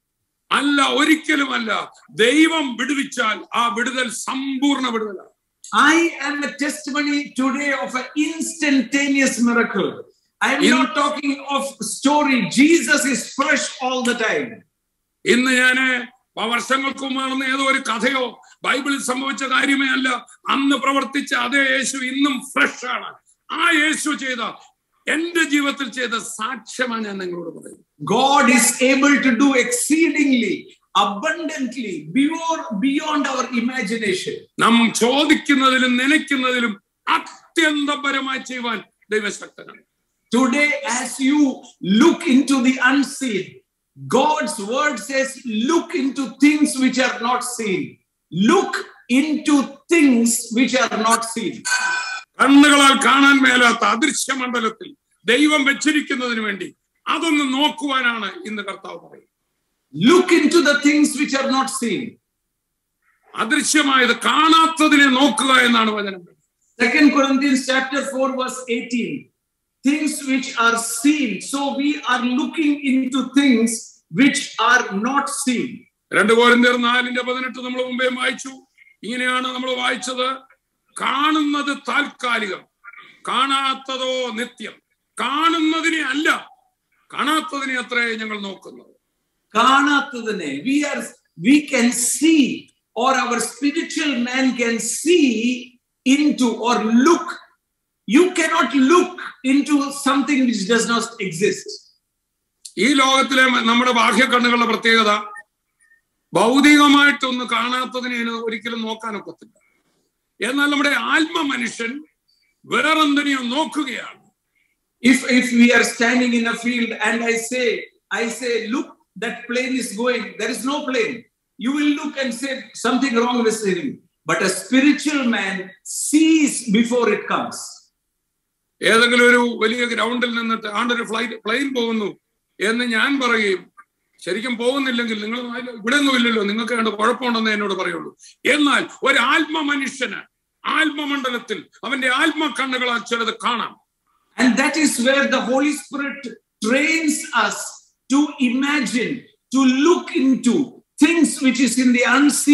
അല്ല ഒരിക്കലും അല്ല ദൈവം വിടുവിച്ചാൽ ആ വിടുതൽ സമ്പൂർണ്ണ വിടുതലാണ് I am a testimony today of an instantaneous miracle. I am In- not talking of story. Jesus is fresh all the time. ഇന്ന് ഞാന് ആ വർഷങ്ങൾക്ക് മുമ്പ് നടന്ന ഏതോ ഒരു കഥയോ ബൈബിളിൽ സംഭവിച്ച കാര്യമേ അല്ല അന്ന് പ്രവർത്തിച്ച അതേ യേശു ഇന്നും ഫ്രഷ് ആണ് ആ യേശു ചെയ്ത എന്റെ ജീവിതത്തിൽ ചെയ്ത സാക്ഷ്യമാണ് ഞാൻ നിങ്ങളോട് പറയുന്നത് God is able to do exceedingly, abundantly, beyond, beyond our imagination. നാം ചോദിക്കുന്നതിലും നനയ്ക്കുന്നതിലും അത്യന്തപരമായി ചെയ്യുവാൻ ദൈവശക്തനാണ് Today, as you look into the unseen, God's word says, look into things which are not seen. Look into things which are not seen. കണ്ണുകളാൽ കാണാൻ മേലാത്ത അദൃശ്യ മണ്ഡലത്തിൽ ദൈവം വെച്ചിരിക്കുന്നതിന് വേണ്ടി അതൊന്ന് നോക്കുവാനാണ് ഇന്ന് കർത്താവ് പറയുന്നത് Look into the things which are not seen. അദൃശ്യമായത് കാണാത്തതിനെ നോക്കുക എന്നാണ് വചനം Second Corinthians chapter 4, verse 18. Things which are seen. So we are looking into things which are not seen. രണ്ട് കോരിന്തിയർ നാലിന്റെ പതിനെട്ട് നമ്മൾ മുമ്പേ വായിച്ചു ഇങ്ങനെയാണ് നമ്മൾ വായിച്ചത് കാണുന്നത് താൽക്കാലികം കാണാത്തതോ നിത്യം കാണുന്നതിനെ അല്ല കാണാത്തതിനെ അത്രേ ഞങ്ങൾ നോക്കുന്നത് കാണാത്തതിനെ we are we can see or our spiritual man can see into or look you cannot look into something which does not exist ഈ ലോകത്തിലെ നമ്മുടെ ബാഹ്യ കണ്ണുകളുടെ പ്രത്യേകത ഭൗതികമായിട്ടൊന്ന് കാണാത്തതിനെ ഇതിന് ഒരിക്കലും നോക്കാനൊക്കത്തില്ല എന്നാൽ നമ്മുടെ ആത്മ മനുഷ്യൻ വേറെന്തിനെയോ നോക്കുകയാണ് if if we are standing in a field and i say i say look that plane is going there is no plane you will look and say something wrong with him but a spiritual man sees before it comes ഏതെങ്കിലും ഒരു വലിയ ഗ്രൗണ്ടിൽ നിന്നിട്ട് ആണ്ടൊരു flight plain പോകുന്നു എന്ന് ഞാൻ പറയുകയും ശരിക്കും പോകുന്നില്ലെങ്കിൽ നിങ്ങൾ ഇവിടെ ഒന്നും ഇല്ലല്ലോ നിങ്ങൾക്ക് കണ്ട് കുഴപ്പമുണ്ടെന്ന് എന്നോട് പറയുള്ളൂ എന്നാൽ ഒരു ആത്മ മനുഷ്യന് ആത്മമണ്ഡലത്തിൽ അവന്റെ ആത്മ കണ്ണുകളാൽ ചിലത് കാണാം and that is where the holy spirit trains us to imagine to look into things which is in the unseen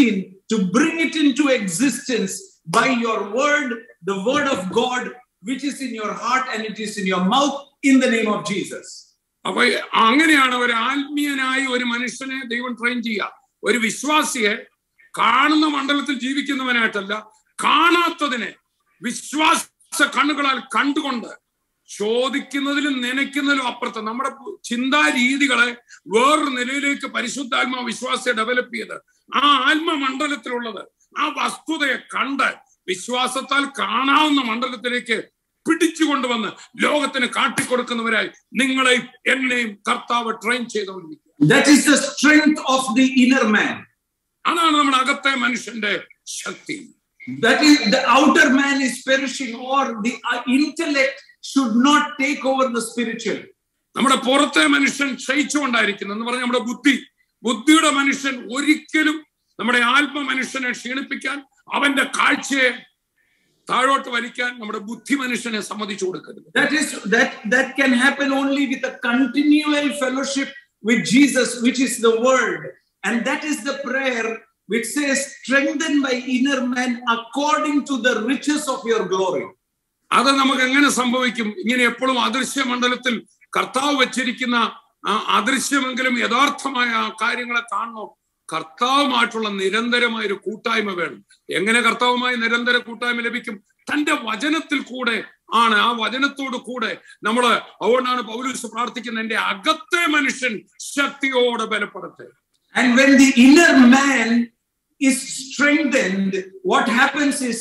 to bring it into existence by your word, the word of God, which is in your heart and it is in your mouth, in the name of Jesus. അപ്പൊ അങ്ങനെയാണ് ഒരു ആത്മീയനായി ഒരു മനുഷ്യനെ ദൈവം train ചെയ്യുക ഒരു വിശ്വാസിയെ കാണുന്ന മണ്ഡലത്തിൽ ജീവിക്കുന്നവനായിട്ടല്ല കാണാത്തതിനെ വിശ്വാസ കണ്ണുകളാൽ കണ്ടുകൊണ്ട് ചോദിക്കുന്നതിലും നനയ്ക്കുന്നതിലും അപ്പുറത്ത് നമ്മുടെ ചിന്താ രീതികളെ വേറൊരു നിലയിലേക്ക് പരിശുദ്ധാത്മാ വിശ്വാസിയെ ഡെവലപ്പ് ചെയ്ത് ആ ആത്മമണ്ഡലത്തിലുള്ളത് ആ വസ്തുതയെ കണ്ട് വിശ്വാസത്താൽ കാണാവുന്ന മണ്ഡലത്തിലേക്ക് പിടിച്ചു കൊണ്ടുവന്ന് ലോകത്തിന് കാട്ടിക്കൊടുക്കുന്നവരായി നിങ്ങളെയും എന്നെയും കർത്താവ് ട്രെയിൻ ചെയ്തുകൊണ്ടിരിക്കുക That is the strength of the inner man. അതാണ് നമ്മുടെ അകത്തെ മനുഷ്യന്റെ ശക്തി That is the outer man is perishing, or the uh, intellect should not take over the spiritual. നമ്മുടെ പുറത്തെ മനുഷ്യൻ ക്ഷയിച്ചുകൊണ്ടായിരിക്കുന്നു എന്ന് പറഞ്ഞാൽ നമ്മുടെ ബുദ്ധി ബുദ്ധിയുടെ മനുഷ്യൻ ഒരിക്കലും നമ്മുടെ ആത്മ മനുഷ്യനെ ക്ഷീണിപ്പിക്കാൻ അവന്റെ കാഴ്ചയെ താഴോട്ട് വലിക്കാൻ നമ്മുടെ ബുദ്ധി മനുഷ്യനെ സമ്മതിച്ചു കൊടുക്കരുത് That is that that can happen only with a continual fellowship with Jesus, which is the word. And that is the prayer which says, strengthen my inner man according to the riches of your glory. അത് നമുക്ക് എങ്ങനെ സംഭവിക്കും ഇങ്ങനെ എപ്പോഴും അദൃശ്യ മണ്ഡലത്തിൽ കർത്താവ് വെച്ചിരിക്കുന്ന ആ അദൃശ്യമെങ്കിലും യഥാർത്ഥമായ ആ കാര്യങ്ങളെ കാണണോ കർത്താവുമായിട്ടുള്ള നിരന്തരമായ ഒരു കൂട്ടായ്മ വേണം എങ്ങനെ കർത്താവുമായി നിരന്തര കൂട്ടായ്മ ലഭിക്കും തന്റെ വചനത്തിൽ കൂടെ ആണ് ആ വചനത്തോട് കൂടെ നമ്മൾ അതുകൊണ്ടാണ് പൗലൂസ് പ്രാർത്ഥിക്കുന്നത് എന്റെ അകത്തെ മനുഷ്യൻ ശക്തിയോടെ ബലപ്പെടട്ടെ And when the inner man is strengthened, what happens is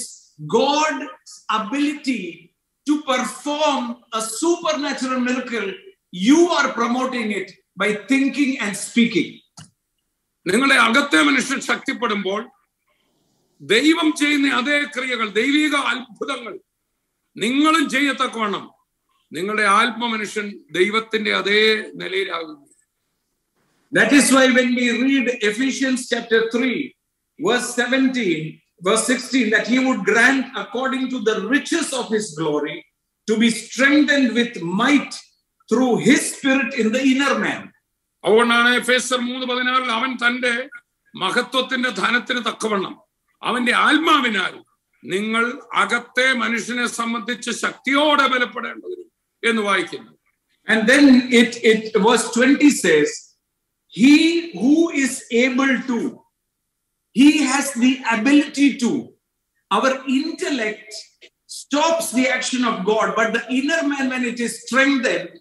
God's ability to perform a supernatural miracle, you are promoting it by thinking and speaking. നിങ്ങളുടെ അകത്തെ മനുഷ്യൻ ശക്തിപ്പെടുമ്പോൾ ദൈവം ചെയ്യുന്ന അതേ ക്രിയകൾ ദൈവിക അത്ഭുതങ്ങൾ നിങ്ങളും ചെയ്യത്തക്കവണ്ണം നിങ്ങളുടെ ആത്മ മനുഷ്യൻ ദൈവത്തിന്റെ അതേ നിലയിലാകുന്നു That is why when we read Ephesians chapter 3, verse 17, verse 16, that he would grant according to the riches of his glory to be strengthened with might through his spirit in the inner man. അതുകൊണ്ടാണ് ഫേസർ മൂന്ന് പതിനാറിൽ അവൻ തന്റെ മഹത്വത്തിന്റെ ധനത്തിന് തക്കവണ്ണം അവന്റെ ആത്മാവിനാൽ നിങ്ങൾ അകത്തെ മനുഷ്യനെ സംബന്ധിച്ച് ശക്തിയോടെ ബലപ്പെടേണ്ടതിന് എന്ന് വായിക്കുന്നു And then it, it verse 20 says, He who is able to, he has the ability to. Our intellect stops the action of God, but the inner man, when it is strengthened,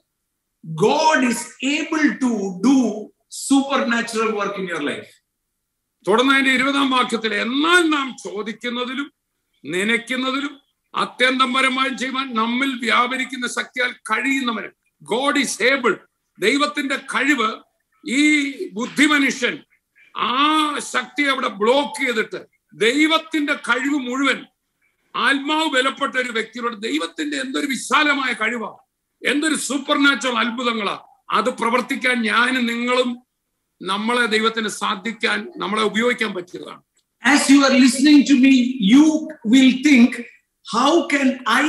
God is able to do supernatural work in your life. തുടർന്ന് അതിന്റെ ഇരുപതാം വാക്യത്തിൽ എന്നാൽ നാം ചോദിക്കുന്നതിലും നനയ്ക്കുന്നതിലും അത്യന്തം പരമായി ചെയ്യുവാൻ നമ്മിൽ വ്യാപരിക്കുന്ന ശക്തിയാൽ കഴിയുന്നവന് ഗോഡ് ഈസ് ഏബിൾ ദൈവത്തിന്റെ കഴിവ് ഈ ബുദ്ധിമനുഷ്യൻ ആ ശക്തി അവിടെ ബ്ലോക്ക് ചെയ്തിട്ട് ദൈവത്തിന്റെ കഴിവ് മുഴുവൻ ആത്മാവ് ബലപ്പെട്ട ഒരു വ്യക്തിയോട് ദൈവത്തിന്റെ എന്തൊരു വിശാലമായ കഴിവാണ് എന്തൊരു സൂപ്പർ നാച്ചുറൽ അത്ഭുതങ്ങളാ അത് പ്രവർത്തിക്കാൻ ഞാനും നിങ്ങളും നമ്മളെ ദൈവത്തിന് സാധിക്കാൻ നമ്മളെ ഉപയോഗിക്കാൻ പറ്റിയതാണ് As you are listening to me, you will think, How can I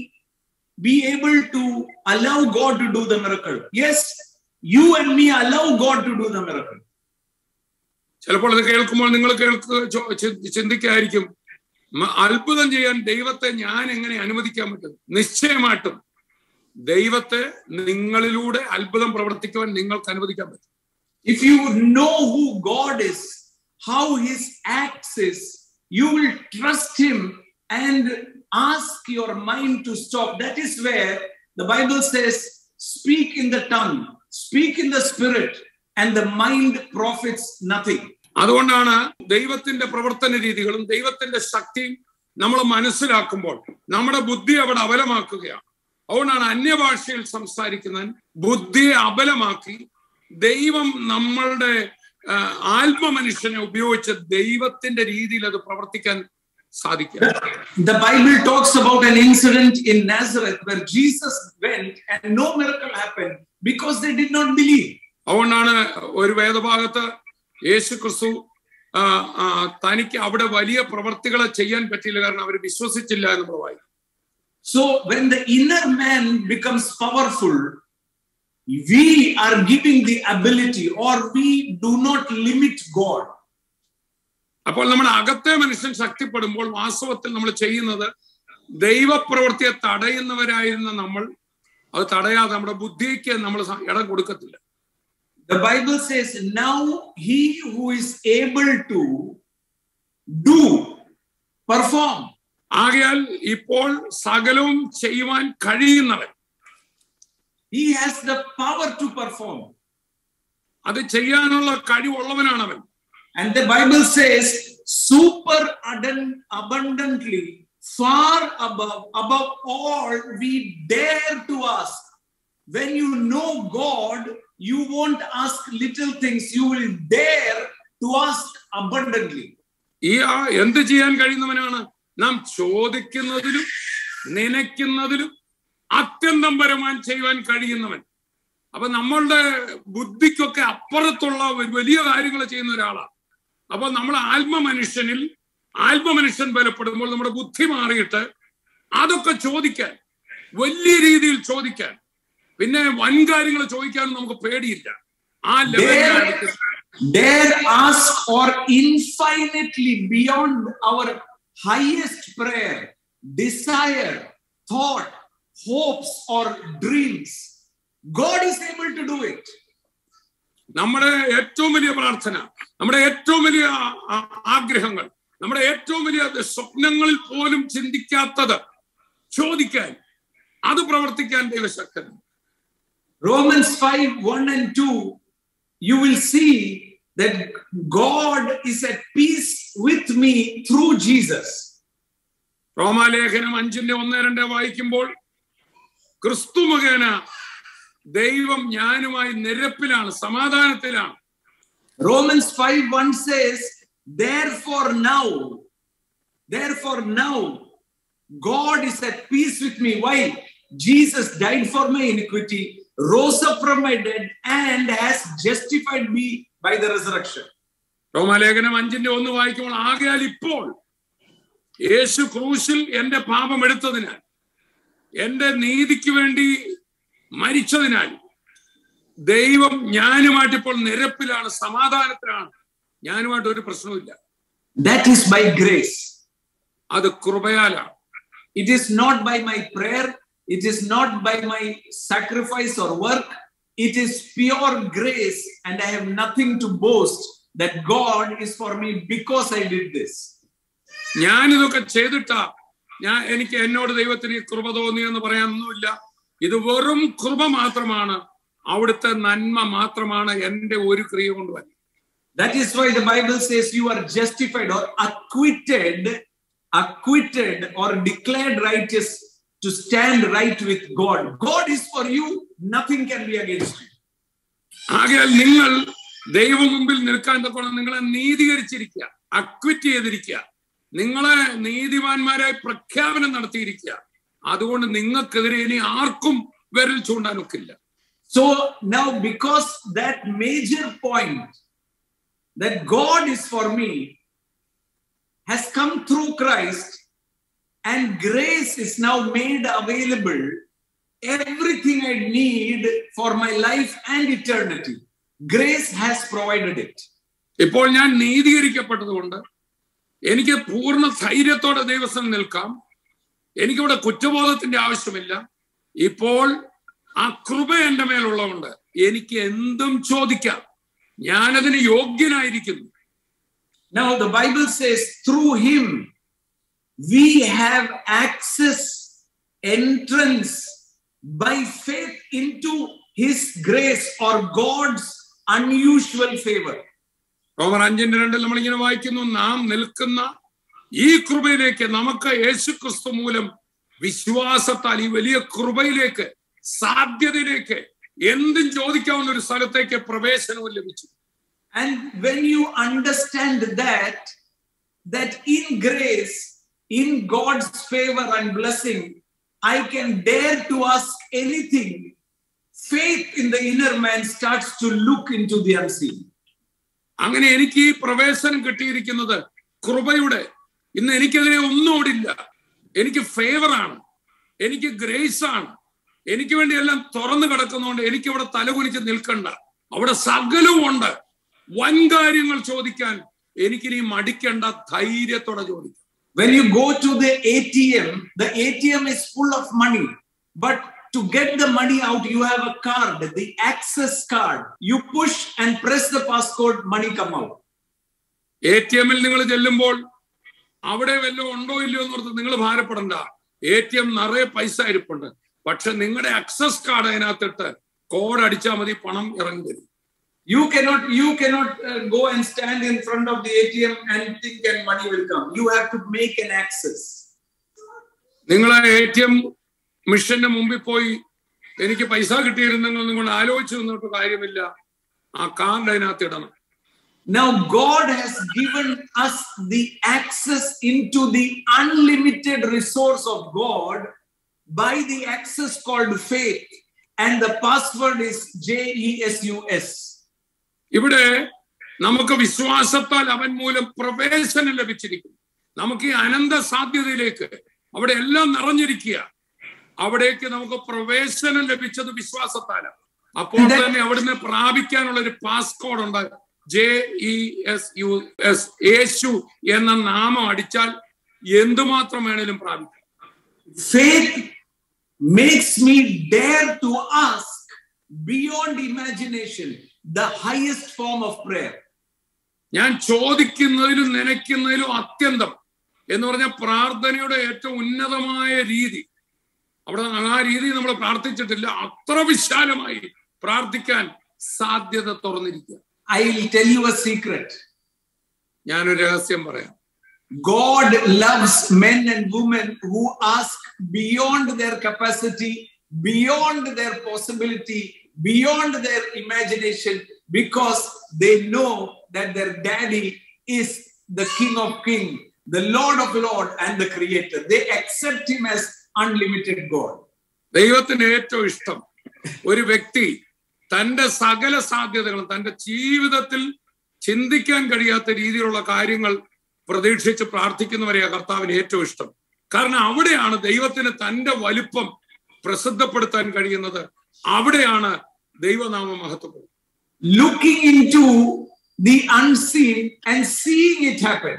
be able to allow God to do the miracle? Yes, you and me allow God to do the miracle. ചിലപ്പോൾ ഇത് കേൾക്കുമ്പോൾ നിങ്ങൾ കേൾക്കുക ചോ- ചി- ചിന്തിക്കായിരിക്കും "മ- അത്ഭുതം ചെയ്യാൻ ദൈവത്തെ ഞാൻ എങ്ങനെ അനുവദിക്കാൻ പറ്റും നിശ്ചയമായിട്ടും ദൈവത്തെ നിങ്ങളിലൂടെ അത്ഭുതം പ്രവർത്തിക്കുവാൻ നിങ്ങൾക്ക് അനുവദിക്കാൻ പറ്റും If you know who God is, how his acts is, you will trust him and ask your mind to stop. That is where the Bible says, speak in the tongue, speak in the spirit, and the mind profits nothing. അതുകൊണ്ടാണ് ദൈവത്തിന്റെ പ്രവർത്തന രീതികളും ദൈവത്തിന്റെ ശക്തിയും നമ്മൾ മനസ്സിലാക്കുമ്പോൾ നമ്മുടെ ബുദ്ധി അവിടെ അബലമാക്കുകയാണ് അതുകൊണ്ടാണ് അന്യഭാഷയിൽ സംസാരിക്കുന്നവൻ ബുദ്ധിയെ അബലമാക്കി ദൈവം നമ്മളുടെ ആ, ആത്മമനുഷ്യനെ ഉപയോഗിച്ച് ദൈവത്തിന്റെ രീതിയിൽ അത് പ്രവർത്തിക്കാൻ സാധിക്കുക The Bible talks about an incident in Nazareth where Jesus went and no miracle happened because they did not believe. അതുകൊണ്ടാണ് ഒരു വേദഭാഗത്ത് യേശു ക്രിസ്തു ആ, ആ, തനിക്ക് അവിടെ വലിയ പ്രവർത്തികളെ ചെയ്യാൻ പറ്റിയില്ല കാരണം അവർ വിശ്വസിച്ചില്ല എന്ന് വായി So when the inner man becomes powerful, we are giving the ability or we do not limit God. അപ്പോൾ നമ്മുടെ അകത്തെ മനുഷ്യൻ ശക്തിപ്പെടുമ്പോൾ വാസ്തവത്തിൽ നമ്മൾ ചെയ്യുന്നത് ദൈവപ്രവൃത്തിയെ തടയുന്നവരായിരുന്ന നമ്മൾ അത് തടയാതെ നമ്മുടെ ബുദ്ധിക്ക് നമ്മൾ സ- ഇടം കൊടുക്കത്തില്ല The Bible says, Now he who is able to do, perform. ആകയാൽ ഇപ്പോൾ സകലവും ചെയ്യുവാൻ കഴിയുന്നവൻ He has the power to perform. അത് ചെയ്യാനുള്ള കഴിവുള്ളവനാണ് അവൻ And the Bible says, super abund- abundantly, far above, above all we dare to ask. When you know God, you won't ask little things, you will dare to ask abundantly. ഈ ആ എന്ത് ചെയ്യാൻ കഴിയുന്നവനാണ് നാം ചോദിക്കുന്നതിലും നനയ്ക്കുന്നതിലും അത്യന്തം പരമാൻ ചെയ്യുവാൻ കഴിയുന്നവൻ അപ്പൊ നമ്മളുടെ ബുദ്ധിക്കൊക്കെ അപ്പുറത്തുള്ള ഒരു വലിയ കാര്യങ്ങൾ ചെയ്യുന്ന ഒരാളാണ് അപ്പൊ നമ്മൾ ആത്മമനുഷ്യനിൽ ആത്മമനുഷ്യൻ ബലപ്പെടുമ്പോൾ നമ്മുടെ ബുദ്ധി മാറിയിട്ട് അതൊക്കെ ചോദിക്കാൻ വലിയ രീതിയിൽ ചോദിക്കാൻ പിന്നെ വൻ കാര്യങ്ങൾ ചോദിക്കാനും നമുക്ക് പേടിയില്ല ആ ലെവലിലാണ് Dare ask or infinitely beyond our highest prayer, desire, thought, hopes, or dreams. God is able to do it. നമ്മുടെ ഏറ്റവും വലിയ പ്രാർത്ഥന നമ്മുടെ ഏറ്റവും വലിയ ആ- ആ- ആഗ്രഹങ്ങൾ നമ്മുടെ ഏറ്റവും വലിയ സ്വപ്നങ്ങളിൽ പോലും ചിന്തിക്കാത്തത് ചോദിക്കാൻ അത് പ്രവർത്തിക്കാൻ ദൈവശക്തനാണ് Romans 5 1 and 2, you will see that God is at peace with me through Jesus. റോമാലേഖനം അഞ്ചിന്റെ ഒന്ന് രണ്ട് വായിക്കുമ്പോൾ ക്രിസ്തു മുഖേന ദൈവം ഞാനുമായി നിരപ്പിലാണ് സമാധാനത്തിലാണ് Romans 5 1 says, Therefore now, therefore now, God is at peace with me. Why? Jesus died for my iniquity, rose up from my dead, and has justified me by the resurrection. റോമാലേഖനം അഞ്ചിന്റെ ഒന്ന് വായിക്കുമ്പോൾ ആകയാൽ ഇപ്പോൾ യേശു ക്രൂശിൽ എന്റെ പാപം എടുത്തതിനാൽ എന്റെ നീതിക്ക് വേണ്ടി മരിച്ചതിനാൽ ദൈവം ഞാനുമായിട്ട് ഇപ്പോൾ നിരപ്പിലാണ് സമാധാനത്തിലാണ് ഞാനുമായിട്ട് ഒരു പ്രശ്നവുമില്ല That is by grace. അത് കൃപയാലാണ് It is not by my prayer, it is not by my sacrifice or work. It is pure grace, and I have nothing to boast that God is for me because I did this. ഞാനിതൊക്കെ ചെയ്തിട്ടാ ഞാൻ എനിക്ക് എന്നോട് ദൈവത്തിന് ഈ കൃപ തോന്നി എന്ന് പറയാനൊന്നുമില്ല ഇത് വെറും കൃപ മാത്രമാണ് അവിടുത്തെ നന്മ മാത്രമാണ് എന്റെ ഒരു ക്രിയ കൊണ്ട് വന്നത് That is why the Bible says you are justified or acquitted, acquitted or declared righteous to stand right with God. God is for you, nothing can be against you. ആകയാൽ നിങ്ങൾ ദൈവ മുമ്പിൽ നിൽക്കാൻ തക്കോണം നിങ്ങളെ നീതീകരിച്ചിരിക്കുക അക്വിറ്റ് ചെയ്തിരിക്കുക നിങ്ങളെ നീതിമാന്മാരായി പ്രഖ്യാപനം നടത്തിയിരിക്കുക അതുകൊണ്ട് നിങ്ങൾക്കെതിരെ ഇനി ആർക്കും വിരൽ ചൂണ്ടാൻ ഒക്കില്ല So now, because that major point that God is for me has come through Christ and grace is now made available, everything I need for my life and eternity, grace has provided it. ഇപ്പോൾ ഞാൻ നീതീകരിക്കപ്പെട്ടതുകൊണ്ട് എനിക്ക് പൂർണ്ണ ധൈര്യത്തോടെ ദൈവസ്ഥം നിൽക്കാം എനിക്കിവിടെ കുറ്റബോധത്തിന്റെ ആവശ്യമില്ല ഇപ്പോൾ ആ കൃപ എന്റെ മേലുള്ളതുകൊണ്ട് എനിക്ക് എന്തും ചോദിക്കാം ഞാനതിന് യോഗ്യനായിരിക്കുന്നു Now, the Bible says, through him, we have access, entrance by faith into his grace or God's unusual favor. റോമർ അഞ്ചിന്റെ രണ്ടിൽ നമ്മളിങ്ങനെ വായിക്കുന്നു നാം നിൽക്കുന്ന ഈ കൃപയിലേക്ക് നമുക്ക് യേശു ക്രിസ്തു മൂലം വിശ്വാസത്താൽ ഈ വലിയ കൃപയിലേക്ക് സാധ്യതയിലേക്ക് എന്തും ചോദിക്കാവുന്ന ഒരു സ്ഥലത്തേക്ക് പ്രവേശനവും ലഭിച്ചു And when you understand that, that in grace, in God's favor and blessing, I can dare to ask anything, faith in the inner man starts to look into the unseen. അങ്ങനെ എനിക്ക് ഈ പ്രവേശനം കിട്ടിയിരിക്കുന്നത് കൃപയുടെ ഇന്ന് എനിക്കെതിരെ ഒന്നും ഓടില്ല എനിക്ക് ഫേവറാണ് എനിക്ക് ഗ്രേസ് ആണ് എനിക്ക് വേണ്ടി എല്ലാം തുറന്നു കിടക്കുന്നതുകൊണ്ട് എനിക്ക് ഇവിടെ തലകുനിച്ച് നിൽക്കണ്ട അവിടെ സകലവും ഉണ്ട് വൻ കാര്യങ്ങൾ ചോദിക്കാൻ എനിക്കിനി മടിക്കേണ്ട ധൈര്യത്തോടെ ചോദിക്കാം When you go to the ATM, the ATM is full of money. But to get the money out, you have a card, the access card. You push and press the passcode, money come out. A T എമ്മിൽ നിങ്ങൾ ചെല്ലുമ്പോൾ അവിടെ വല്ലതും ഉണ്ടോ ഇല്ലയോ എന്ന് ഓർത്ത് നിങ്ങൾ ഭാരപ്പെടണ്ട എ ടി എം നിറയെ പൈസ ഇരിപ്പുണ്ട് പക്ഷെ നിങ്ങളുടെ അക്സസ് കാർഡ് അതിനകത്തിട്ട് കോഡ് അടിച്ചാൽ മതി പണം ഇറങ്ങി വരും You cannot, you cannot uh, go and stand in front of the ATM and think and money will come. You have to make an access. നിങ്ങൾ എ ടി എം മിഷന്റെ മുമ്പിൽ പോയി എനിക്ക് പൈസ കിട്ടിയിരുന്നെങ്കിൽ നിങ്ങൾ ആലോചിച്ച് നിന്നിട്ട് കാര്യമില്ല ആ കാർഡ് അതിനകത്ത് ഇടണം Now, God has given us the access into the unlimited resource of God by the access called faith, and the password is J E S U S. ഇവിടെ നമുക്ക് വിശ്വാസത്താൽ അവൻ മൂലം പ്രവേശനം ലഭിച്ചിരിക്കും നമുക്ക് ഈ അനന്ത സാധ്യതയിലേക്ക് അവിടെ എല്ലാം നിറഞ്ഞിരിക്കുക അവിടേക്ക് നമുക്ക് പ്രവേശനം ലഭിച്ചത് വിശ്വാസത്താലാണ് അപ്പോൾ തന്നെ അവിടുന്ന് പ്രാപിക്കാനുള്ള ഒരു പാസ്കോഡ് ഉണ്ട് J E S U S യേശു എന്ന നാമം അടിച്ചാൽ എന്തുമാത്രം വേണേലും പ്രാപിക്കാം Faith makes me dare to ask beyond imagination the highest form of prayer. ഞാൻ ചോദിക്കുന്നതിലും നനയ്ക്കുന്നതിലും അത്യന്തം എന്ന് പറഞ്ഞ പ്രാർത്ഥനയുടെ ഏറ്റവും ഉന്നതമായ രീതി അവിടെ ആ രീതി നമ്മൾ പ്രാർത്ഥിച്ചിട്ടില്ല അത്ര വിശാലമായി പ്രാർത്ഥിക്കാൻ സാധ്യത തുറന്നിരിക്കുക I'll tell you a secret. ഞാനൊരു രഹസ്യം പറയാം God loves men and women who ask beyond their capacity, beyond their possibility, beyond their imagination, because they know that their daddy is the King of Kings, the Lord of Lords, and the Creator. They accept him as unlimited God. ദൈവത്തിന് ഏറ്റവും ഇഷ്ടം ഒരു വ്യക്തി തന്റെ സകല സാധ്യതകളും തന്റെ ജീവിതത്തിൽ ചിന്തിക്കാൻ കഴിയാത്ത രീതിയിലുള്ള കാര്യങ്ങൾ പ്രതീക്ഷിച്ച് പ്രാർത്ഥിക്കുന്നവരെയാ കർത്താവിന് ഏറ്റവും ഇഷ്ടം കാരണം അവിടെയാണ് ദൈവത്തിന് തന്റെ വലിപ്പം പ്രസിദ്ധപ്പെടുത്താൻ കഴിയുന്നത് അവിടെയാണ് ദൈവനാമ മഹത്വം Looking into the unseen and seeing it happen.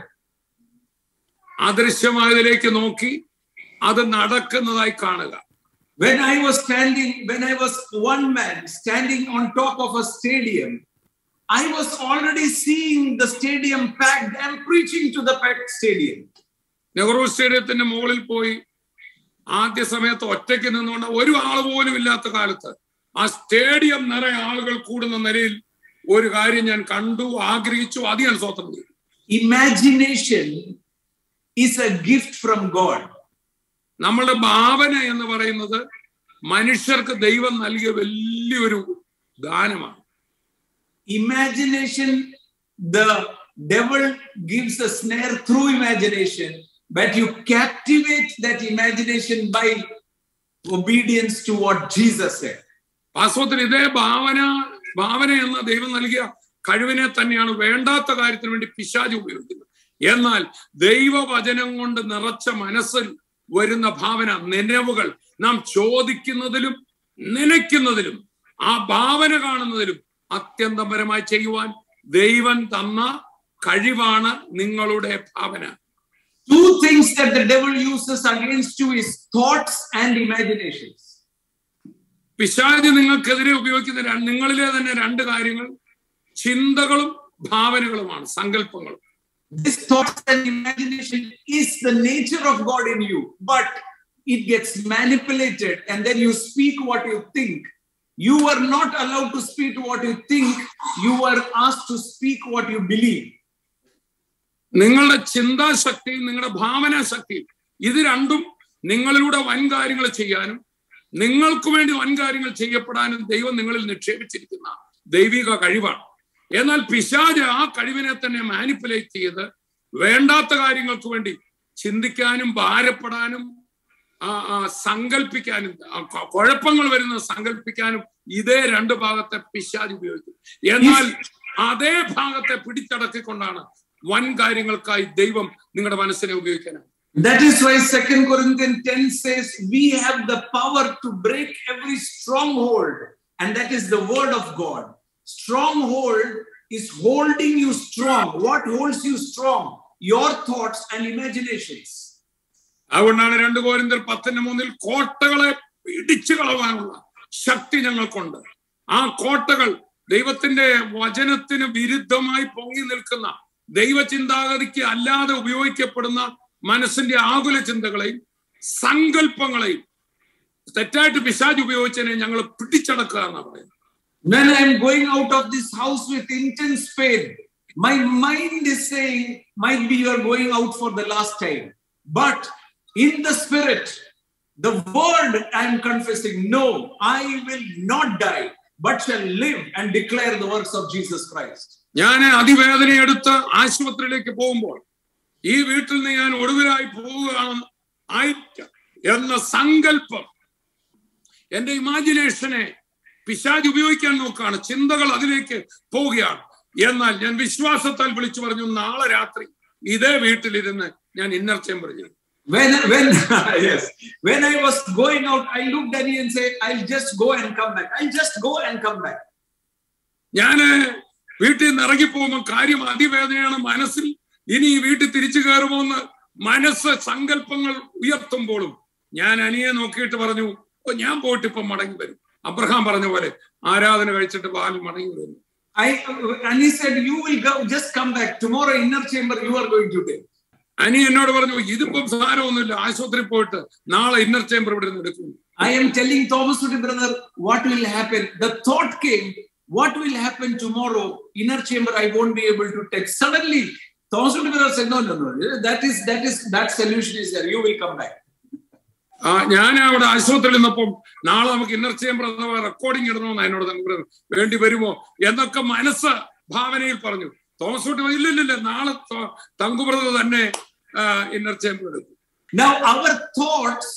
അദൃശ്യമായതിലേക്ക് നോക്കി അത് നടക്കുന്നതായി കാണുക When I was standing, when I was one man standing on top of a stadium, I was already seeing the stadium packed. I'm preaching to the packed stadium. Nehru സ്റ്റേഡിയത്തിന്റെ മുകളിൽ പോയി ആദ്യ സമയത്ത് ഒറ്റയ്ക്ക് നിന്നുകൊണ്ട് ഒരു ആൾ പോലും ഇല്ലാത്ത കാലത്ത് ആ സ്റ്റേഡിയം നിറയെ ആളുകൾ കൂടുന്ന നിലയിൽ ഒരു കാര്യം ഞാൻ കണ്ടു ആഗ്രഹിച്ചു അത് ഞാൻ സ്വന്തം ചെയ്തു Imagination is a gift from God. നമ്മളുടെ ഭാവന എന്ന് പറയുന്നത് മനുഷ്യർക്ക് ദൈവം നൽകിയ വലിയൊരു ദാനമാണ് Imagination, the devil gives a snare through imagination, but you captivate that imagination by obedience to what Jesus said. വാസ്തവത്തിൽ ഇതേ ഭാവന ഭാവന എന്ന ദൈവം നൽകിയ കഴിവിനെ തന്നെയാണ് വേണ്ടാത്ത കാര്യത്തിന് വേണ്ടി പിശാജ് ഉപയോഗിക്കുന്നത് എന്നാൽ ദൈവവചനം കൊണ്ട് നിറച്ച മനസ്സിൽ വരുന്ന ഭാവന നനവുകൾ നാം ചോദിക്കുന്നതിലും നനയ്ക്കുന്നതിലും ആ ഭാവന കാണുന്നതിലും അത്യന്തപരമായി ചെയ്യുവാൻ ദൈവം തന്ന കഴിവാണ് നിങ്ങളുടെ ഭാവന Two things that the devil uses against you is thoughts and imaginations. പിശാജ് നിങ്ങൾക്കെതിരെ ഉപയോഗിക്കുന്ന ര- നിങ്ങളിലെ തന്നെ രണ്ട് കാര്യങ്ങൾ ചിന്തകളും ഭാവനകളുമാണ് സങ്കല്പങ്ങളും This thoughts and imagination is the nature of God in you, but it gets manipulated and then you speak what you think. You were not allowed to speak what you think, you were asked to speak what you believe. നിങ്ങളുടെ ചിന്താശക്തിയും നിങ്ങളുടെ ഭാവനാശക്തിയും ഇത് രണ്ടും നിങ്ങളിലൂടെ വൻ കാര്യങ്ങൾ ചെയ്യാനും നിങ്ങൾക്ക് വേണ്ടി വൻ കാര്യങ്ങൾ ചെയ്യപ്പെടാനും ദൈവം നിങ്ങളിൽ നിക്ഷേപിച്ചിരിക്കുന്ന ദൈവിക കഴിവാണ് എന്നാൽ പിശാജ് ആ കഴിവിനെ തന്നെ മാനിപ്പുലേറ്റ് ചെയ്ത് വേണ്ടാത്ത കാര്യങ്ങൾക്ക് വേണ്ടി ചിന്തിക്കാനും ഭാരപ്പെടാനും ആ, ആ, സങ്കല്പിക്കാനും ആ, കൊ- കുഴപ്പങ്ങൾ വരുന്ന സങ്കല്പിക്കാനും ഇതേ രണ്ട് ഭാഗത്തെ പിശാജ് ഉപയോഗിക്കും എന്നാൽ അതേ ഭാഗത്തെ പിടിച്ചടക്കിക്കൊണ്ടാണ് വൻ കാര്യങ്ങൾക്കായി ദൈവം നിങ്ങളുടെ മനസ്സിനെ ഉപയോഗിക്കാനാണ് That is why Second Corinthians 10 says, We have the power to break every stronghold, and that is the word of God. Stronghold is holding you strong. What holds you strong? Your thoughts and imaginations. അതുകൊണ്ടാണ് രണ്ട് കോരിന്തർ പത്തിന്റെ മൂന്നിൽ കോട്ടകളെ ഇടിച്ചു കളവാനുള്ള ശക്തി ഞങ്ങൾക്കുണ്ട് ആ കോട്ടകൾ ദൈവത്തിന്റെ വചനത്തിന് വിരുദ്ധമായി പൊങ്ങി നിൽക്കുന്ന ദൈവചിന്താഗതിക്ക് അല്ലാതെ ഉപയോഗിക്കപ്പെടുന്ന മനസ്സിന്റെ ആകുല ചിന്തകളെയും സങ്കല്പങ്ങളെയും തെറ്റായിട്ട് പിശാജ് ഉപയോഗിച്ചതിനെ ഞങ്ങൾ പിടിച്ചടക്കുക എന്നാ പറയുന്നത് When I'm going out of this house with intense pain, my mind is saying, might be you are going out for the last time. But in the spirit, the word I'm confessing, no, I will not die, but shall live and declare the works of Jesus Christ. ഞാൻ അതിവേദനയെടുത്ത് ആശുപത്രിയിലേക്ക് പോകുമ്പോൾ ഈ വീട്ടിൽ നിന്ന് ഞാൻ ഒടുവിലായി പോവുകയാണ് ആയിട്ട് എന്ന സങ്കല്പം എന്റെ ഇമാജിനേഷനെ പിശാജ് ഉപയോഗിക്കാൻ നോക്കുകയാണ് ചിന്തകൾ അതിലേക്ക് പോവുകയാണ് എന്നാൽ ഞാൻ വിശ്വാസത്താൽ വിളിച്ചു പറഞ്ഞു നാളെ രാത്രി ഇതേ വീട്ടിലിരുന്ന് ഞാൻ ഇന്നർ ചേംബർ ചെയ്യും When, when, yes, when I was going out, I looked at you and said, I'll just go and come back. I'll just go and come back. ഞാന് വീട്ടിൽ നിന്ന് ഇറങ്ങിപ്പോകുമ്പോൾ കാര്യം അതിവേദനയാണ് മനസ്സിൽ ഇനി ഈ വീട്ടിൽ തിരിച്ചു കയറുമോ എന്ന് മനസ്സ് സങ്കല്പങ്ങൾ ഉയർത്തുമ്പോഴും ഞാൻ അനിയെ നോക്കിയിട്ട് പറഞ്ഞു ഓ ഞാൻ പോയിട്ട് ഇപ്പം മടങ്ങി വരും അബ്രഹാം പറഞ്ഞ പോലെ ആരാധന കഴിച്ചിട്ട് ബാൽ മടങ്ങി വരുന്നു I and he said, You will go, just come back. Tomorrow, inner chamber, you are going to take. അനി എന്നോട് പറഞ്ഞു ഇതിപ്പം സാരമൊന്നുമില്ല ആശുപത്രി പോയിട്ട് നാളെ ഇന്നർ ചേംബർ ഇവിടെ നിന്ന് എടുക്കും I am telling Thomas to the brother, what will happen? The thought came, what will happen tomorrow? Inner chamber, I won't be able to take. Suddenly, Thomas to the brother said, No, no, no. That is that is that solution is there. You will come back. ആ ഞാൻ അവിടെ ആശുപത്രിയിൽ നിന്നപ്പം നാളെ നമുക്ക് inner chamber അഥവാ recording ഇടണമെന്ന് എന്നോട് തങ്ങൾ വേണ്ടി വരുമോ എന്നൊക്കെ മനസ്സ് ഭാവനയിൽ പറഞ്ഞു തോമസ് കുട്ടി പറഞ്ഞു, ഇല്ല ഇല്ല ഇല്ല നാളെ ത- തങ്കുബ്രത തന്നെ ഇന്നർ ചേംബർ എടുക്കും Now, our thoughts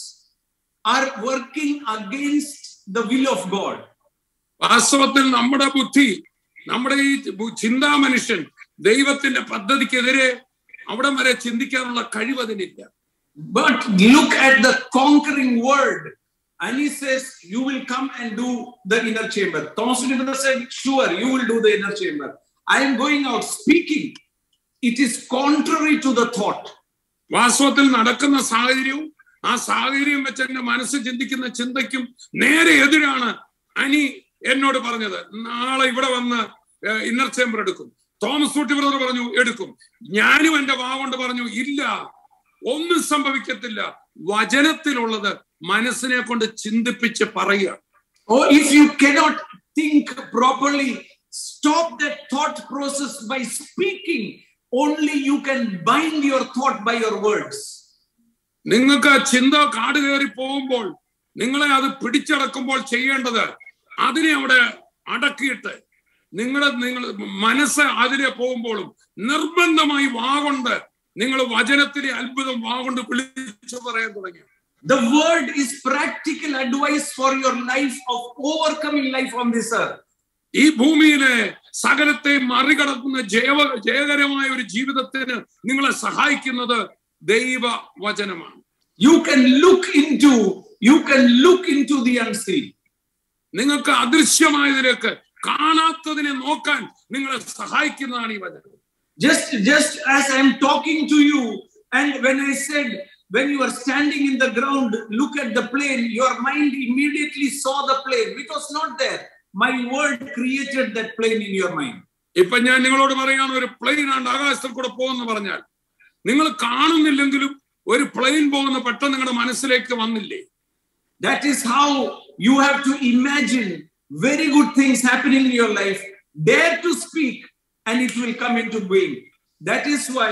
are working against the will of God. വാസ്തവത്തിൽ നമ്മുടെ ബുദ്ധി നമ്മുടെ ഈ ബു- ചിന്താ മനുഷ്യൻ ദൈവത്തിന്റെ പദ്ധതിക്കെതിരെ അവിടം വരെ ചിന്തിക്കാനുള്ള കഴിവ് അതിനില്ല But look at the conquering word. And he says, You will come and do the inner chamber. Thomas River said, Sure, you will do the inner chamber. I am going out speaking. It is contrary to the thought. വാസ്തവത്തിൽ നടക്കുന്ന സാഹചര്യവും ആ സാഹചര്യം വെച്ച് എന്റെ മനസ്സ് ചിന്തിക്കുന്ന ചിന്തയ്ക്കും നേരെ എതിരാണ് അനി എന്നോട് പറഞ്ഞത് നാളെ ഇവിടെ വന്ന് ഇന്നർ ചേംബർ എടുക്കും തോമസ് ഊട്ടി ബ്രദർ പറഞ്ഞു എടുക്കും ഞാനും എന്റെ വാ കൊണ്ട് പറഞ്ഞു ഇല്ല ഒന്നും സംഭവിക്കത്തില്ല വചനത്തിലുള്ളത് മനസ്സിനെ കൊണ്ട് ചിന്തിപ്പിച്ച് പറയുക Or if you cannot think properly, stop that thought process by speaking. Only you can bind your thought by your words. നിങ്ങൾക്ക് ചിന്ത കാട് കയറി പോകുമ്പോൾ നിങ്ങളെ അത് പിടിച്ചടക്കുമ്പോൾ ചെയ്യേണ്ടത് അതിനെ അവിടെ അടക്കിയിട്ട് നിങ്ങളുടെ നിങ്ങൾ മനസ്സ് അതിലെ പോകുമ്പോഴും നിർബന്ധമായി വാഗൊണ്ട് നിങ്ങൾ വചനത്തിലെ അത്ഭുതം വാഗൊണ്ട് വിളിച്ചു പറയാൻ തുടങ്ങി The word is practical advice for your life of overcoming life on this earth. ഈ ഭൂമിയിലെ സകലത്തെ മറികടക്കുന്ന ജയവ ജയകരമായ ഒരു ജീവിതത്തിന് നിങ്ങളെ സഹായിക്കുന്നത് ദൈവ വചനമാണ് You can look into, you can look into the unseen. നിങ്ങൾക്ക് അദൃശ്യമായതിലേക്ക് കാണാത്തതിനെ നോക്കാൻ നിങ്ങളെ സഹായിക്കുന്നതാണ് ഈ വചനം Just, just as I'm talking to you, and when I said, when you are standing in the ground, look at the plane, your mind immediately saw the plane. It was not there. My word created that plane in your mind. ഇപ്പൊ ഞാൻ നിങ്ങളോട് പറയാണ് ഒരു plain ആണ്ട് ആകാശത്തിൽ കൂടെ പോകുന്ന പറഞ്ഞാൽ നിങ്ങൾ കാണുന്നില്ലെങ്കിലും ഒരു പ്ലെയിൻ പോകുന്ന പെട്ടെന്ന് നിങ്ങളുടെ മനസ്സിലേക്ക് വന്നില്ലേ That is how you have to imagine very good things happening in your life. Dare to speak, and it will come into being. That is why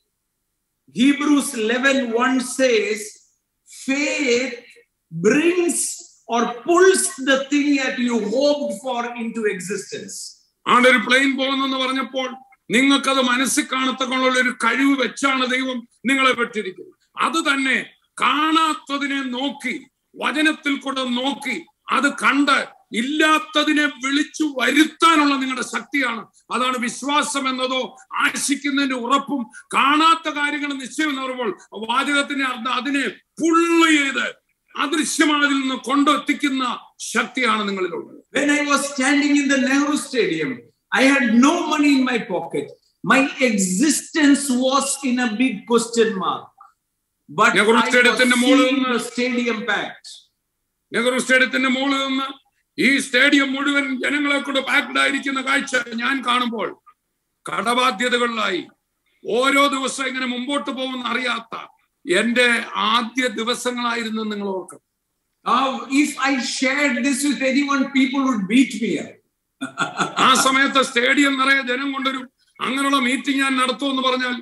Hebrews 11 1 says, faith brings or pulls the thing that you hoped for into existence. ആണ്ട് ഒരു plain പോകുന്നെന്ന് പറഞ്ഞപ്പോൾ നിങ്ങൾക്കത് മനസ്സിൽ കാണത്തക്കൊണ്ടുള്ള ഒരു കഴിവ് വെച്ചാണ് ദൈവം നിങ്ങളെ പെട്ടിരിക്കുന്നത് അത് തന്നെ കാണാത്തതിനെ നോക്കി വചനത്തിൽ കൂടെ നോക്കി അത് കണ്ട് ഇല്ലാത്തതിനെ വിളിച്ചു വരുത്താനുള്ള നിങ്ങളുടെ ശക്തിയാണ് അതാണ് വിശ്വാസം എന്നതോ ആശിക്കുന്നതിന്റെ ഉറപ്പും കാണാത്ത കാര്യങ്ങൾ നിശ്ചയം എന്ന് പറയുമ്പോൾ വാചകത്തിന്റെ അർത്ഥം അതിനെ പുള്ള് ചെയ്ത് അദൃശ്യമായതിൽ നിന്ന് കൊണ്ടെത്തിക്കുന്ന ശക്തിയാണ് നിങ്ങളിലുള്ളത് When I was standing in the Nehru Stadium, I had no money in my pocket. My existence was in a big question mark. But I Nehru was സ്റ്റേഡിയത്തിന്റെ മുകളിൽ seeing നിന്ന് the stadium packed. നെഹ്റു സ്റ്റേഡിയത്തിന്റെ മുകളിൽ നിന്ന് ഈ സ്റ്റേഡിയം മുഴുവൻ ജനങ്ങളെ കൊണ്ട് packed ആയിരിക്കുന്ന കാഴ്ച ഞാൻ കാണുമ്പോൾ കടബാധ്യതകളിലായി ഓരോ ദിവസം ഇങ്ങനെ മുമ്പോട്ട് പോകുമെന്ന് അറിയാത്ത എന്റെ ആദ്യ ദിവസങ്ങളായിരുന്നു നിങ്ങൾ ഓർക്കണം Now, if I shared this with anyone, people would beat me up. ആ സമയത്ത് സ്റ്റേഡിയം നിറയെ ജനം കൊണ്ടൊരു അങ്ങനെയുള്ള മീറ്റിംഗ് ഞാൻ നടത്തുമെന്ന് പറഞ്ഞാൽ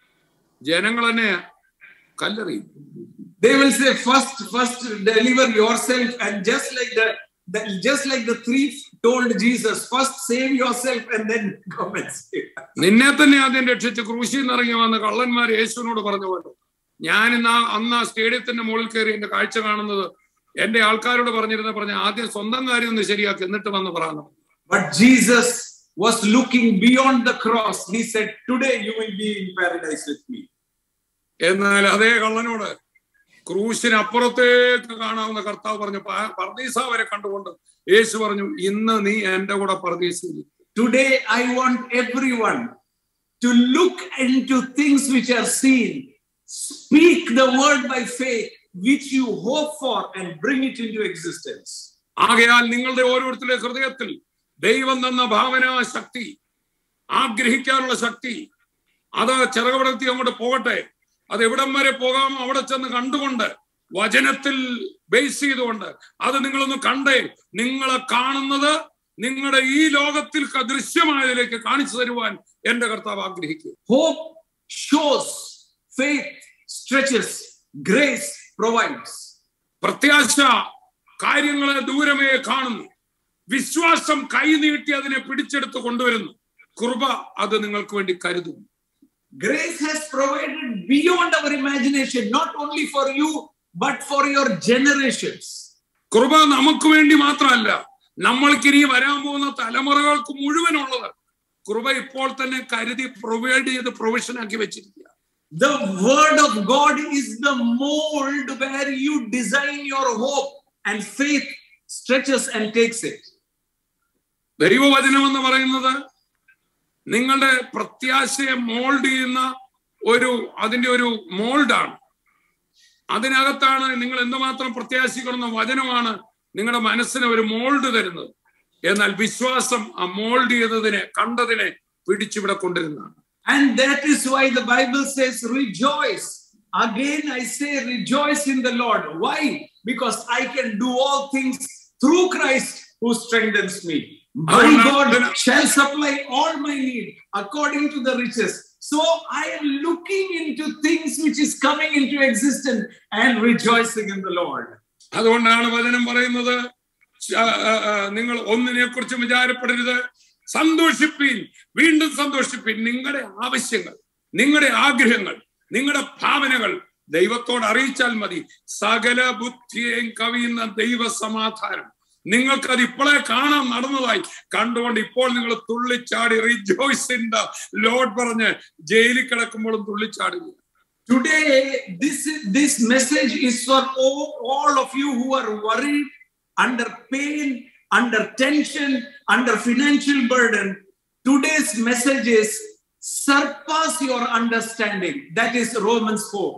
ജനങ്ങൾ എന്നെ കല്ലെറിയും They will say, first, first deliver yourself, and just like the, the just like the thief told Jesus, first save yourself and then come and save. നിന്നെ തന്നെ ആദ്യം രക്ഷിച്ച് ക്രൂശിൽ നിന്ന് ഇറങ്ങി വന്ന കള്ളന്മാർ യേശുവിനോട് പറഞ്ഞ പോലെ ഞാൻ ഇന്ന് ആ അന്ന് ആ സ്റ്റേഡിയത്തിന്റെ മുകളിൽ കയറി എന്റെ കാഴ്ച കാണുന്നത് എന്റെ ആൾക്കാരോട് പറഞ്ഞിരുന്ന പറഞ്ഞ ആദ്യം സ്വന്തം കാര്യം ഒന്ന് ശരിയാക്കി എന്നിട്ട് വന്ന് പറയാം But Jesus was looking beyond the cross. He said, Today you will be in paradise with me. എന്നാൽ അതേ കള്ളനോട് ക്രൂശിനപ്പുറത്തേക്ക് കാണാവുന്ന കർത്താവ് പറഞ്ഞു "പ- പർദീസ വരെ കണ്ടുകൊണ്ട് യേശു പറഞ്ഞു ഇന്ന് നീ എന്റെ കൂടെ പർദീസയിൽ Today I want everyone to look into things which are seen, speak the word by faith, which you hope for, and bring it into existence. ആകയാൽ നിങ്ങളുടെ ഓരോരുത്തരുടെ ഹൃദയത്തിൽ ദൈവം തന്ന ഭാവന ശക്തി ആഗ്രഹിക്കാനുള്ള ശക്തി അത് ചിറകപടത്തി അങ്ങോട്ട് പോകട്ടെ അത് എവിടം വരെ പോകാമോ അവിടെ ചെന്ന് കണ്ടുകൊണ്ട് വചനത്തിൽ ബേസ് ചെയ്തുകൊണ്ട് അത് നിങ്ങളൊന്ന് കണ്ടേ നിങ്ങളെ കാണുന്നത് നിങ്ങളുടെ ഈ ലോകത്തിൽ ക- ദൃശ്യമായതിലേക്ക് കാണിച്ചു തരുവാൻ എന്റെ കർത്താവ് ആഗ്രഹിക്കുക Hope shows, faith stretches, grace provides. പ്രത്യാശ കാര്യങ്ങളെ ദൂരമേ കാണുന്നു വിശ്വാസം കൈനീട്ടി അതിനെ പിടിച്ചെടുത്ത് കൊണ്ടുവരുന്നു കൃപ അത് നിങ്ങൾക്ക് വേണ്ടി കരുതുന്നു Grace has provided beyond our imagination, not only for you, but for your generations. കൃപ നമുക്ക് വേണ്ടി മാത്രമല്ല നമ്മൾക്ക് ഇനി വരാൻ പോകുന്ന തലമുറകൾക്ക് മുഴുവനുള്ളത് കൃപ ഇപ്പോൾ തന്നെ കരുതി പ്രൊവൈഡ് ചെയ്ത് പ്രൊവിഷൻ ആക്കി വെച്ചിരിക്കുക The word of God is the mold where you design your hope and faith stretches and takes it. ദൈവവചനം എന്ന് പറയുന്നത് നിങ്ങളുടെ പ്രത്യാശയെ മോൾഡ് ചെയ്യുന്ന ഒരു അതിന്റെ ഒരു മോൾഡാണ് അതിനകത്താണ് നിങ്ങൾ എന്തുമാത്രം പ്രത്യാശിക്കണമെന്ന വചനമാണ് നിങ്ങളുടെ മനസ്സിന് ഒരു മോൾഡ് തരുന്നത് എന്നാൽ വിശ്വാസം ആ മോൾഡ് ചെയ്തതിനെ കണ്ടതിനെ പിടിച്ചിവിടെ കൊണ്ടിരുന്നതാണ് And that is why the Bible says, rejoice. Again, I say, rejoice in the Lord. Why? Because I can do all things through Christ who strengthens me. My God shall supply all my need according to the riches. So I am looking into things which is coming into existence and rejoicing in the Lord. അതുകൊണ്ടാണ് വചനം പറയുന്നത് ആ, ആ, ആ, നിങ്ങൾ ഒന്നിനെ കുറിച്ചും വിചാരപ്പെടരുത് സന്തോഷിപ്പീൻ വീണ്ടും സന്തോഷിപ്പീൻ നിങ്ങളുടെ ആവശ്യങ്ങൾ നിങ്ങളുടെ ആഗ്രഹങ്ങൾ നിങ്ങളുടെ ഭാവനകൾ ദൈവത്തോട് അറിയിച്ചാൽ മതി സകല ബുദ്ധിയെയും കവിയുന്ന ദൈവ സമാധാനം നിങ്ങൾക്കത് ഇപ്പോഴേ കാണാൻ നടന്നതായി കണ്ടുകൊണ്ട് ഇപ്പോൾ നിങ്ങൾ തുള്ളിച്ചാടി റിജോയ്സ് ഇൻ ദ ലോഡ് പറഞ്ഞ് ജയിലിൽ കിടക്കുമ്പോഴും തുള്ളിച്ചാടുക Today, this, this message is for all, all of you who are worried, under pain, under tension, under financial burden. Today's message is surpass your understanding. That is Romans 4.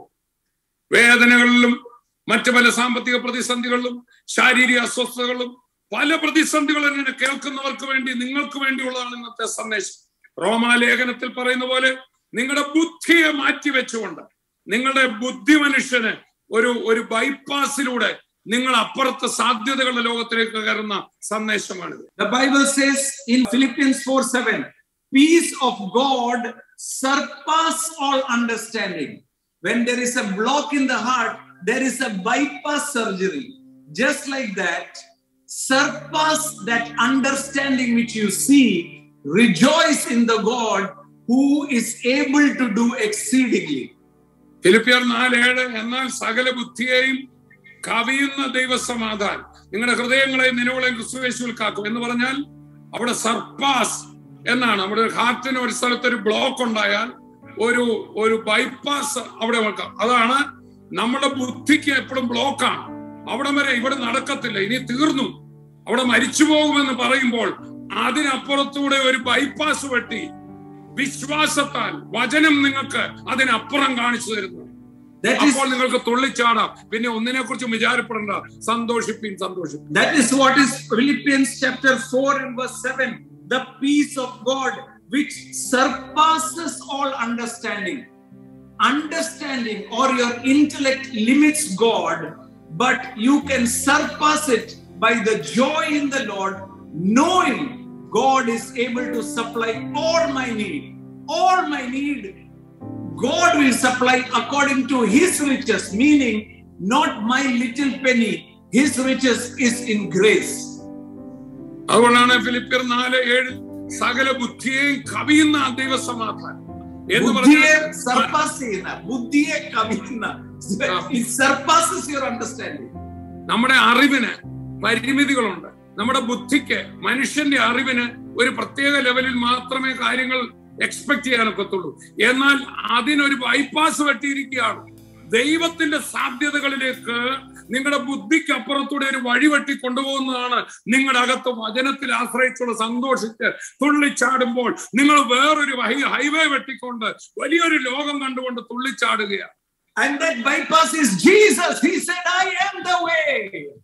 വേദനകളിലും മറ്റു പല സാമ്പത്തിക പ്രതിസന്ധികളിലും ശാരീരിക അസ്വസ്ഥതകളിലും പല പ്രതിസന്ധികളും ഇങ്ങനെ കേൾക്കുന്നവർക്ക് വേണ്ടി നിങ്ങൾക്ക് വേണ്ടിയുള്ളതാണ് ഇന്നത്തെ സന്ദേശം റോമാലേഖനത്തിൽ പറയുന്ന പോലെ നിങ്ങളുടെ ബുദ്ധിയെ മാറ്റി വെച്ചുകൊണ്ട് നിങ്ങളുടെ ബുദ്ധി മനുഷ്യന് ഒരു ഒരു ബൈപ്പാസിലൂടെ നിങ്ങൾ അപ്പുറത്തെ സാധ്യതകളുടെ ലോകത്തിലേക്ക് കയറുന്ന സന്ദേശമാണിത് The Bible says in Philippians 4 7, peace of God surpass all understanding. When there is a block in the heart, there is a bypass surgery. Just like that, surpass that understanding which you see, rejoice in the God who is able to do exceedingly. ഫിലിപ്പിയർ നാലേഴ് എന്നാൽ സകല ബുദ്ധിയെയും കവിയുന്ന ദൈവസമാധാനം നിങ്ങളുടെ ഹൃദയങ്ങളെയും നിലവിളെയും ക്രിസ്തുവേശുവിൽ കാക്കും എന്ന് പറഞ്ഞാൽ അവിടെ surpass എന്നാണ് നമ്മുടെ ഹാർട്ടിന് ഒരു സ്ഥലത്ത് ഒരു ബ്ലോക്ക് ഉണ്ടായാൽ ഒരു ഒരു ബൈപ്പാസ് അവിടെ വെക്കാം അതാണ് നമ്മുടെ ബുദ്ധിക്ക് എപ്പോഴും ബ്ലോക്കാണ് അവിടെ വരെ ഇവിടെ നടക്കത്തില്ല ഇനി തീർന്നു അവിടെ മരിച്ചു പോകുമെന്ന് പറയുമ്പോൾ അതിനപ്പുറത്തൂടെ ഒരു ബൈപ്പാസ് വെട്ടി വിശ്വാസത്താൽ വചനം നിങ്ങൾക്ക് അതിനപ്പുറം കാണിച്ചു തരുന്നു That is അപ്പോൾ നിങ്ങൾക്ക് തുള്ളിച്ചാടാം പിന്നെ ഒന്നിനെ കുറിച്ചും വിചാരപ്പെടണ്ട സന്തോഷിപ്പിൻ സന്തോഷിപ്പിൻ That is what is Philippians chapter 4 and verse 7. The peace of God which surpasses all understanding. Understanding or your intellect limits God, but you can surpass it by the joy in the Lord, knowing God is able to supply all my need. All my need God will supply according to his riches, meaning not my little penny. His riches is in grace. അതുകൊണ്ടാണ് ഫിലിപ്പിയർ നാല് ഏഴ് സകല ബുദ്ധിയെയും കവിയുന്ന ആ ദൈവസമാധാനം എന്ന് ബുദ്ധിയെ പറഞ്ഞാൽ surpass ചെയ്യുന്ന ബുദ്ധിയെ കവിയുന്ന it surpasses your understanding. നമ്മുടെ അറിവിന് പരിമിതികളുണ്ട് നമ്മുടെ ബുദ്ധിക്ക് മനുഷ്യന്റെ അറിവിന് ഒരു പ്രത്യേക ലെവലിൽ മാത്രമേ കാര്യങ്ങൾ എക്സ്പെക്ട് ചെയ്യാനൊക്കത്തുള്ളൂ എന്നാൽ അതിനൊരു ബൈപ്പാസ് വെട്ടിയിരിക്കുകയാണ് ദൈവത്തിന്റെ സാധ്യതകളിലേക്ക് നിങ്ങളുടെ ബുദ്ധിക്ക് അപ്പുറത്തൂടെ ഒരു വഴി വെട്ടി കൊണ്ടുപോകുന്നതാണ് നിങ്ങളുടെ അകത്ത് വചനത്തിൽ ആശ്രയിച്ചുള്ള സന്തോഷിച്ച് തുള്ളിച്ചാടുമ്പോൾ നിങ്ങൾ വേറൊരു ഹൈ- ഹൈവേ വെട്ടിക്കൊണ്ട് വലിയൊരു ലോകം കണ്ടുകൊണ്ട് തുള്ളിച്ചാടുകയാണ് And that bypass is Jesus. He said, I am the way.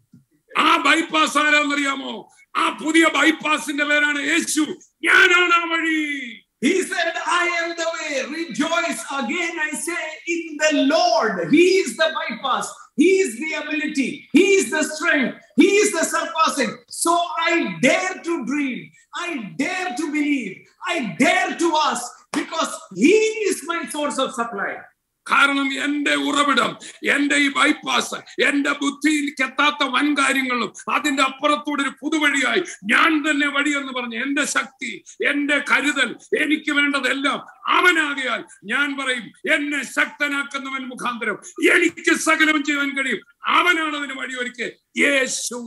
ആ ബൈപ്പാസ് ആരാന്നറിയാമോ ആ പുതിയ ബൈപ്പാസിന്റെ പേരാണ് യേശു ഞാനാണ് ആ വഴി He said, I am the way. Rejoice again, I say, in the Lord. He is the bypass. He is the ability. He is the strength. He is the surpassing. So I dare to dream. I dare to believe. I dare to ask because He is my source of supply. കാരണം എന്റെ ഉറവിടം എന്റെ ഈ bypass എന്റെ ബുദ്ധിയിലേക്ക് എത്താത്ത വൻ കാര്യങ്ങളും അതിന്റെ അപ്പുറത്തൂടെ ഒരു പുതുവഴിയായി ഞാൻ തന്നെ വഴി എന്ന് പറഞ്ഞ് എന്റെ ശക്തി എന്റെ കരുതൽ എനിക്ക് വേണ്ടതെല്ലാം അവനാകിയാൽ ഞാൻ പറയും എന്നെ ശക്തനാക്കുന്നവൻ മുഖാന്തരം എനിക്ക് സകലം ചെയ്യാൻ കഴിയും അവനാണ് അതിന് വഴിയൊരുക്കെ യേശു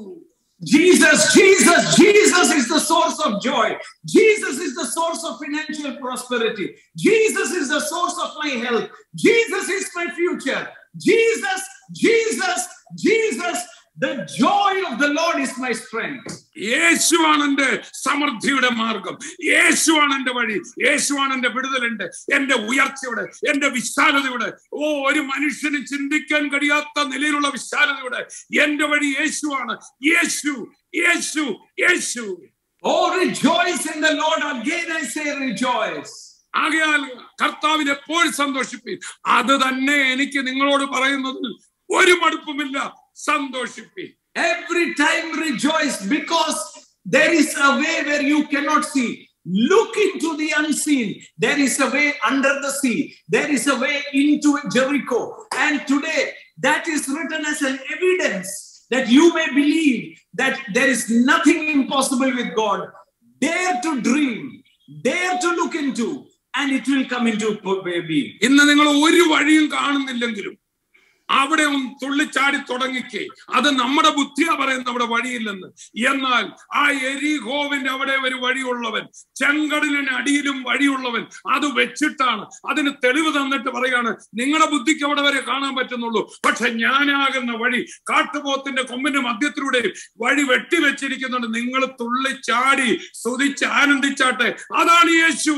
Jesus, Jesus, Jesus is the source of joy. Jesus is the source of financial prosperity. Jesus is the source of my health. Jesus is my future. Jesus, Jesus, Jesus. The joy of the Lord is my strength. യേശുവാണ് എന്റെ സമൃദ്ധിയുടെ മാർഗം യേശുവാണ് എന്റെ വഴി യേശുവാണ് എന്റെ വിടുതലുണ്ട് എന്റെ ഉയർച്ചയുടെ എന്റെ വിശാലതയുടെ ഓ ഒരു മനുഷ്യന് ചിന്തിക്കാൻ കഴിയാത്ത നിലയിലുള്ള വിശാലതയുടെ എന്റെ വഴി യേശുവാണ് യേശു യേശു യേശു Oh, rejoice in the Lord. Again, I say rejoice. ആകയാൽ കർത്താവിൽ എപ്പോൾ സന്തോഷിപ്പീൻ അത് തന്നെ എനിക്ക് നിങ്ങളോട് പറയുന്നതിൽ ഒരു മടുപ്പുമില്ല സന്തോഷിപ്പീൻ Every time rejoice because there is a way where you cannot see. Look into the unseen. There is a way under the sea. There is a way into Jericho. And today, that is written as an evidence that you may believe that there is nothing impossible with God. Dare to dream, dare to look into, and it will come into being. ഇന്ന് നിങ്ങൾ ഒരു വഴിയും കാണുന്നില്ലെങ്കിലും അവിടെ ഒന്ന് തുള്ളിച്ചാടി തുടങ്ങിക്കേ അത് നമ്മുടെ ബുദ്ധിയാ പറയുന്നത് അവിടെ വഴിയില്ലെന്ന് എന്നാൽ ആ എരിഹോവിന്റെ അവിടെ ഒരു വഴിയുള്ളവൻ ചെങ്കടലിന് അടിയിലും വഴിയുള്ളവൻ അത് വെച്ചിട്ടാണ് അതിന് തെളിവ് തന്നിട്ട് പറയാണ് നിങ്ങളുടെ ബുദ്ധിക്ക് അവിടെ വരെ കാണാൻ പറ്റുന്നുള്ളൂ പക്ഷെ ഞാനാകുന്ന വഴി കാട്ടുപോത്തിന്റെ കൊമ്പിന്റെ മധ്യത്തിലൂടെ വഴി വെട്ടിവെച്ചിരിക്കുന്നുണ്ട് നിങ്ങൾ തുള്ളിച്ചാടി സ്തുതിച്ച് ആനന്ദിച്ചാട്ടെ അതാണ് യേശു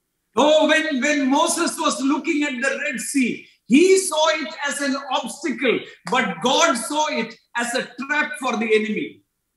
Oh, when, when Moses was looking at the Red Sea, he saw it as an obstacle, but God saw it as a trap for the enemy.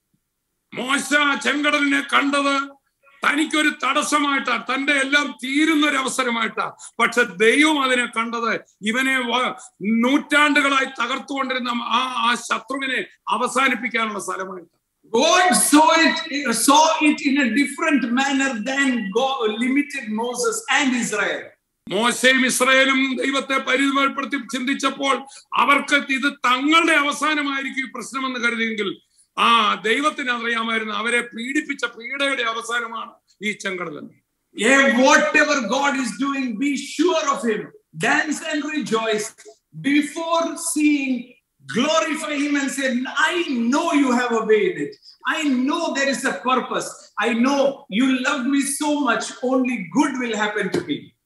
മോശ ചെങ്കടലിനെ കണ്ടത് തനിക്കൊരു തടസ്സമായിട്ടാ തന്റെ എല്ലാം തീരുന്ന ഒരു അവസരമായിട്ടാ പക്ഷെ ദൈവം അതിനെ കണ്ടത് ഇവനെ വ- നൂറ്റാണ്ടുകളായി തകർത്തുകൊണ്ടിരുന്ന ആ ആ ശത്രുവിനെ അവസാനിപ്പിക്കാനുള്ള സ്ഥലമായിട്ടാ God saw it, saw it in a different manner than God limited Moses and Israel. മോശയും ഇസ്രായേലും ദൈവത്തെ പരിമിതപ്പെടുത്തി ചിന്തിച്ചപ്പോൾ അവർക്ക് ഇത് തങ്ങളുടെ അവസാനമായിരിക്കും ഈ പ്രശ്നമെന്ന് കരുതിയെങ്കിൽ ആ ദൈവത്തിന് അറിയാമായിരുന്നു അവരെ പീഡിപ്പിച്ച പീഡയുടെ അവസാനമാണ് ഈ ചെങ്കടലൻ Yeah, whatever God is doing, be sure of Him. Dance and rejoice before seeing. Glorify Him and say, I know you have obeyed it. I know there is a purpose. I know you love me so much. Only good will happen to me.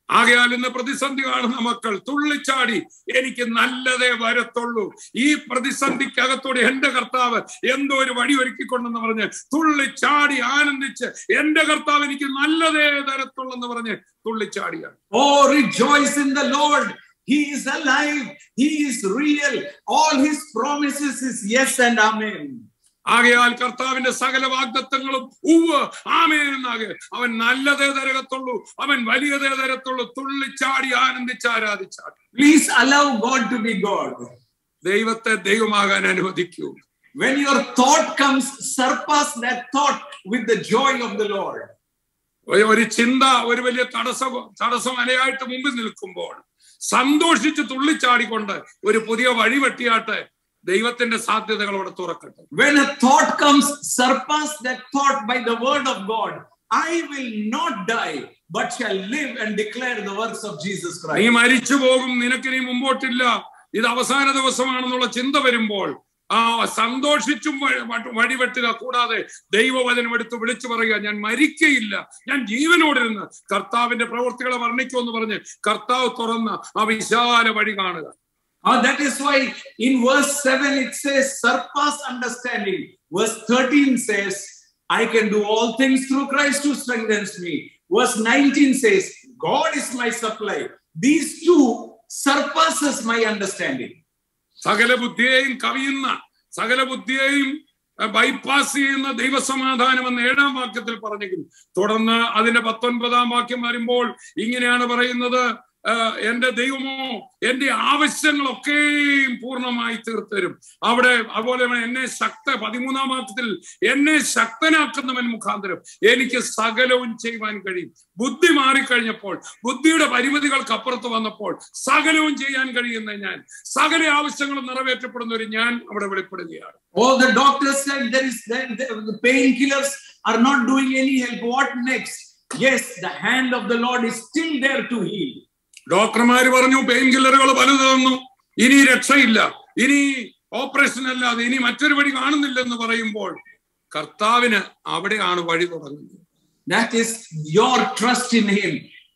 ആകയാൽ ഇന്ന് പ്രതിസന്ധി കാണുന്ന മക്കൾ തുള്ളിച്ചാടി എനിക്ക് നല്ലതേ വരത്തുള്ളൂ ഈ പ്രതിസന്ധിക്കകത്തോടെ എന്റെ കർത്താവ് എന്തോ ഒരു വഴി ഒരുക്കിക്കൊണ്ടെന്ന് പറഞ്ഞ് തുള്ളിച്ചാടി ആനന്ദിച്ച് എന്റെ കർത്താവ് എനിക്ക് നല്ലതേ തരത്തുള്ളൂ എന്ന് പറഞ്ഞ് തുള്ളിച്ചാടിയാണ് Oh, rejoice in the Lord. He is alive. He is real. All his promises is yes and amen. ആകയാൽ കർത്താവിന്റെ സകല വാഗ്ദത്തങ്ങളും ഉവ് ആമേൻ എന്നാകെ അവൻ നല്ലതേ തരകത്തുള്ളൂ അവൻ വലിയതേ തരത്തുള്ളൂ തുള്ളിച്ചാടി ആനന്ദിച്ച് ആരാധിച്ചാടി Please allow God to be God. ദൈവത്തെ ദൈവമാകാൻ അനുവദിക്കൂ When your thought comes, surpass that thought with the joy of the Lord. ഒരു- ഒരു ചിന്ത ഒരു വലിയ തടസ്സ തടസ്സം അലയായിട്ട് മുമ്പിൽ നിൽക്കുമ്പോൾ സന്തോഷിച്ച് തുള്ളിച്ചാടിക്കൊണ്ട് ഒരു പുതിയ വഴി വെട്ടിയാട്ട് ദൈവത്തിന്റെ സാധ്യതകളോട് തുറക്കട്ടെ When a thought comes, surpass that thought by the word of God. I will not die, but shall live and declare the works of Jesus നീ Christ. മരിച്ചു പോകും നിനക്കിനി മുമ്പോട്ടില്ല ഇത് അവസാന ദിവസമാണെന്നുള്ള ചിന്ത വരുമ്പോൾ ആ സന്തോഷിച്ചും വ- വ- വഴിവെട്ടുക കൂടാതെ ദൈവവചനം എടുത്ത് വിളിച്ചു പറയുക ഞാൻ മരിക്കയില്ല ഞാൻ ജീവനോടിരുന്ന് കർത്താവിന്റെ പ്രവൃത്തികളെ വർണ്ണിക്കുമെന്ന് പറഞ്ഞ് കർത്താവ് തുറന്ന ആ വിശാല വഴി കാണുക Uh, that is why in verse 7 it says, surpass understanding. Verse 13 says, I can do all things through Christ who strengthens me. Verse 19 says, God is my supply. These two surpasses my understanding. സകല ബുദ്ധിയെയും കവിയുന്ന സകല ബുദ്ധിയെയും bypass ചെയ്യുന്ന ദൈവസമാധാനം എന്ന ഏഴാം വാക്യത്തിൽ പറഞ്ഞെങ്കിൽ തുടർന്ന് അതിന്റെ പത്തൊൻപതാം വാക്യം വരുമ്പോൾ ഇങ്ങനെയാണ് പറയുന്നത് ആ, എന്റെ ദൈവമോ എന്റെ ആവശ്യങ്ങളൊക്കെയും പൂർണ്ണമായി തീർത്തരും അവിടെ അതുപോലെ തന്നെ എന്നെ ശക്ത പതിമൂന്നാം വാക്യത്തിൽ എന്നെ ശക്തനാക്കുന്നവൻ മുഖാന്തരം എനിക്ക് സകലവും ചെയ്യുവാൻ കഴിയും ബുദ്ധി മാറിക്കഴിഞ്ഞപ്പോൾ ബുദ്ധിയുടെ പരിമിതികൾക്ക് അപ്പുറത്ത് വന്നപ്പോൾ സകലവും ചെയ്യാൻ കഴിയുന്ന ഞാൻ സകല ആവശ്യങ്ങളും നിറവേറ്റപ്പെടുന്ന ഒരു ഞാൻ അവിടെ വെളിപ്പെടുകയാണ് All the doctors said there is the, the, the painkillers are not doing any help. What next? Yes, the hand of the Lord is still there to heal. ഡോക്ടർമാര് പറഞ്ഞു പെയിൻ കില്ലറുകൾ പലത് തന്നു ഇനി രക്ഷയില്ല ഇനി ഓപ്പറേഷൻ അല്ലാതെ ഇനി മറ്റൊരു വഴി കാണുന്നില്ലെന്ന് പറയുമ്പോൾ കർത്താവിന് അവിടെയാണ് വഴി തുടങ്ങുന്നത് That is your trust in Him.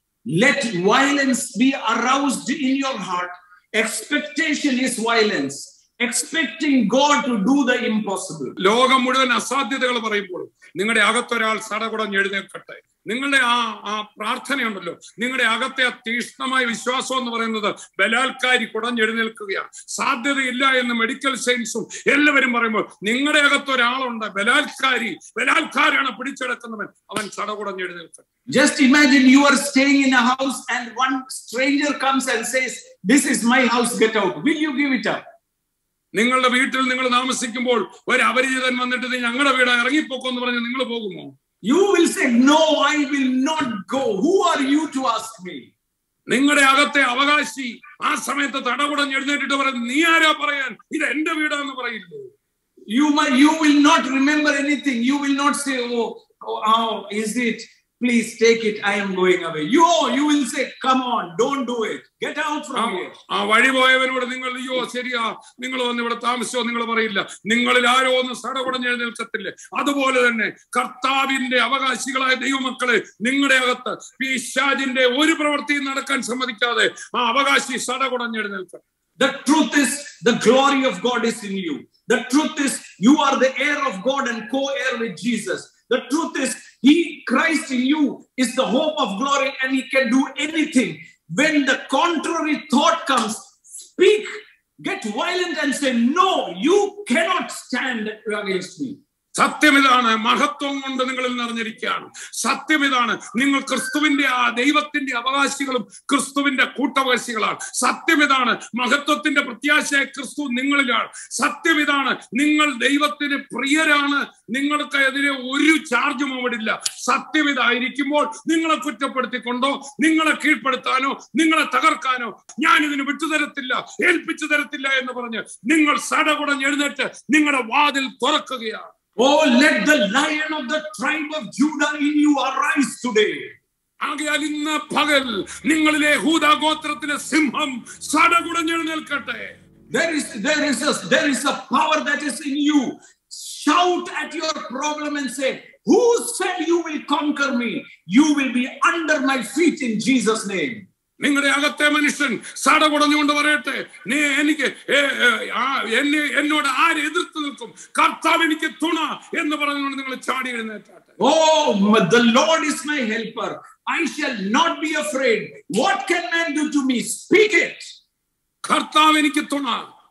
Let violence be aroused in your heart. Expectation is violence. Expecting God to do the impossible. ലോകം മുഴുവൻ അസാധ്യതകൾ പറയുമ്പോൾ നിങ്ങളുടെ അകത്തൊരാൾ സടകുടഞ്ഞ് എഴുന്നേൽക്കട്ടെ നിങ്ങളുടെ ആ ആ പ്രാർത്ഥനയുണ്ടല്ലോ നിങ്ങളുടെ അകത്തെ ആ തീഷ്ണമായ വിശ്വാസം എന്ന് പറയുന്നത് ബലാത്കാരി കുടഞ്ഞെഴുന്നേൽക്കുകയാണ് സാധ്യതയില്ല എന്ന് മെഡിക്കൽ സയൻസും എല്ലാവരും പറയുമ്പോൾ നിങ്ങളുടെ അകത്തൊരാളുണ്ട് ബലാത്കാരി ബലാത്കാരാണ് പിടിച്ചെടുക്കുന്നവൻ അവൻ സടകുടഞ്ഞെഴുന്നേൽക്കട്ടെ Just imagine you are staying in a house and one stranger comes and says, This is my house, get out. Will you give it up? നിങ്ങളുടെ വീട്ടിൽ നിങ്ങൾ താമസിക്കുമ്പോൾ ഒരു അപരിചിതൻ വന്നിട്ട് "ഇത് ഞങ്ങളുടെ വീട് ഇറങ്ങിപ്പോക്കോ എന്ന് പറഞ്ഞ് നിങ്ങൾ പോകുമോ You will say, No, I will not go. Who are you to ask me? നിങ്ങളുടെ അകത്തെ അവകാശി ആ സമയത്ത് തടകുടഞ്ഞ് എഴുന്നേറ്റിട്ട് പറയും നീ ആരാ പറയാൻ ഇത് എന്റെ വീടാന്ന് പറയില്ലേ You, might, you will not remember anything. You will not say, Oh, oh, how is it? Please take it. I am going away. You, you will say, Come on, don't do it. Get out ആ- from here. ആ വഴി പോയവനോട് നിങ്ങൾ അയ്യോ ശരിയാ നിങ്ങൾ വന്ന് ഇവിടെ താമസിച്ചോ നിങ്ങൾ പറയില്ല നിങ്ങളിൽ ആരോ ഒന്ന് സടകുടഞ്ഞ് എഴുന്നേൽക്കത്തില്ലേ അതുപോലെ തന്നെ കർത്താവിന്റെ അവകാശികളായ ദൈവമക്കളെ നിങ്ങളുടെ അകത്ത് പിശാചിന്റെ ഒരു പ്രവൃത്തിയും നടക്കാൻ സമ്മതിക്കാതെ ആ അവകാശി സടകുടഞ്ഞ് എഴുന്നേൽക്കട്ടെ The truth is, the glory of God is in you. The truth is, you are the heir of God and co heir with Jesus. The truth is, He, Christ in you, is the hope of glory and He can do anything. When the contrary thought comes, speak, get violent and say, No, you cannot stand against me. സത്യം ഇതാണ് മഹത്വം കൊണ്ട് നിങ്ങളിൽ നിറഞ്ഞിരിക്കുകയാണ് സത്യം ഇതാണ് നിങ്ങൾ ക്രിസ്തുവിന്റെ ആ ദൈവത്തിന്റെ അവകാശികളും ക്രിസ്തുവിന്റെ കൂട്ടവകാശികളാണ് സത്യം ഇതാണ് മഹത്വത്തിന്റെ പ്രത്യാശയായ ക്രിസ്തു നിങ്ങളിലാണ് സത്യം ഇതാണ് നിങ്ങൾ ദൈവത്തിന് പ്രിയരാണ് നിങ്ങൾക്ക് എതിരെ ഒരു ചാർജും അവിടില്ല സത്യം ഇതായിരിക്കുമ്പോൾ നിങ്ങളെ കുറ്റപ്പെടുത്തിക്കൊണ്ടോ നിങ്ങളെ കീഴ്പ്പെടുത്താനോ നിങ്ങളെ തകർക്കാനോ ഞാൻ ഇതിന് വിട്ടുതരത്തില്ല ഏൽപ്പിച്ചു തരത്തില്ല എന്ന് പറഞ്ഞ് നിങ്ങൾ സടകുടഞ്ഞ് എഴുന്നേറ്റ് നിങ്ങളുടെ വാതിൽ തുറക്കുകയാണ് Oh, let the lion of the tribe of Judah in you arise today. ആകയാൽ ഇന്ന് പകൽ നിങ്ങളിലെ ഹൂദാഗോത്രത്തിലെ സിംഹം സടകുടഞ്ഞെഴുന്നേൽക്കട്ടെ There is there is a there is a power that is in you. Shout at your problem and say, Who said you will conquer me? you will be under my feet in Jesus' name. നിങ്ങളുടെ അകത്തെ മനുഷ്യൻ സട കുടഞ്ഞുകൊണ്ട് പറയട്ടെ നീ എനിക്ക് ഏ, ഏ, ആ, എന്നെ എന്നോട് ആര് എതിർത്ത് നിൽക്കും കർത്താവ് എനിക്ക് തുണ എന്ന് പറഞ്ഞുകൊണ്ട് നിങ്ങൾ ചാടി എഴുന്നേറ്റാട്ടെ Oh, the Lord is my helper. I shall not be afraid. What can man do to me? Speak it. കർത്താവ് എനിക്ക് തുണ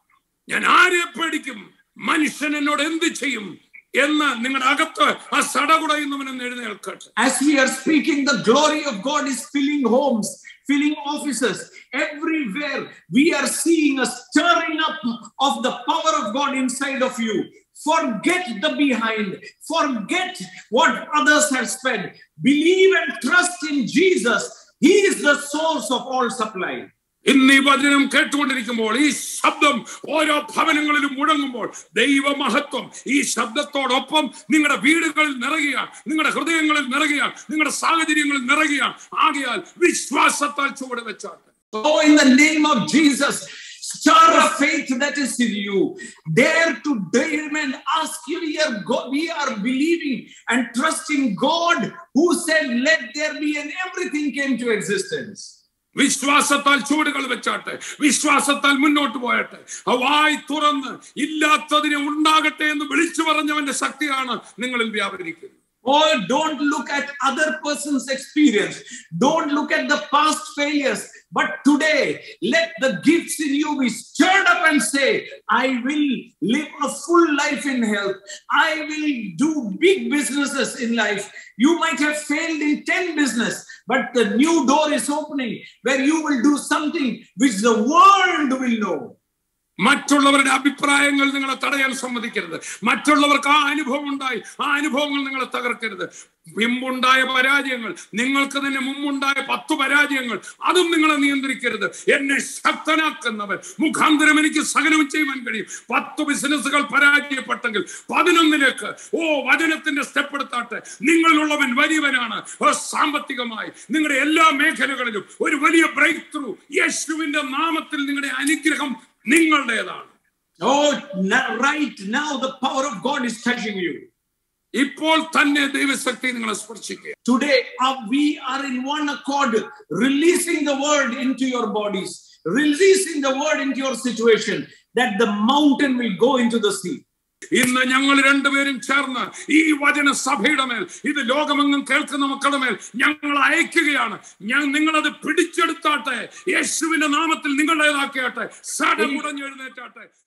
ഞാൻ ആരെ പേടിക്കും മനുഷ്യൻ എന്നോട് എന്ത് ചെയ്യും എന്ന് നിങ്ങളുടെ അകത്ത് ആ സടകുടയുന്നവനെന്ന് എഴുന്നേൽക്കട്ടെ As we are speaking, the glory of God is filling homes, filling offices. Everywhere we are seeing a stirring up of the power of God inside of you. Forget the behind, forget what others have spent. Believe and trust in Jesus. He is the source of all supply. ഇന്ന് ഈ വചനം കേട്ടുകൊണ്ടിരിക്കുമ്പോൾ ഈ ശബ്ദം ഓരോ ഭവനങ്ങളിലും മുഴങ്ങുമ്പോൾ ദൈവമഹത്വം ഈ ശബ്ദത്തോടൊപ്പം നിങ്ങളുടെ വീടുകളിൽ നിറയുകയാണ് നിങ്ങളുടെ ഹൃദയങ്ങളിൽ നിറയുകയാണ് നിങ്ങളുടെ സാഹചര്യങ്ങളിൽ നിറയുകയാണ് ആകയാൽ വിശ്വാസത്താൽ ചുവട് വെച്ചാട്ടെ Oh, in the name of Jesus, stir a faith that is in you. Dare to dream and ask you here. God, we are believing and trusting God who said, Let there be, and everything came to existence. വിശ്വാസത്താൽ ചുവടുകൾ വെച്ചാട്ടെ വിശ്വാസത്താൽ മുന്നോട്ട് പോയട്ടെ ആ വായ് തുറന്ന് ഇല്ലാത്തതിനെ ഉണ്ടാകട്ടെ എന്ന് വിളിച്ചു പറഞ്ഞവന്റെ ശക്തിയാണ് നിങ്ങളിൽ വ്യാപരിക്കുന്നത് Oh, don't look at other person's experience. Don't look at the past failures. But today, let the gifts in you be stirred up and say, I will live a full life in health. I will do big businesses in life. You might have failed in 10 business, but the new door is opening where you will do something which the world will know. മറ്റുള്ളവരുടെ അഭിപ്രായങ്ങൾ നിങ്ങളെ തടയാൻ സമ്മതിക്കരുത് മറ്റുള്ളവർക്ക് ആ അനുഭവം ഉണ്ടായി ആ അനുഭവങ്ങൾ നിങ്ങളെ തകർക്കരുത് മുമ്പുണ്ടായ പരാജയങ്ങൾ നിങ്ങൾക്ക് തന്നെ മുമ്പുണ്ടായ പത്ത് പരാജയങ്ങൾ അതും നിങ്ങളെ നിയന്ത്രിക്കരുത് എന്നെ ശക്തനാക്കുന്നവൻ മുഖാന്തരം എനിക്ക് സകലവും ചെയ്യുവാൻ കഴിയും പത്ത് ബിസിനസ്സുകൾ പരാജയപ്പെട്ടെങ്കിൽ പതിനൊന്നിലേക്ക് ഓ വചനത്തിന്റെ സ്റ്റെപ്പ് എടുത്താട്ടെ നിങ്ങളിലുള്ളവൻ വലിയവനാണ് ഓ, സാമ്പത്തികമായി നിങ്ങളുടെ എല്ലാ മേഖലകളിലും ഒരു വലിയ ബ്രേക്ക് ത്രൂ യേശുവിന്റെ നാമത്തിൽ നിങ്ങളുടെ അനുഗ്രഹം നിങ്ങളുടേതാണ് Oh, now, right now, the power of God is touching you. ഇപ്പോൾ തന്നെ ദൈവശക്തി നിങ്ങളെ സ്പർശിക്കുക Today, uh, we are in one accord, releasing the word into your bodies, releasing the word into your situation, that the mountain will go into the sea. ഇന്ന് ഞങ്ങൾ രണ്ടുപേരും ചേർന്ന് ഈ വചന സഭയുടെ മേൽ ഇത് ലോകമെങ്ങും കേൾക്കുന്ന മക്കളുടെ മേൽ ഞങ്ങൾ അയക്കുകയാണ് ഞാൻ നിങ്ങളത് പിടിച്ചെടുത്താട്ടെ യേശുവിന്റെ നാമത്തിൽ നിങ്ങളുടേതാക്കിയാട്ടെ സട മുടഞ്ഞെഴുന്നേറ്റാട്ടെ